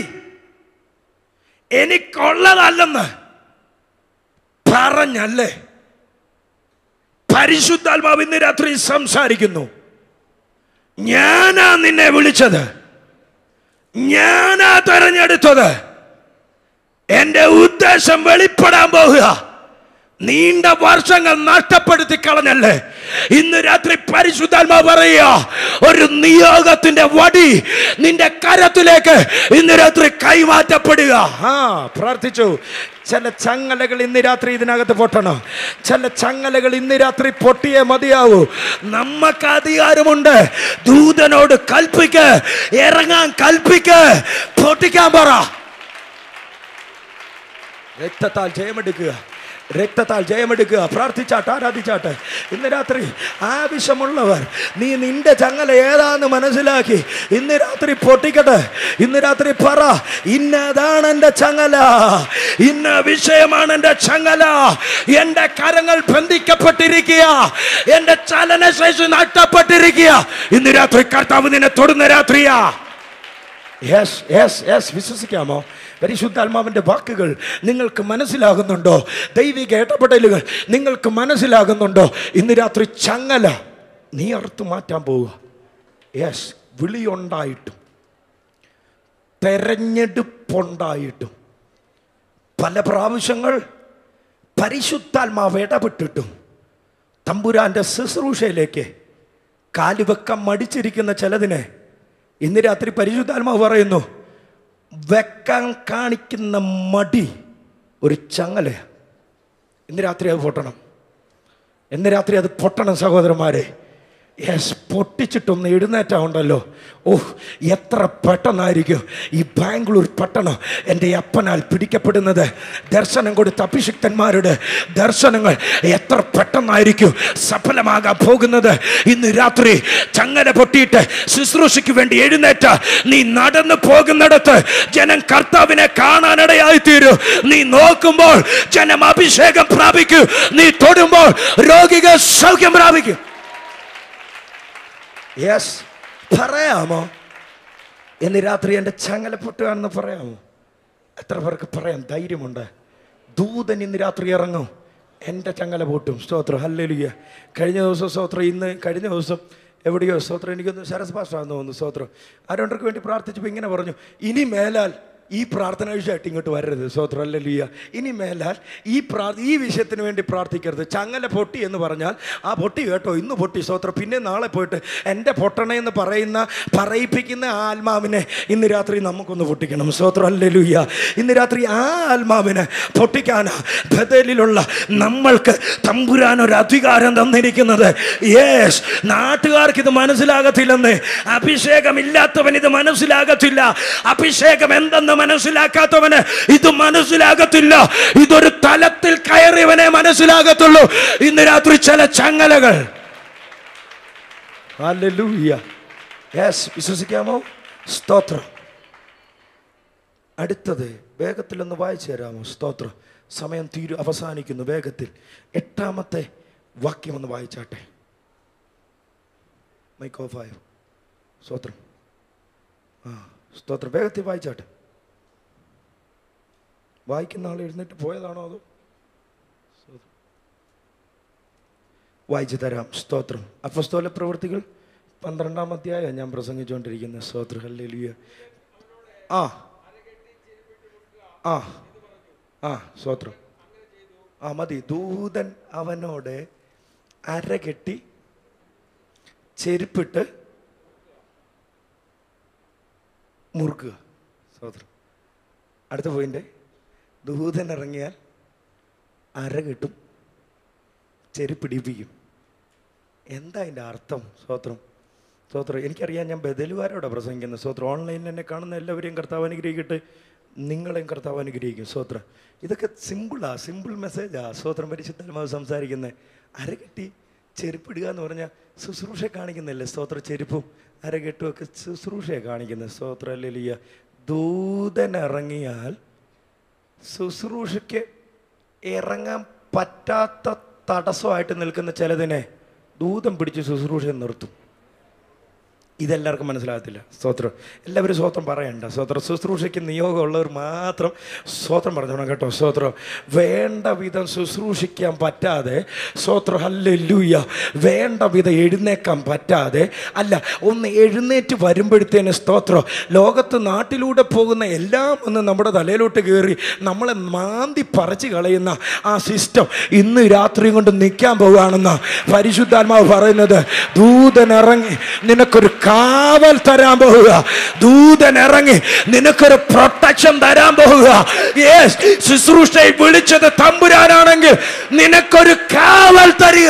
എനിക്കുള്ളതല്ലെന്ന് പറഞ്ഞല്ലേ പരിശുദ്ധാത്മാവ് ഇന്ന് രാത്രി സംസാരിക്കുന്നു ഞാനാ നിന്നെ വിളിച്ചത് ഞാനാ തെരഞ്ഞെടുത്തത് എന്റെ ഉദ്ദേശം വെളിപ്പെടാൻ പോകുക നീണ്ട വർഷങ്ങൾ നഷ്ടപ്പെടുത്തി കളഞ്ഞല്ലേ ഇന്ന് രാത്രി പരിശുദ്ധാത്മാവ് പറയുക ഒരു നിയോഗത്തിന്റെ വടി നിന്റെ കരത്തിലേക്ക് ഇന്ന് രാത്രി കൈമാറ്റപ്പെടുക ആ പ്രാർത്ഥിച്ചു ചില ചങ്ങലകൾ ഇന്ന് രാത്രി ഇതിനകത്ത് പൊട്ടണം ചില ചങ്ങലകൾ ഇന്ന് രാത്രി പൊട്ടിയേ മതിയാവൂ നമുക്ക് അധികാരമുണ്ട് ദൂതനോട് കൽപ്പിക്ക് ഇറങ്ങാൻ കൽപ്പിക്ക് പൊട്ടിക്കാൻ പറ രക്തത്താൽ ജയമെടുക്കുക രക്തത്താൽ ജയമെടുക്കുക പ്രാർത്ഥിച്ചാട്ട് ആരാധിച്ചാട്ട് ഇന്ന് രാത്രി ആവശ്യമുള്ളവർ നീ നിന്റെ ചങ്ങല ഏതാന്ന് മനസ്സിലാക്കി ഇന്ന് രാത്രി പൊട്ടിക്കട്ടെ ഇന്ന് രാത്രി പറ ഇന്നതാണ് എൻ്റെ ചങ്ങല ഇന്ന വിഷയമാണ് എൻ്റെ ചങ്ങല എൻ്റെ കരങ്ങൾ ബന്ധിക്കപ്പെട്ടിരിക്കുക എൻ്റെ ചലനശേഷി നഷ്ടപ്പെട്ടിരിക്കുക ഇന്ന് രാത്രി കർത്താവ് നിന്നെ തൊടുന്ന രാത്രിയാ യെസ് യെസ് യെസ് വിശ്വസിക്കാമോ പരിശുദ്ധാത്മാവിൻ്റെ വാക്കുകൾ നിങ്ങൾക്ക് മനസ്സിലാകുന്നുണ്ടോ ദൈവിക ഇടപെടലുകൾ നിങ്ങൾക്ക് മനസ്സിലാകുന്നുണ്ടോ ഇന്ന് രാത്രി ചങ്ങല നീ അറുത്ത് മാറ്റാൻ പോവുക യെസ് വിളിയുണ്ടായിട്ടും തെരഞ്ഞെടുപ്പുണ്ടായിട്ടും പല പ്രാവശ്യങ്ങൾ പരിശുദ്ധാത്മാവ് ഇടപെട്ടിട്ടും തമ്പുരാന്റെ ശുശ്രൂഷയിലേക്ക് കാലുവെക്കാൻ മടിച്ചിരിക്കുന്ന ചിലതിനെ ഇന്ന് രാത്രി പരിശുദ്ധാത്മാവ് പറയുന്നു വെക്കാൻ കാണിക്കുന്ന മടി ഒരു ചങ്ങല ഇന്ന് രാത്രി അത് പൊട്ടണം ഇന്ന് രാത്രി അത് പൊട്ടണം സഹോദരന്മാരെ യെസ് പൊട്ടിച്ചിട്ടൊന്ന് എഴുന്നേറ്റാ ഉണ്ടല്ലോ ഓ എത്ര പെട്ടെന്നായിരിക്കും ഈ ബാംഗ്ലൂർ പട്ടണം എൻ്റെ അപ്പനാൽ പിടിക്കപ്പെടുന്നത് ദർശനം കൊടുത്ത അഭിഷിക്തന്മാരുടെ ദർശനങ്ങൾ എത്ര പെട്ടെന്നായിരിക്കും സഫലമാകാൻ പോകുന്നത് ഇന്ന് രാത്രി ചങ്ങല പൊട്ടിയിട്ട് ശുശ്രൂഷയ്ക്ക് വേണ്ടി എഴുന്നേറ്റ നീ നടന്നു പോകുന്നിടത്ത് ജനം കർത്താവിനെ കാണാനിടയായി തീരൂ നീ നോക്കുമ്പോൾ ജനം അഭിഷേകം പ്രാപിക്കൂ നീ തൊടുമ്പോൾ രോഗികൾ സൗഖ്യം പ്രാപിക്കും യെസ് പറയാമോ ഇന്ന് രാത്രി എൻ്റെ ചങ്ങല പൊട്ടുകയാണെന്ന് പറയാമോ എത്ര പേർക്ക് പറയാൻ ധൈര്യമുണ്ട് ദൂതൻ ഇന്ന് രാത്രി ഇറങ്ങും എൻ്റെ ചങ്ങല പൊട്ടും സ്തോത്രം ഹല്ലേലൂയ കഴിഞ്ഞ ദിവസം സ്തോത്രം ഇന്ന് കഴിഞ്ഞ ദിവസം എവിടെയോ സ്തോത്രം എനിക്കൊന്ന് ശരസ് ഭാഷയാണെന്ന് തോന്നുന്നു സ്തോത്രം ആരോണ്ടർക്ക് വേണ്ടി പ്രാർത്ഥിച്ചപ്പോൾ ഇങ്ങനെ പറഞ്ഞു ഇനി മേലാൽ ഈ പ്രാർത്ഥന വിഷയമായിട്ട് ഇങ്ങോട്ട് വരരുത് സ്തോത്രം അല്ലല്ലിയ ഇനി മേലാൽ ഈ പ്രാ ഈ വിഷയത്തിന് വേണ്ടി പ്രാർത്ഥിക്കരുത് ചങ്ങല പൊട്ടി എന്ന് പറഞ്ഞാൽ ആ പൊട്ടി കേട്ടോ ഇന്ന് പൊട്ടി സ്തോത്രം പിന്നെ നാളെ പോയിട്ട് എൻ്റെ പൊട്ടണേ എന്ന് പറയുന്ന പറയിപ്പിക്കുന്ന ആ ആത്മാവിനെ ഇന്ന് രാത്രി നമുക്കൊന്ന് പൊട്ടിക്കണം സ്തോത്രം അല്ലല്ലുയ്യ ഇന്ന് രാത്രി ആ ആത്മാവിനെ പൊട്ടിക്കാനാ ബദലിലുള്ള നമ്മൾക്ക് തമ്പുരാൻ ഒരു അധികാരം തന്നിരിക്കുന്നത് യേസ് നാട്ടുകാർക്ക് ഇത് മനസ്സിലാകത്തില്ലെന്ന് അഭിഷേകമില്ലാത്തവൻ ഇത് മനസ്സിലാകത്തില്ല അഭിഷേകം എന്തെന്ന് മനസ്സിലാക്കാത്തവന് ഇത് മനസ്സിലാകത്തില്ല ഇതൊരു തലത്തിൽ കയറിയവനെ മനസ്സിലാകത്തുള്ളൂ ഇന്ന് രാത്രി ചില ചങ്ങലകൾ ഹല്ലേലൂയ യെസ് വിശ്വസിക്കാമോ സ്തോത്രം അടുത്തത് വേഗത്തിലൊന്ന് വായിച്ചു തരാമോ സ്തോത്രം സമയം തീരു അവസാനിക്കുന്നു വേഗത്തിൽ എട്ടാമത്തെ വാക്യം ഒന്ന് വായിച്ചാട്ടെ മൈക്ക് ഓഫ് ആയോ സ്തോത്രം ആ സ്തോത്രം വേഗത്തിൽ വായിച്ചാട്ടെ വായിക്കുന്ന ആൾ എഴുന്നേറ്റ് പോയതാണോ അതോ സ്തോത്രം. വായിച്ചു തരാം സ്തോത്രം അപ്പസ്തോല പ്രവൃത്തികൾ പന്ത്രണ്ടാം അധ്യായം ഞാൻ പ്രസംഗിച്ചുകൊണ്ടിരിക്കുന്ന സ്തോത്ര ഹല്ലേലൂയ ആ ആ ആ സ്തോത്രം ആ മതി ദൂതൻ അവനോട് അരകെട്ടി ചെരുപ്പിട്ട് മുറുക്കുക സ്തോത്രം അടുത്ത പോയിന്റ് ദൂതൻ ഇറങ്ങിയാൽ അര കിട്ടും ചെരുപ്പിടിപ്പിക്കും എന്താ അതിൻ്റെ അർത്ഥം സ്തോത്രം സ്തോത്രം എനിക്കറിയാം ഞാൻ ബദലുകാരോടെ പ്രസംഗിക്കുന്നത് സ്തോത്രം ഓൺലൈനിൽ എന്നെ കാണുന്ന എല്ലാവരെയും കർത്താവ് അനുഗ്രഹിക്കട്ടെ നിങ്ങളെയും കർത്താവ് അനുഗ്രഹിക്കും സ്തോത്രം ഇതൊക്കെ സിമ്പിളാ സിമ്പിൾ മെസ്സേജാ സ്തോത്രം പരിശുദ്ധമാവ് സംസാരിക്കുന്നത് അരകെട്ടി ചെരുപ്പിടുക എന്ന് പറഞ്ഞാൽ ശുശ്രൂഷ കാണിക്കുന്നില്ലേ സ്തോത്ര ചെരുപ്പും അരകെട്ടും ഒക്കെ ശുശ്രൂഷയെ കാണിക്കുന്നത് സ്തോത്ര ലിയ ദൂതൻ ഇറങ്ങിയാൽ ശുശ്രൂഷയ്ക്ക് ഇറങ്ങാൻ പറ്റാത്ത തടസ്സമായിട്ട് നിൽക്കുന്ന ചിലതിനെ ദൂതം പിടിച്ച് ശുശ്രൂഷ നിർത്തും ഇതെല്ലാവർക്കും മനസ്സിലാകത്തില്ല സ്തോത്രം എല്ലാവരും സ്വത്രം പറയണ്ട സ്തോത്രം ശുശ്രൂഷയ്ക്ക് നിയോഗമുള്ളവർ മാത്രം സ്വത്രം പറഞ്ഞോണം കേട്ടോ സ്തോത്രം വേണ്ട വിധം ശുശ്രൂഷിക്കാൻ പറ്റാതെ സ്തോത്രം ഹല്ലേലൂയ വേണ്ട വിധം എഴുന്നേക്കാൻ പറ്റാതെ അല്ല ഒന്ന് എഴുന്നേറ്റ് വരുമ്പോഴത്തേന് സ്തോത്രം ലോകത്ത് നാട്ടിലൂടെ പോകുന്ന എല്ലാം ഒന്ന് നമ്മുടെ തലയിലോട്ട് കയറി നമ്മളെ മാന്തി പറിച്ച് കളയുന്ന ആ സിസ്റ്റം ഇന്ന് രാത്രി കൊണ്ട് നിൽക്കാൻ പോവുകയാണെന്ന് പരിശുദ്ധാത്മാവ് പറയുന്നത് ദൂതൻ ഇറങ്ങി നിനക്കൊരു കാവൽ തരാൻ പോവുക ദൂതൻ ഇറങ്ങി നിനക്കൊരു പ്രൊട്ടക്ഷൻ തരാൻ പോവുക യെസ് ശുശ്രൂഷയിൽ വിളിച്ചത് തമ്പുരാനാണെങ്കിൽ നിനക്കൊരു കാവൽ തരിക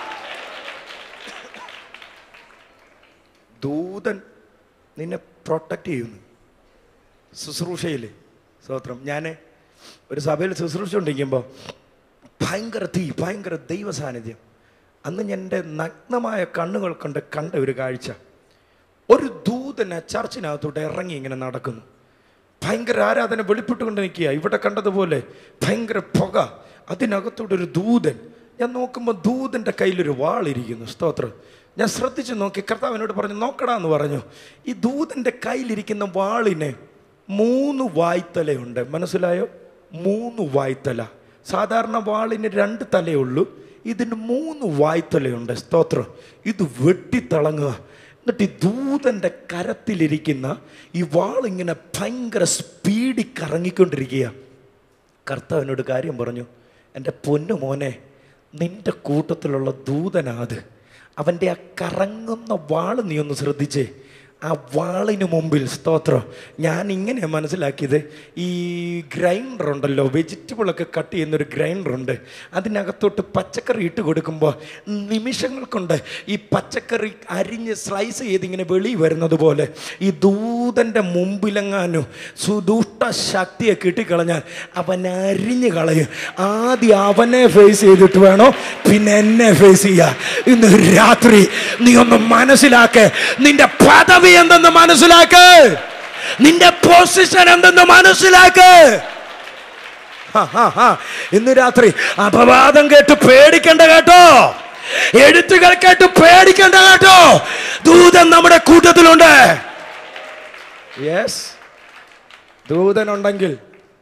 ദൂതൻ നിന്നെ പ്രൊട്ടക്റ്റ് ചെയ്യുന്നു ശുശ്രൂഷയിൽ സ്തോത്രം ഞാൻ ഒരു സഭയിൽ ശുശ്രൂഷ കൊണ്ടിരിക്കുമ്പോൾ ഭയങ്കര തീ ഭയങ്കര ദൈവ സാന്നിധ്യം അന്ന് ഞാൻ എൻ്റെ നഗ്നമായ കണ്ണുകൾ കൊണ്ട് കണ്ട ഒരു കാഴ്ച ഒരു ദൂതനെ ചർച്ചിനകത്തോട്ട് ഇറങ്ങി ഇങ്ങനെ നടക്കുന്നു ഭയങ്കര ആരാധന വെളിപ്പെട്ടുകൊണ്ട് നിൽക്കുക ഇവിടെ കണ്ടതുപോലെ ഭയങ്കര പുക അതിനകത്തോട്ട് ഒരു ദൂതൻ ഞാൻ നോക്കുമ്പോൾ ദൂതൻ്റെ കയ്യിലൊരു വാളിരിക്കുന്നു സ്തോത്രം ഞാൻ ശ്രദ്ധിച്ച് നോക്കി കർത്താവിനോട് പറഞ്ഞു നോക്കടാ എന്ന് പറഞ്ഞു ഈ ദൂതൻ്റെ കയ്യിലിരിക്കുന്ന വാളിന് മൂന്ന് വായ്ത്തലയുണ്ട് മനസ്സിലായോ മൂന്ന് വായ്ത്തല സാധാരണ വാളിന് രണ്ട് തലയേ ഉള്ളൂ ഇതിന് മൂന്ന് വായ്ത്തലയുണ്ട് സ്തോത്രം ഇത് വെട്ടിത്തിളങ്ങുക എന്നിട്ട് ഈ ദൂതൻ്റെ കരത്തിലിരിക്കുന്ന ഈ വാളിങ്ങനെ ഭയങ്കര സ്പീഡിൽ കറങ്ങിക്കൊണ്ടിരിക്കുക കർത്താവിനോട് കാര്യം പറഞ്ഞു എൻ്റെ പൊന്നു മോനെ നിന്റെ കൂട്ടത്തിലുള്ള ദൂതനാത് അവൻ്റെ ആ കറങ്ങുന്ന വാള് നീ ഒന്ന് ശ്രദ്ധിച്ചേ ആ വാളിന് മുമ്പിൽ സ്തോത്രം ഞാൻ ഇങ്ങനെ മനസ്സിലാക്കിയത് ഈ ഗ്രൈൻഡർ ഉണ്ടല്ലോ വെജിറ്റബിളൊക്കെ കട്ട് ചെയ്യുന്ന ഒരു ഗ്രൈൻഡർ ഉണ്ട് അതിനകത്തോട്ട് പച്ചക്കറി ഇട്ട് കൊടുക്കുമ്പോൾ നിമിഷങ്ങൾ കൊണ്ട് ഈ പച്ചക്കറി അരിഞ്ഞ് സ്ലൈസ് ചെയ്ത് ഇങ്ങനെ വെളി വരുന്നത് പോലെ ഈ ദൂതൻ്റെ മുമ്പിലെങ്ങാനും സുദുഷ്ട ശക്തിയെ കിട്ടിക്കളഞ്ഞാൽ അവൻ അരിഞ്ഞ് കളയും ആദ്യം അവനെ ഫേസ് ചെയ്തിട്ട് വേണോ പിന്നെ എന്നെ ഫേസ് ചെയ്യാ ഇന്ന് രാത്രി നീ ഒന്ന് മനസ്സിലാക്ക് നിന്റെ പദവി എന്തെന്ന് മനസ്സിലാക്ക് നിന്റെ പൊസിഷൻ എന്തെന്ന് മനസ്സിലാക്ക് ഹാ, ഹാ, ഹാ. ഇന്ന് രാത്രി അപവാദം കേട്ട് പേടിക്കണ്ട കേട്ടോ എഴുത്തുകൾ കേട്ട് പേടിക്കണ്ട കേട്ടോ ദൂതൻ നമ്മുടെ കൂട്ടത്തിലുണ്ട് യെസ് ദൂതനുണ്ടെങ്കിൽ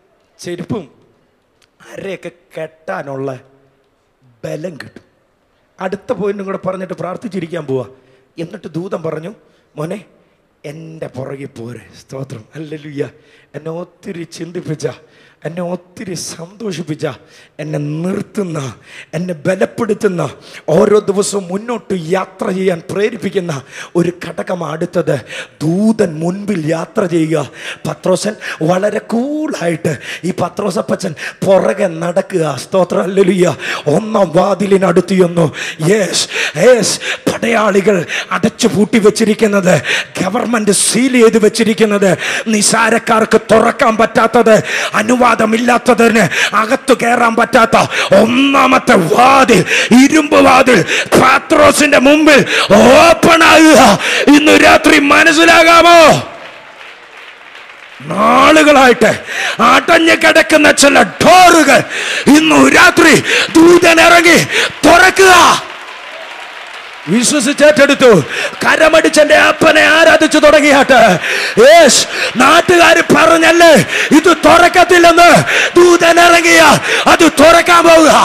ചെരുപ്പും അരയൊക്കെ കെട്ടാനുള്ള ബലം കിട്ടും അടുത്ത പോയിന്റും കൂടെ പറഞ്ഞിട്ട് പ്രാർത്ഥിച്ചിരിക്കാൻ പോവാ എന്നിട്ട് ദൂതം പറഞ്ഞു മോനെ എൻ്റെ പുറകെ പോരെ സ്തോത്രം അല്ലല്ലുയ്യ എന്നെ ഒത്തിരി ചിന്തിപ്പിച്ച എന്നെ ഒത്തിരി സന്തോഷിപ്പിച്ച എന്നെ നിർത്തുന്ന എന്നെ ബലപ്പെടുത്തുന്ന ഓരോ ദിവസവും മുന്നോട്ട് യാത്ര ചെയ്യാൻ പ്രേരിപ്പിക്കുന്ന ഒരു ഘടകം അടുത്തത് ദൂതൻ മുൻപിൽ യാത്ര ചെയ്യുക പത്രോസൻ വളരെ കൂളായിട്ട് ഈ പത്രോസപ്പച്ചൻ പുറകെ നടക്കുക സ്തോത്രം അല്ലലുയ്യ ഒന്നാം വാതിലിനടുത്ത് ചെന്നു യേസ് യേസ് പടയാളികൾ അടച്ചു പൂട്ടി വെച്ചിരിക്കുന്നത് ഗവൺമെന്റ് സീൽ ചെയ്ത് വെച്ചിരിക്കുന്നത് നിസാരക്കാർക്ക് തുറക്കാൻ പറ്റാത്തത് അനുവാദമില്ലാത്തതിന് അകത്തു കയറാൻ പറ്റാത്ത ഒന്നാമത്തെ വാതിൽ ഇരുമ്പ് വാതിൽ പാത്രോസിന്റെ മുമ്പിൽ ഓപ്പൺ ആകുക ഇന്ന് രാത്രി മനസ്സിലാകാമോ നാളുകളായിട്ട് അടഞ്ഞു കിടക്കുന്ന ചില ഡോറുകൾ ഇന്നു രാത്രി ദൂതൻ ഇറങ്ങി തുറക്കുക വിശ്വസിച്ചേറ്റെടുത്തു കരമടിച്ചെന്റെ അപ്പനെ ആരാധിച്ചു തുടങ്ങിയാട്ട് യേശ് നാട്ടുകാർ പറഞ്ഞല്ലേ ഇത് തുറക്കത്തില്ലെന്ന് ദൂതൻ ഇറങ്ങിയ അത് തുറക്കാൻ പോവുക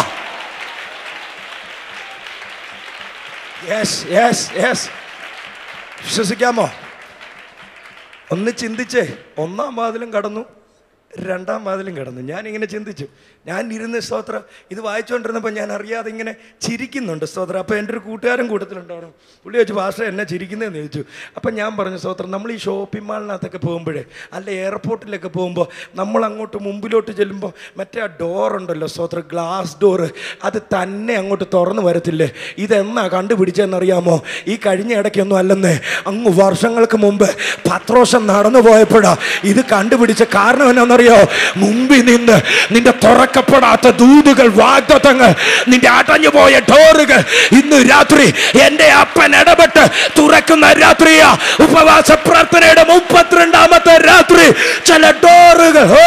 യെസ് യെസ് യെസ് വിശ്വസിക്കാമോ ഒന്ന് ചിന്തിച്ചേ ഒന്നാം വാതിലും കടന്നു രണ്ടാം വാതിലും കടന്നു ഞാൻ ഇങ്ങനെ ചിന്തിച്ചു ഞാൻ ഇരുന്ന് സ്തോത്രം ഇത് വായിച്ചുകൊണ്ടിരുന്നപ്പോൾ ഞാൻ അറിയാതെ ഇങ്ങനെ ചിരിക്കുന്നുണ്ട് സ്തോത്രം അപ്പോൾ എൻ്റെ ഒരു കൂട്ടുകാരൻ കൂട്ടത്തിലുണ്ടാവണം പുള്ളി ചോദിച്ചു ഭാഷ എന്നെ ചിരിക്കുന്നതെന്ന് ചോദിച്ചു അപ്പം ഞാൻ പറഞ്ഞു സ്തോത്രം നമ്മൾ ഈ ഷോപ്പിംഗ് മാളിനകത്തൊക്കെ പോകുമ്പോഴേ അല്ല എയർപോർട്ടിലൊക്കെ പോകുമ്പോൾ നമ്മൾ അങ്ങോട്ട് മുമ്പിലോട്ട് ചെല്ലുമ്പോൾ മറ്റേ ആ ഡോർ ഉണ്ടല്ലോ സ്തോത്രം ഗ്ലാസ് ഡോറ് അത് തന്നെ അങ്ങോട്ട് തുറന്നു വരത്തില്ലേ ഇതെന്നാ കണ്ടുപിടിച്ചതെന്നറിയാമോ ഈ കഴിഞ്ഞ ഇടയ്ക്കൊന്നും അല്ലെന്നേ അങ്ങ് വർഷങ്ങൾക്ക് മുമ്പ് പത്രോഷം നടന്നു പോയപ്പോഴാ ഇത് കണ്ടുപിടിച്ച കാരണം എന്നാണെന്നറിയോ മുമ്പിൽ നിന്ന് നിന്റെ തുറക്കപ്പെടാത്ത ദൂതുകൾ വാഗ്ദത്തങ്ങൾ നിന്റെ അടഞ്ഞു പോയ ഡോറുകൾ ഇന്ന് രാത്രി എന്റെ അപ്പൻ ഇടപെട്ട് തുറക്കുന്ന രാത്രിയാ ഉപവാസ പ്രാർത്ഥനയുടെ മുപ്പത്തിരണ്ടാമത്തെ രാത്രി ചില ഡോറുകൾ ഓ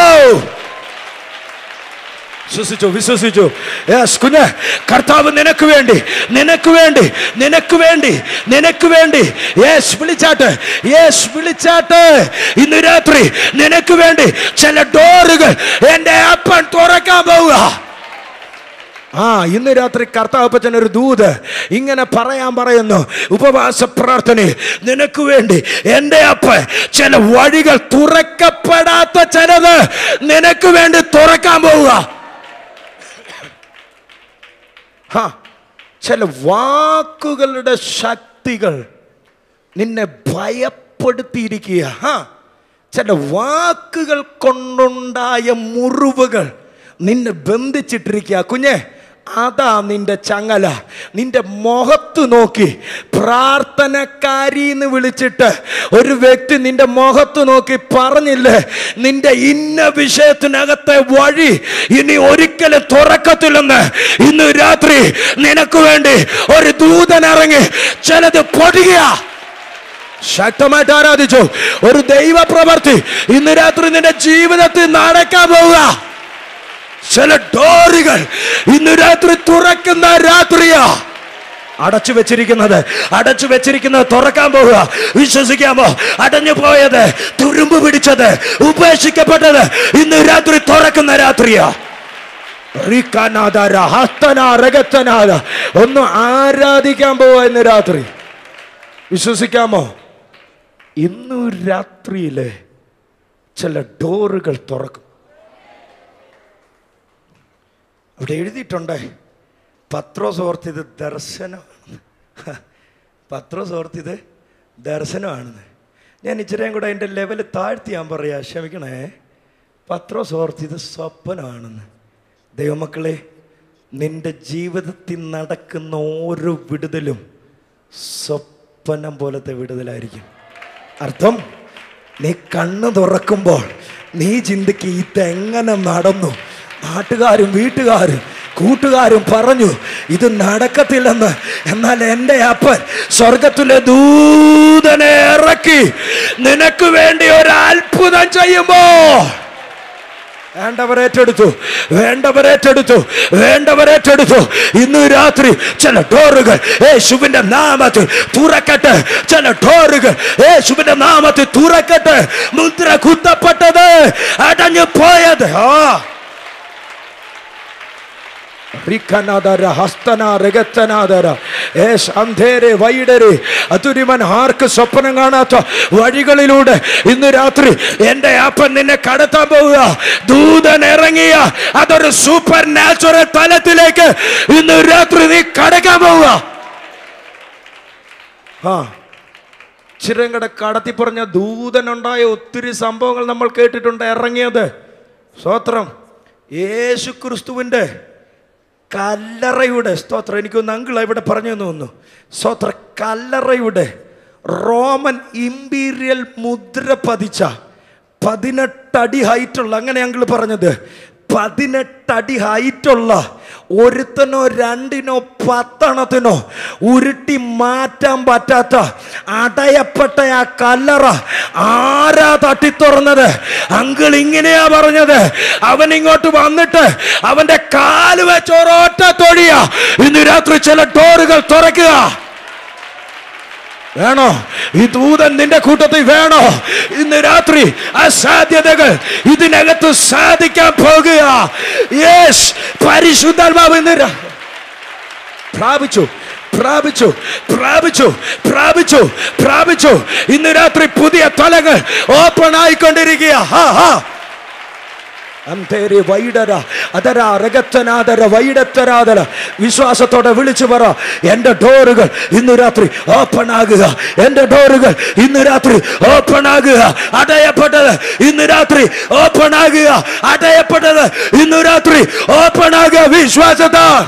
വിശ്വസിച്ചു വിശ്വസിച്ചു യെസ് കുഞ്ഞ് കർത്താവ് നിനക്ക് വേണ്ടി നിനക്ക് വേണ്ടി നിനക്ക് വേണ്ടി നിനക്ക് വേണ്ടി യേശ് വിളിച്ചാട്ട് യേശ് വിളിച്ചാട്ട് ഇന്ന് രാത്രി നിനക്ക് വേണ്ടി ചില ഡോറുകൾ എൻ്റെ അപ്പൻ തുറക്കാൻ പോവുക ആ ഇന്ന് രാത്രി കർത്താവപ്പച്ചൻ ഒരു ദൂത് ഇങ്ങനെ പറയാൻ പറയുന്നു ഉപവാസ പ്രാർത്ഥന നിനക്ക് വേണ്ടി എൻ്റെ അപ്പ ചില വഴികൾ തുറക്കപ്പെടാത്ത ചിലത് നിനക്ക് വേണ്ടി തുറക്കാൻ പോവുക ഹാ ചില വാക്കുകളുടെ ശക്തികൾ നിന്നെ ഭയപ്പെടുത്തിയിരിക്കുക ഹാ ചില വാക്കുകൾ കൊണ്ടുണ്ടായ മുറിവുകൾ നിന്നെ ബന്ധിച്ചിട്ടിരിക്കുക കുഞ്ഞെ അതാ നിന്റെ ചങ്ങല നിന്റെ മുഖത്ത് നോക്കി പ്രാർത്ഥനക്കാരി എന്ന് വിളിച്ചിട്ട് ഒരു വ്യക്തി നിന്റെ മുഖത്ത് നോക്കി പറഞ്ഞില്ലേ നിന്റെ ഇന്ന വിഷയത്തിനകത്തെ വഴി ഇനി ഒരിക്കലും തുറക്കത്തില്ലെന്ന് ഇന്ന് രാത്രി നിനക്ക് വേണ്ടി ഒരു ദൂതൻ ഇറങ്ങി ചിലത് പൊടിയുക ശക്തമായിട്ട് ആരാധിച്ചു ഒരു ദൈവ പ്രവർത്തി ഇന്ന് രാത്രി നിന്റെ ജീവിതത്തിൽ നടക്കാൻ പോവുക ചില ഡോറുകൾ ഇന്ന് രാത്രി തുറക്കുന്ന രാത്രിയാ അടച്ചു വെച്ചിരിക്കുന്നത് അടച്ചു വെച്ചിരിക്കുന്നത് തുറക്കാൻ പോവുക വിശ്വസിക്കാമോ അടഞ്ഞു പോയത് തുരുമ്പ് പിടിച്ചത് ഉപേക്ഷിക്കപ്പെട്ടത് ഇന്ന് രാത്രി തുറക്കുന്ന രാത്രിയാ റിക്കാനാദാര, ഹസ്തനാ, രഗത്തനാദ. ഒന്ന് ആരാധിക്കാൻ പോവാ ഇന്ന് രാത്രി വിശ്വസിക്കാമോ ഇന്നു രാത്രിയിലെ ചില ഡോറുകൾ തുറക്കും അവിടെ എഴുതിയിട്ടുണ്ട് പത്രോസ് ഓർത്തിത് ദർശനമാണ് പത്രോസ് ഓർത്തിത് ദർശനമാണെന്ന് ഞാൻ ഇച്ചിരിയും കൂടെ അതിൻ്റെ ലെവൽ താഴ്ത്തി ഞാൻ പറയാ ക്ഷമിക്കണേ പത്രോസ് ഓർത്തിത് സ്വപ്നമാണെന്ന് ദൈവമക്കളെ നിന്റെ ജീവിതത്തിൽ നടക്കുന്ന ഓരോ വിടുതലും സ്വപ്നം പോലത്തെ വിടുതലായിരിക്കും അർത്ഥം നീ കണ്ണ് തുറക്കുമ്പോൾ നീ ചിന്തിക്ക് ഇതെങ്ങനെ നടന്നു നാട്ടുകാരും വീട്ടുകാരും കൂട്ടുകാരും പറഞ്ഞു ഇത് നടക്കത്തില്ലെന്ന് എന്നാൽ എൻ്റെ അപ്പൻ സ്വർഗത്തിലെ ദൂതനെ ഇറക്കി നിനക്ക് വേണ്ടി ഒരു അത്ഭുതം ചെയ്യുമ്പോ വേണ്ടവരേറ്റെടുത്തു വേണ്ടവരേറ്റെടുത്തു വേണ്ടവരേറ്റെടുത്തു ഇന്ന് രാത്രി ചില ഡോറുകൾ യേശുവിന്റെ നാമത്തിൽ തുറക്കട്ടെ ചില ഡോറുകൾ യേശുവിന്റെ നാമത്തിൽ തുറക്കട്ടെ മുദ്ര കുത്തപ്പെട്ടത് അടഞ്ഞു പോയത് ആ റിക്കനാദര ഹസ്തനാ രഗത്തനാദര ഏഷ് അന്ധേരെ വൈഡരെ അതുരിമൻ ആർക്ക് സ്വപ്നം കാണാത്ത വഴികളിലൂടെ ഇന്ന് രാത്രി എന്റെ അപ്പൻ നിന്നെ കടത്താൻ പോവുക ദൂതൻ ഇറങ്ങിയ അതൊരു സൂപ്പർ നാച്ചുറൽ തലത്തിലേക്ക് ഇന്ന് രാത്രി നീ കടക്കാൻ പോവുക ആ ചിരങ്കട കടത്തി പറഞ്ഞ ദൂതനുണ്ടായ ഒത്തിരി സംഭവങ്ങൾ നമ്മൾ കേട്ടിട്ടുണ്ട് ഇറങ്ങിയത് സ്തോത്രം യേശു ക്രിസ്തുവിൻ്റെ കല്ലറയുടെ സ്തോത്രം എനിക്കൊന്ന് അങ്കിള ഇവിടെ പറഞ്ഞു എന്ന് തോന്നുന്നു സ്തോത്ര കല്ലറയുടെ റോമൻ ഇമ്പീരിയൽ മുദ്ര പതിച്ച പതിനെട്ടടി ഹൈറ്റുള്ള അങ്ങനെ അങ്കിൾ പറഞ്ഞത് പതിനെട്ടടി ഹൈറ്റുള്ള ഒരുത്തനോ രണ്ടിനോ പത്തെണ്ണത്തിനോ ഉരുട്ടി മാറ്റാൻ പറ്റാത്ത അടയപ്പെട്ട ആ കല്ലറ ആരാ തട്ടി തുറന്നത് അങ്കിൾ ഇങ്ങനെയാ പറഞ്ഞത് അവൻ ഇങ്ങോട്ട് വന്നിട്ട് അവന്റെ കാല് വെച്ച് ഒരൊറ്റ തൊഴിയ ഇന്ന് രാത്രി ചില ഡോറുകൾ തുറക്കുക വേണോ ഈ ദൂതൻ നിന്റെ കൂട്ടത്തിൽ വേണോ ഇന്ന് രാത്രി അസാധ്യതകൾ ഇതിനകത്ത് സാധിക്കാൻ പോകുക യേശ് പരിശുദ്ധാത്മാവ് ഇന്ന് രാ- പ്രാപിച്ചു പ്രാപിച്ചു പ്രാപിച്ചു പ്രാപിച്ചു പ്രാപിച്ചു ഇന്ന് രാത്രി പുതിയ തലങ്ങൾ ഓപ്പൺ ആയിക്കൊണ്ടിരിക്കുക ഹാ ഹാ അന്തേരി വൈഡര അതര രഗത്തനാദര വൈഡത്തരാദര വിശ്വാസത്തോടെ വിളിച്ചു പറ എൻ്റെ ഡോറുകൾ ഇന്ന് രാത്രി ഓപ്പൺ ആകുക എൻ്റെ ഡോറുകൾ ഇന്ന് രാത്രി ഓപ്പൺ ആകുക അടയപ്പെട്ടത് ഇന്ന് രാത്രി ഓപ്പൺ ആകുക അടയപ്പെട്ടത് ഇന്ന് രാത്രി ഓപ്പൺ ആകുക വിശ്വാസത്താൽ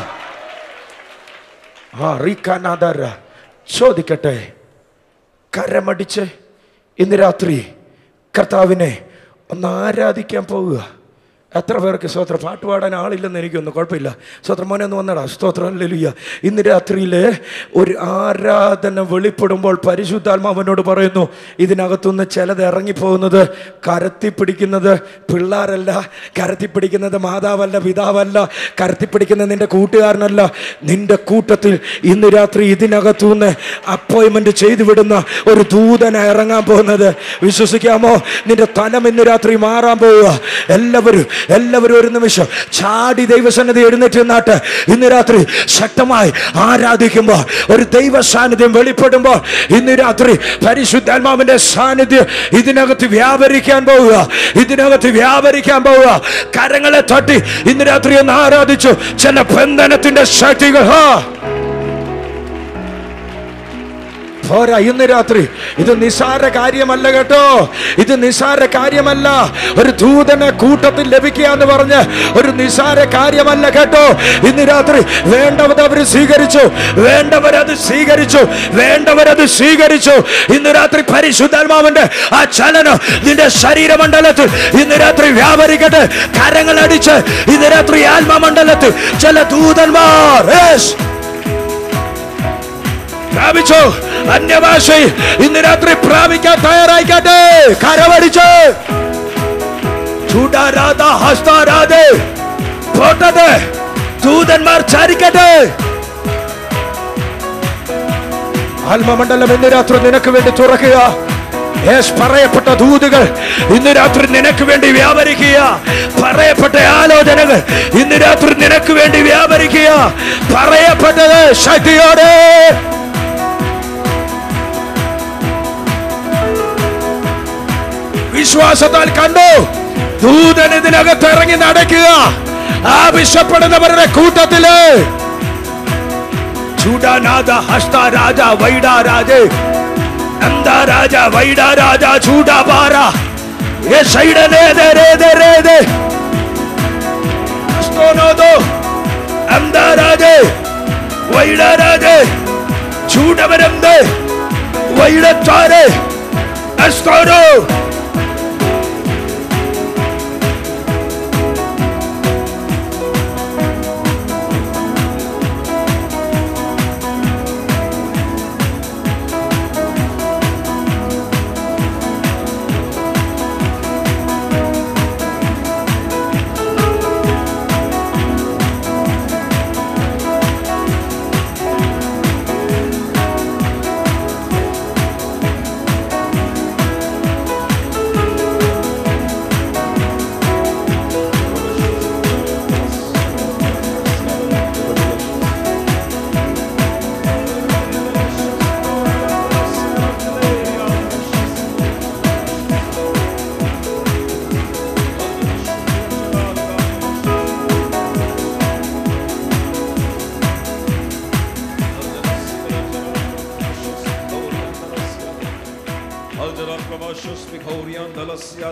ആ റീക്കാനാദര ചോദിക്കട്ടെ കരമടിച്ച് ഇന്ന് രാത്രി കർത്താവിനെ ഒന്ന് ആരാധിക്കാൻ പോവുക എത്ര പേർക്ക് സ്തോത്രം പാട്ട് പാടാൻ ആളില്ലെന്ന് എനിക്കൊന്നും കുഴപ്പമില്ല സ്തോത്രം മോനെ ഒന്ന് വന്നടാ സ്തോത്രം ലലുയ്യ ഇന്ന് രാത്രിയിൽ ഒരു ആരാധന വെളിപ്പെടുമ്പോൾ പരിശുദ്ധാത്മാവനോട് പറയുന്നു ഇതിനകത്തുനിന്ന് ചിലത് ഇറങ്ങിപ്പോകുന്നത് കരത്തി പിടിക്കുന്നത് പിള്ളേരല്ല കരത്തി പിടിക്കുന്നത് മാതാവല്ല പിതാവല്ല കരത്തി പിടിക്കുന്നത് നിന്റെ കൂട്ടുകാരനല്ല നിന്റെ കൂട്ടത്തിൽ ഇന്ന് രാത്രി ഇതിനകത്തുനിന്ന് അപ്പോയിൻമെന്റ് ചെയ്തു വിടുന്ന ഒരു ദൂതന ഇറങ്ങാൻ പോകുന്നത് വിശ്വസിക്കാമോ നിന്റെ തലം ഇന്ന് രാത്രി മാറാൻ പോവുക എല്ലാവരും എല്ലാവരും ഒരു നിമിഷം ചാടി ദൈവസന്നിധി എഴുന്നേറ്റ് നിന്നാട്ട് ഇന്ന് രാത്രി ശക്തമായി ആരാധിക്കുമ്പോൾ ഒരു ദൈവ സാന്നിധ്യം വെളിപ്പെടുമ്പോൾ ഇന്ന് രാത്രി പരിശുദ്ധാത്മാവിന്റെ സാന്നിധ്യം ഇതിനകത്ത് വ്യാപരിക്കാൻ പോവുക ഇതിനകത്ത് വ്യാപരിക്കാൻ പോവുക കരങ്ങളെ തട്ടി ഇന്ന് രാത്രി ഒന്ന് ആരാധിച്ചു ചില ബന്ധനത്തിന്റെ ശക്തികൾ ഹാ പോരാ ഇന്ന് രാത്രി ഇത് നിസാര കാര്യമല്ല കേട്ടോ ഇത് നിസാര കാര്യമല്ല ഒരു ദൂതനെ കൂട്ടത്തിൽ ലഭിക്കുക എന്ന് പറഞ്ഞ് ഒരു നിസാര കാര്യമല്ല കേട്ടോ ഇന്ന് രാത്രി വേണ്ടവർ അവർ സ്വീകരിച്ചു വേണ്ടവരത് സ്വീകരിച്ചു വേണ്ടവരത് സ്വീകരിച്ചു ഇന്ന് രാത്രി പരിശുദ്ധാത്മാവിന്റെ ആ ചലനം നിന്റെ ശരീരമണ്ഡലത്തിൽ ഇന്ന് രാത്രി വ്യാപരിക്കട്ടെ കരങ്ങളടിച്ച് ഇന്ന് രാത്രി ആത്മമണ്ഡലത്തിൽ ചില ദൂതന്മാർ yes. പ്രാപിച്ചു അന്യഭാഷയിൽ ഇന്ന് രാത്രി പ്രാപിക്കാൻ തയ്യാറായിക്കട്ടെ കരവടിച്ച് ചൂടാരാധ ഹസ്താരാധേ പോട്ടത് ദൂതന്മാർ ചാരിക്കട്ടെ ആത്മമണ്ഡലം ഇന്ന് രാത്രി നിനക്ക് വേണ്ടി തുറക്കുക യേശ് പറയപ്പെട്ട ദൂതുകൾ ഇന്ന് രാത്രി നിനക്ക് വേണ്ടി വ്യാപരിക്കുക പറയപ്പെട്ട ആലോചനകൾ ഇന്ന് രാത്രി നിനക്ക് വേണ്ടി വ്യാപരിക്കുക പറയപ്പെട്ടത് ശക്തിയോടെ വിശ്വാസത്താൽ കണ്ടു ദൂതൻ ഇതിനകത്ത് ഇറങ്ങി നടക്കുക ആവശ്യപ്പെടുന്നവരുടെ കൂട്ടത്തില് ചൂടാനാഥ ഹസ്ത രാജ വൈഡ രാജേ നന്ദ രാജ വൈഡ രാജ ചൂടാപാര ഏ സൈഡനേതെ രേതെ രേതെ സ്തോനോദോ അന്ത രാജേ വൈഡ രാജേ ചൂടവരന്ത് വൈഡച്ചാരേ അസ്തോനോ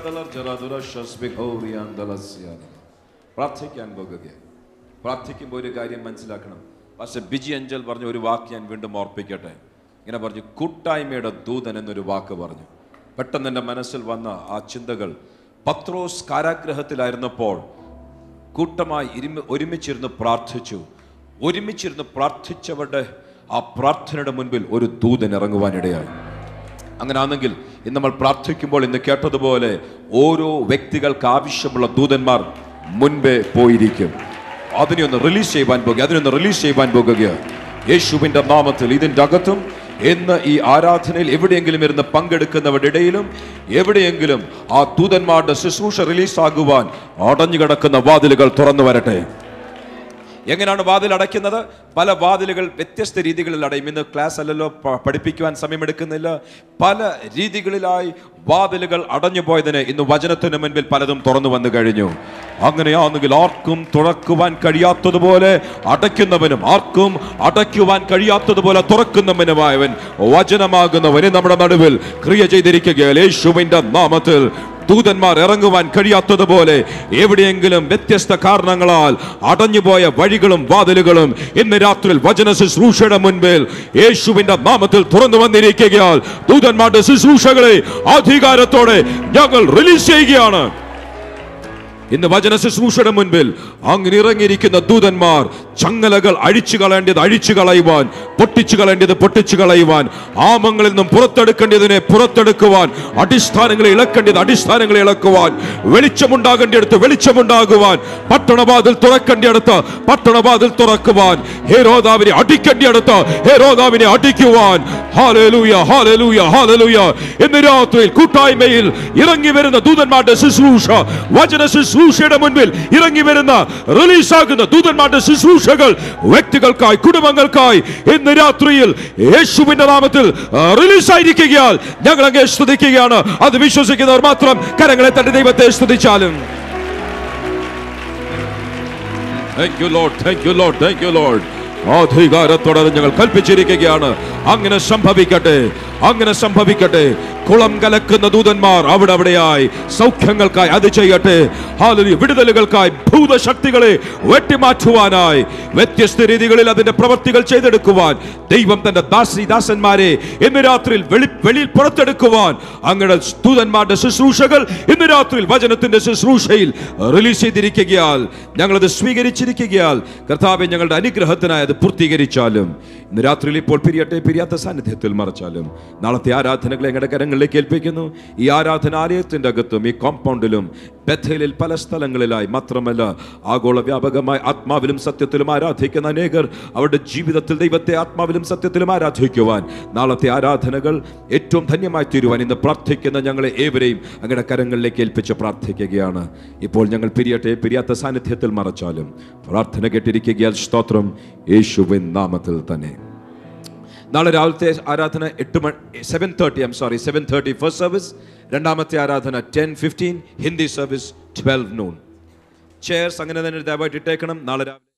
പ്രാർത്ഥിക്കാൻ പോകുകയാണ് പ്രാർത്ഥിക്കുമ്പോൾ ഒരു കാര്യം മനസ്സിലാക്കണം പക്ഷെ ബിജി അഞ്ചൽ പറഞ്ഞ ഒരു വാക്ക് ഞാൻ വീണ്ടും ഓർപ്പിക്കട്ടെ ഇങ്ങനെ പറഞ്ഞു കൂട്ടായ്മയുടെ ദൂതൻ എന്നൊരു വാക്ക് പറഞ്ഞു പെട്ടെന്ന് എൻ്റെ മനസ്സിൽ വന്ന ആ ചിന്തകൾ പത്രോസ് കാരാഗ്രഹത്തിലായിരുന്നപ്പോൾ കൂട്ടമായി ഇരുമ ഒരുമിച്ചിരുന്ന് പ്രാർത്ഥിച്ചു ഒരുമിച്ചിരുന്ന് പ്രാർത്ഥിച്ചവരുടെ ആ പ്രാർത്ഥനയുടെ മുൻപിൽ ഒരു ദൂതൻ ഇറങ്ങുവാനിടയായി അങ്ങനാണെങ്കിൽ ഇന്ന് നമ്മൾ പ്രാർത്ഥിക്കുമ്പോൾ ഇന്ന് കേട്ടതുപോലെ ഓരോ വ്യക്തികൾക്ക് ആവശ്യമുള്ള ദൂതന്മാർ മുൻപേ പോയിരിക്കും അതിനെ ഒന്ന് റിലീസ് ചെയ്യുവാൻ പോകുക അതിനൊന്ന് റിലീസ് ചെയ്യുവാൻ പോകുക യേശുവിന്റെ നാമത്തിൽ ഇതിൻ്റെ അകത്തും ഇന്ന് ഈ ആരാധനയിൽ എവിടെയെങ്കിലും ഇരുന്ന് പങ്കെടുക്കുന്നവരുടെ ഇടയിലും എവിടെയെങ്കിലും ആ ദൂതന്മാരുടെ ശുശ്രൂഷ റിലീസാകുവാൻ അടഞ്ഞു കിടക്കുന്ന വാതിലുകൾ തുറന്നു വരട്ടെ എങ്ങനെയാണ് വാതിൽ അടയ്ക്കുന്നത് പല വാതിലുകൾ വ്യത്യസ്ത രീതികളിൽ അടയും ഇന്ന് ക്ലാസ് അല്ലല്ലോ പ- പഠിപ്പിക്കുവാൻ സമയമെടുക്കുന്നില്ല പല രീതികളിലായി വാതിലുകൾ അടഞ്ഞു പോയതിന് ഇന്ന് വചനത്തിന് മുൻപിൽ പലതും തുറന്നു വന്നു കഴിഞ്ഞു അങ്ങനെയാണെങ്കിൽ ആർക്കും തുറക്കുവാൻ കഴിയാത്തതുപോലെ അടയ്ക്കുന്നവനും ആർക്കും അടയ്ക്കുവാൻ കഴിയാത്തതുപോലെ തുറക്കുന്നവനുമായവൻ വചനമാകുന്നവന് നമ്മുടെ നടുവിൽ ക്രിയ ചെയ്തിരിക്കുകയാൽ യേശുവിന്റെ നാമത്തിൽ ദൂതന്മാർ ഇറങ്ങുവാൻ കഴിയാത്തതുപോലെ എവിടെയെങ്കിലും വ്യത്യസ്ത കാരണങ്ങളാൽ അടഞ്ഞുപോയ വഴികളും വാതിലുകളും ഇന്ന് രാത്രിയിൽ വചന ശുശ്രൂഷയുടെ മുൻപിൽ യേശുവിന്റെ നാമത്തിൽ തുറന്നു വന്നിരിക്കുകയാൽ ദൂതന്മാരുടെ ശുശ്രൂഷകളെ അധികാരത്തോടെ ഞങ്ങൾ റിലീസ് ചെയ്യുകയാണ് ഇന്ന് വചന ശുശ്രൂഷയുടെ മുൻപിൽ അങ്ങനെ ഇറങ്ങിയിരിക്കുന്ന ദൂതന്മാർ ചങ്ങലകൾ അഴിച്ചു കളയേണ്ടത് അഴിച്ചു കളയുവാൻ പൊട്ടിച്ചു കളയേണ്ടത് പൊട്ടിച്ചു കളയുവാൻ ആമങ്ങളിൽ നിന്നും പുറത്തെടുക്കേണ്ടതിനെ പുറത്തെടുക്കുവാൻ അടിസ്ഥാനങ്ങളെ ഇളക്കേണ്ടത് അടിസ്ഥാനങ്ങളെ ഇളക്കുവാൻ വെളിച്ചമുണ്ടാകേണ്ടിടത്ത് വെളിച്ചമുണ്ടാകുവാൻ പട്ടണവാതിൽ തുറക്കേണ്ടിടത്ത് പട്ടണവാതിൽ തുറക്കുവാൻ ഹേരോദാവിനെ അടിക്കേണ്ടിടത്ത് ഹേരോദാവിനെ അടിക്കുവാൻ ഹാലലൂയ ഹാലലൂയ ഹാലലൂയ ഇന്ന് രാത്രിയിൽ കൂട്ടായ്മയിൽ ഇറങ്ങി വരുന്ന ദൂതന്മാരുടെ ശുശ്രൂഷ വചന ശുശ്രൂഷയുടെ മുൻപിൽ ഇറങ്ങി വരുന്ന റിലീസാകുന്ന ദൂതന്മാരുടെ ശുശ്രൂഷകൾ വ്യക്തികൾക്കായി കുടുംബങ്ങൾക്കായി ഇന്ന് രാത്രിയിൽ യേശുവിന്റെ നാമത്തിൽ റിലീസായിരിക്കുകയാൽ ഞങ്ങൾ അങ്ങേ സ്തുതിക്കുകയാണ് അത് വിശ്വസിക്കുന്നവർ മാത്രം കരങ്ങളെ തന്റെ ദൈവത്തെ സ്തുതിച്ചാലും Thank you, Lord. Thank you, Lord. Thank you, Lord. അധികാരത്തോടെ അത് ഞങ്ങൾ കൽപ്പിച്ചിരിക്കുകയാണ് അങ്ങനെ സംഭവിക്കട്ടെ അങ്ങനെ സംഭവിക്കട്ടെ കുളം കലക്കുന്ന ദൂതന്മാർ അവിടെ അവിടെയായി സൗഖ്യങ്ങൾക്കായി അത് ചെയ്യട്ടെ ഹാലലൂയ വിടുതലുകൾക്കായി ഭൂതശക്തികളെ വെട്ടിമാറ്റുവാനായി വ്യത്യസ്ത രീതികളിൽ അതിന്റെ പ്രവർത്തികൾ ചെയ്തെടുക്കുവാൻ ദൈവം തന്റെ ദാസി ദാസന്മാരെ ഇന്ന് രാത്രിയിൽ വെളി വെളിയിൽ പുറത്തെടുക്കുവാൻ അങ്ങയുടെ ദൂതന്മാരുടെ ശുശ്രൂഷകൾ ഇന്ന് രാത്രിയിൽ വചനത്തിന്റെ ശുശ്രൂഷയിൽ റിലീസ് ചെയ്തിരിക്കുകയാൽ ഞങ്ങളത് സ്വീകരിച്ചിരിക്കുകയാൽ കർത്താവെ ഞങ്ങളുടെ അനുഗ്രഹത്തിനായി അത് പൂർത്തീകരിച്ചാലും ഇന്ന് രാത്രിയിൽ ഇപ്പോൾ പിരിയട്ടെ പിരിയാത്ത സാന്നിധ്യത്തിൽ മറച്ചാലും നാളത്തെ ആരാധനകളെ ഞങ്ങളുടെ കരങ്ങളിലേക്ക് ഏൽപ്പിക്കുന്നു ഈ ആരാധനാലയത്തിന്റെ അകത്തും ഈ കോമ്പൗണ്ടിലും ബഥേലിൽ പല സ്ഥലങ്ങളിലായി മാത്രമല്ല ആഗോള വ്യാപകമായി ആത്മാവിലും സത്യത്തിലും ആരാധിക്കുന്ന അനേകർ അവരുടെ ജീവിതത്തിൽ ദൈവത്തെ ആത്മാവിലും സത്യത്തിലും ആരാധിക്കുവാൻ നാളത്തെ ആരാധനകൾ ഏറ്റവും ധന്യമായി തീരുവാൻ ഇന്ന് പ്രാർത്ഥിക്കുന്ന ഞങ്ങളെ ഏവരെയും അങ്ങയുടെ കരങ്ങളിലേക്ക് ഏൽപ്പിച്ച് പ്രാർത്ഥിക്കുകയാണ് ഇപ്പോൾ ഞങ്ങൾ പിരിയട്ടെ പിരിയാത്ത സാന്നിധ്യത്തിൽ മറച്ചാലും പ്രാർത്ഥന കേട്ടിരിക്കുകയാൽ സ്തോത്രം യേശുവിൻ നാമത്തിൽ തന്നെ നാളെ രാവിലത്തെ ആരാധന എട്ട് മണി seven thirty I'm sorry seven thirty first service രണ്ടാമത്തെ ആരാധന ten fifteen Hindi service twelve noon chairs അങ്ങനെ തന്നെ ദയവായിട്ട് ഇട്ടേക്കണം നാളെ രാവിലെ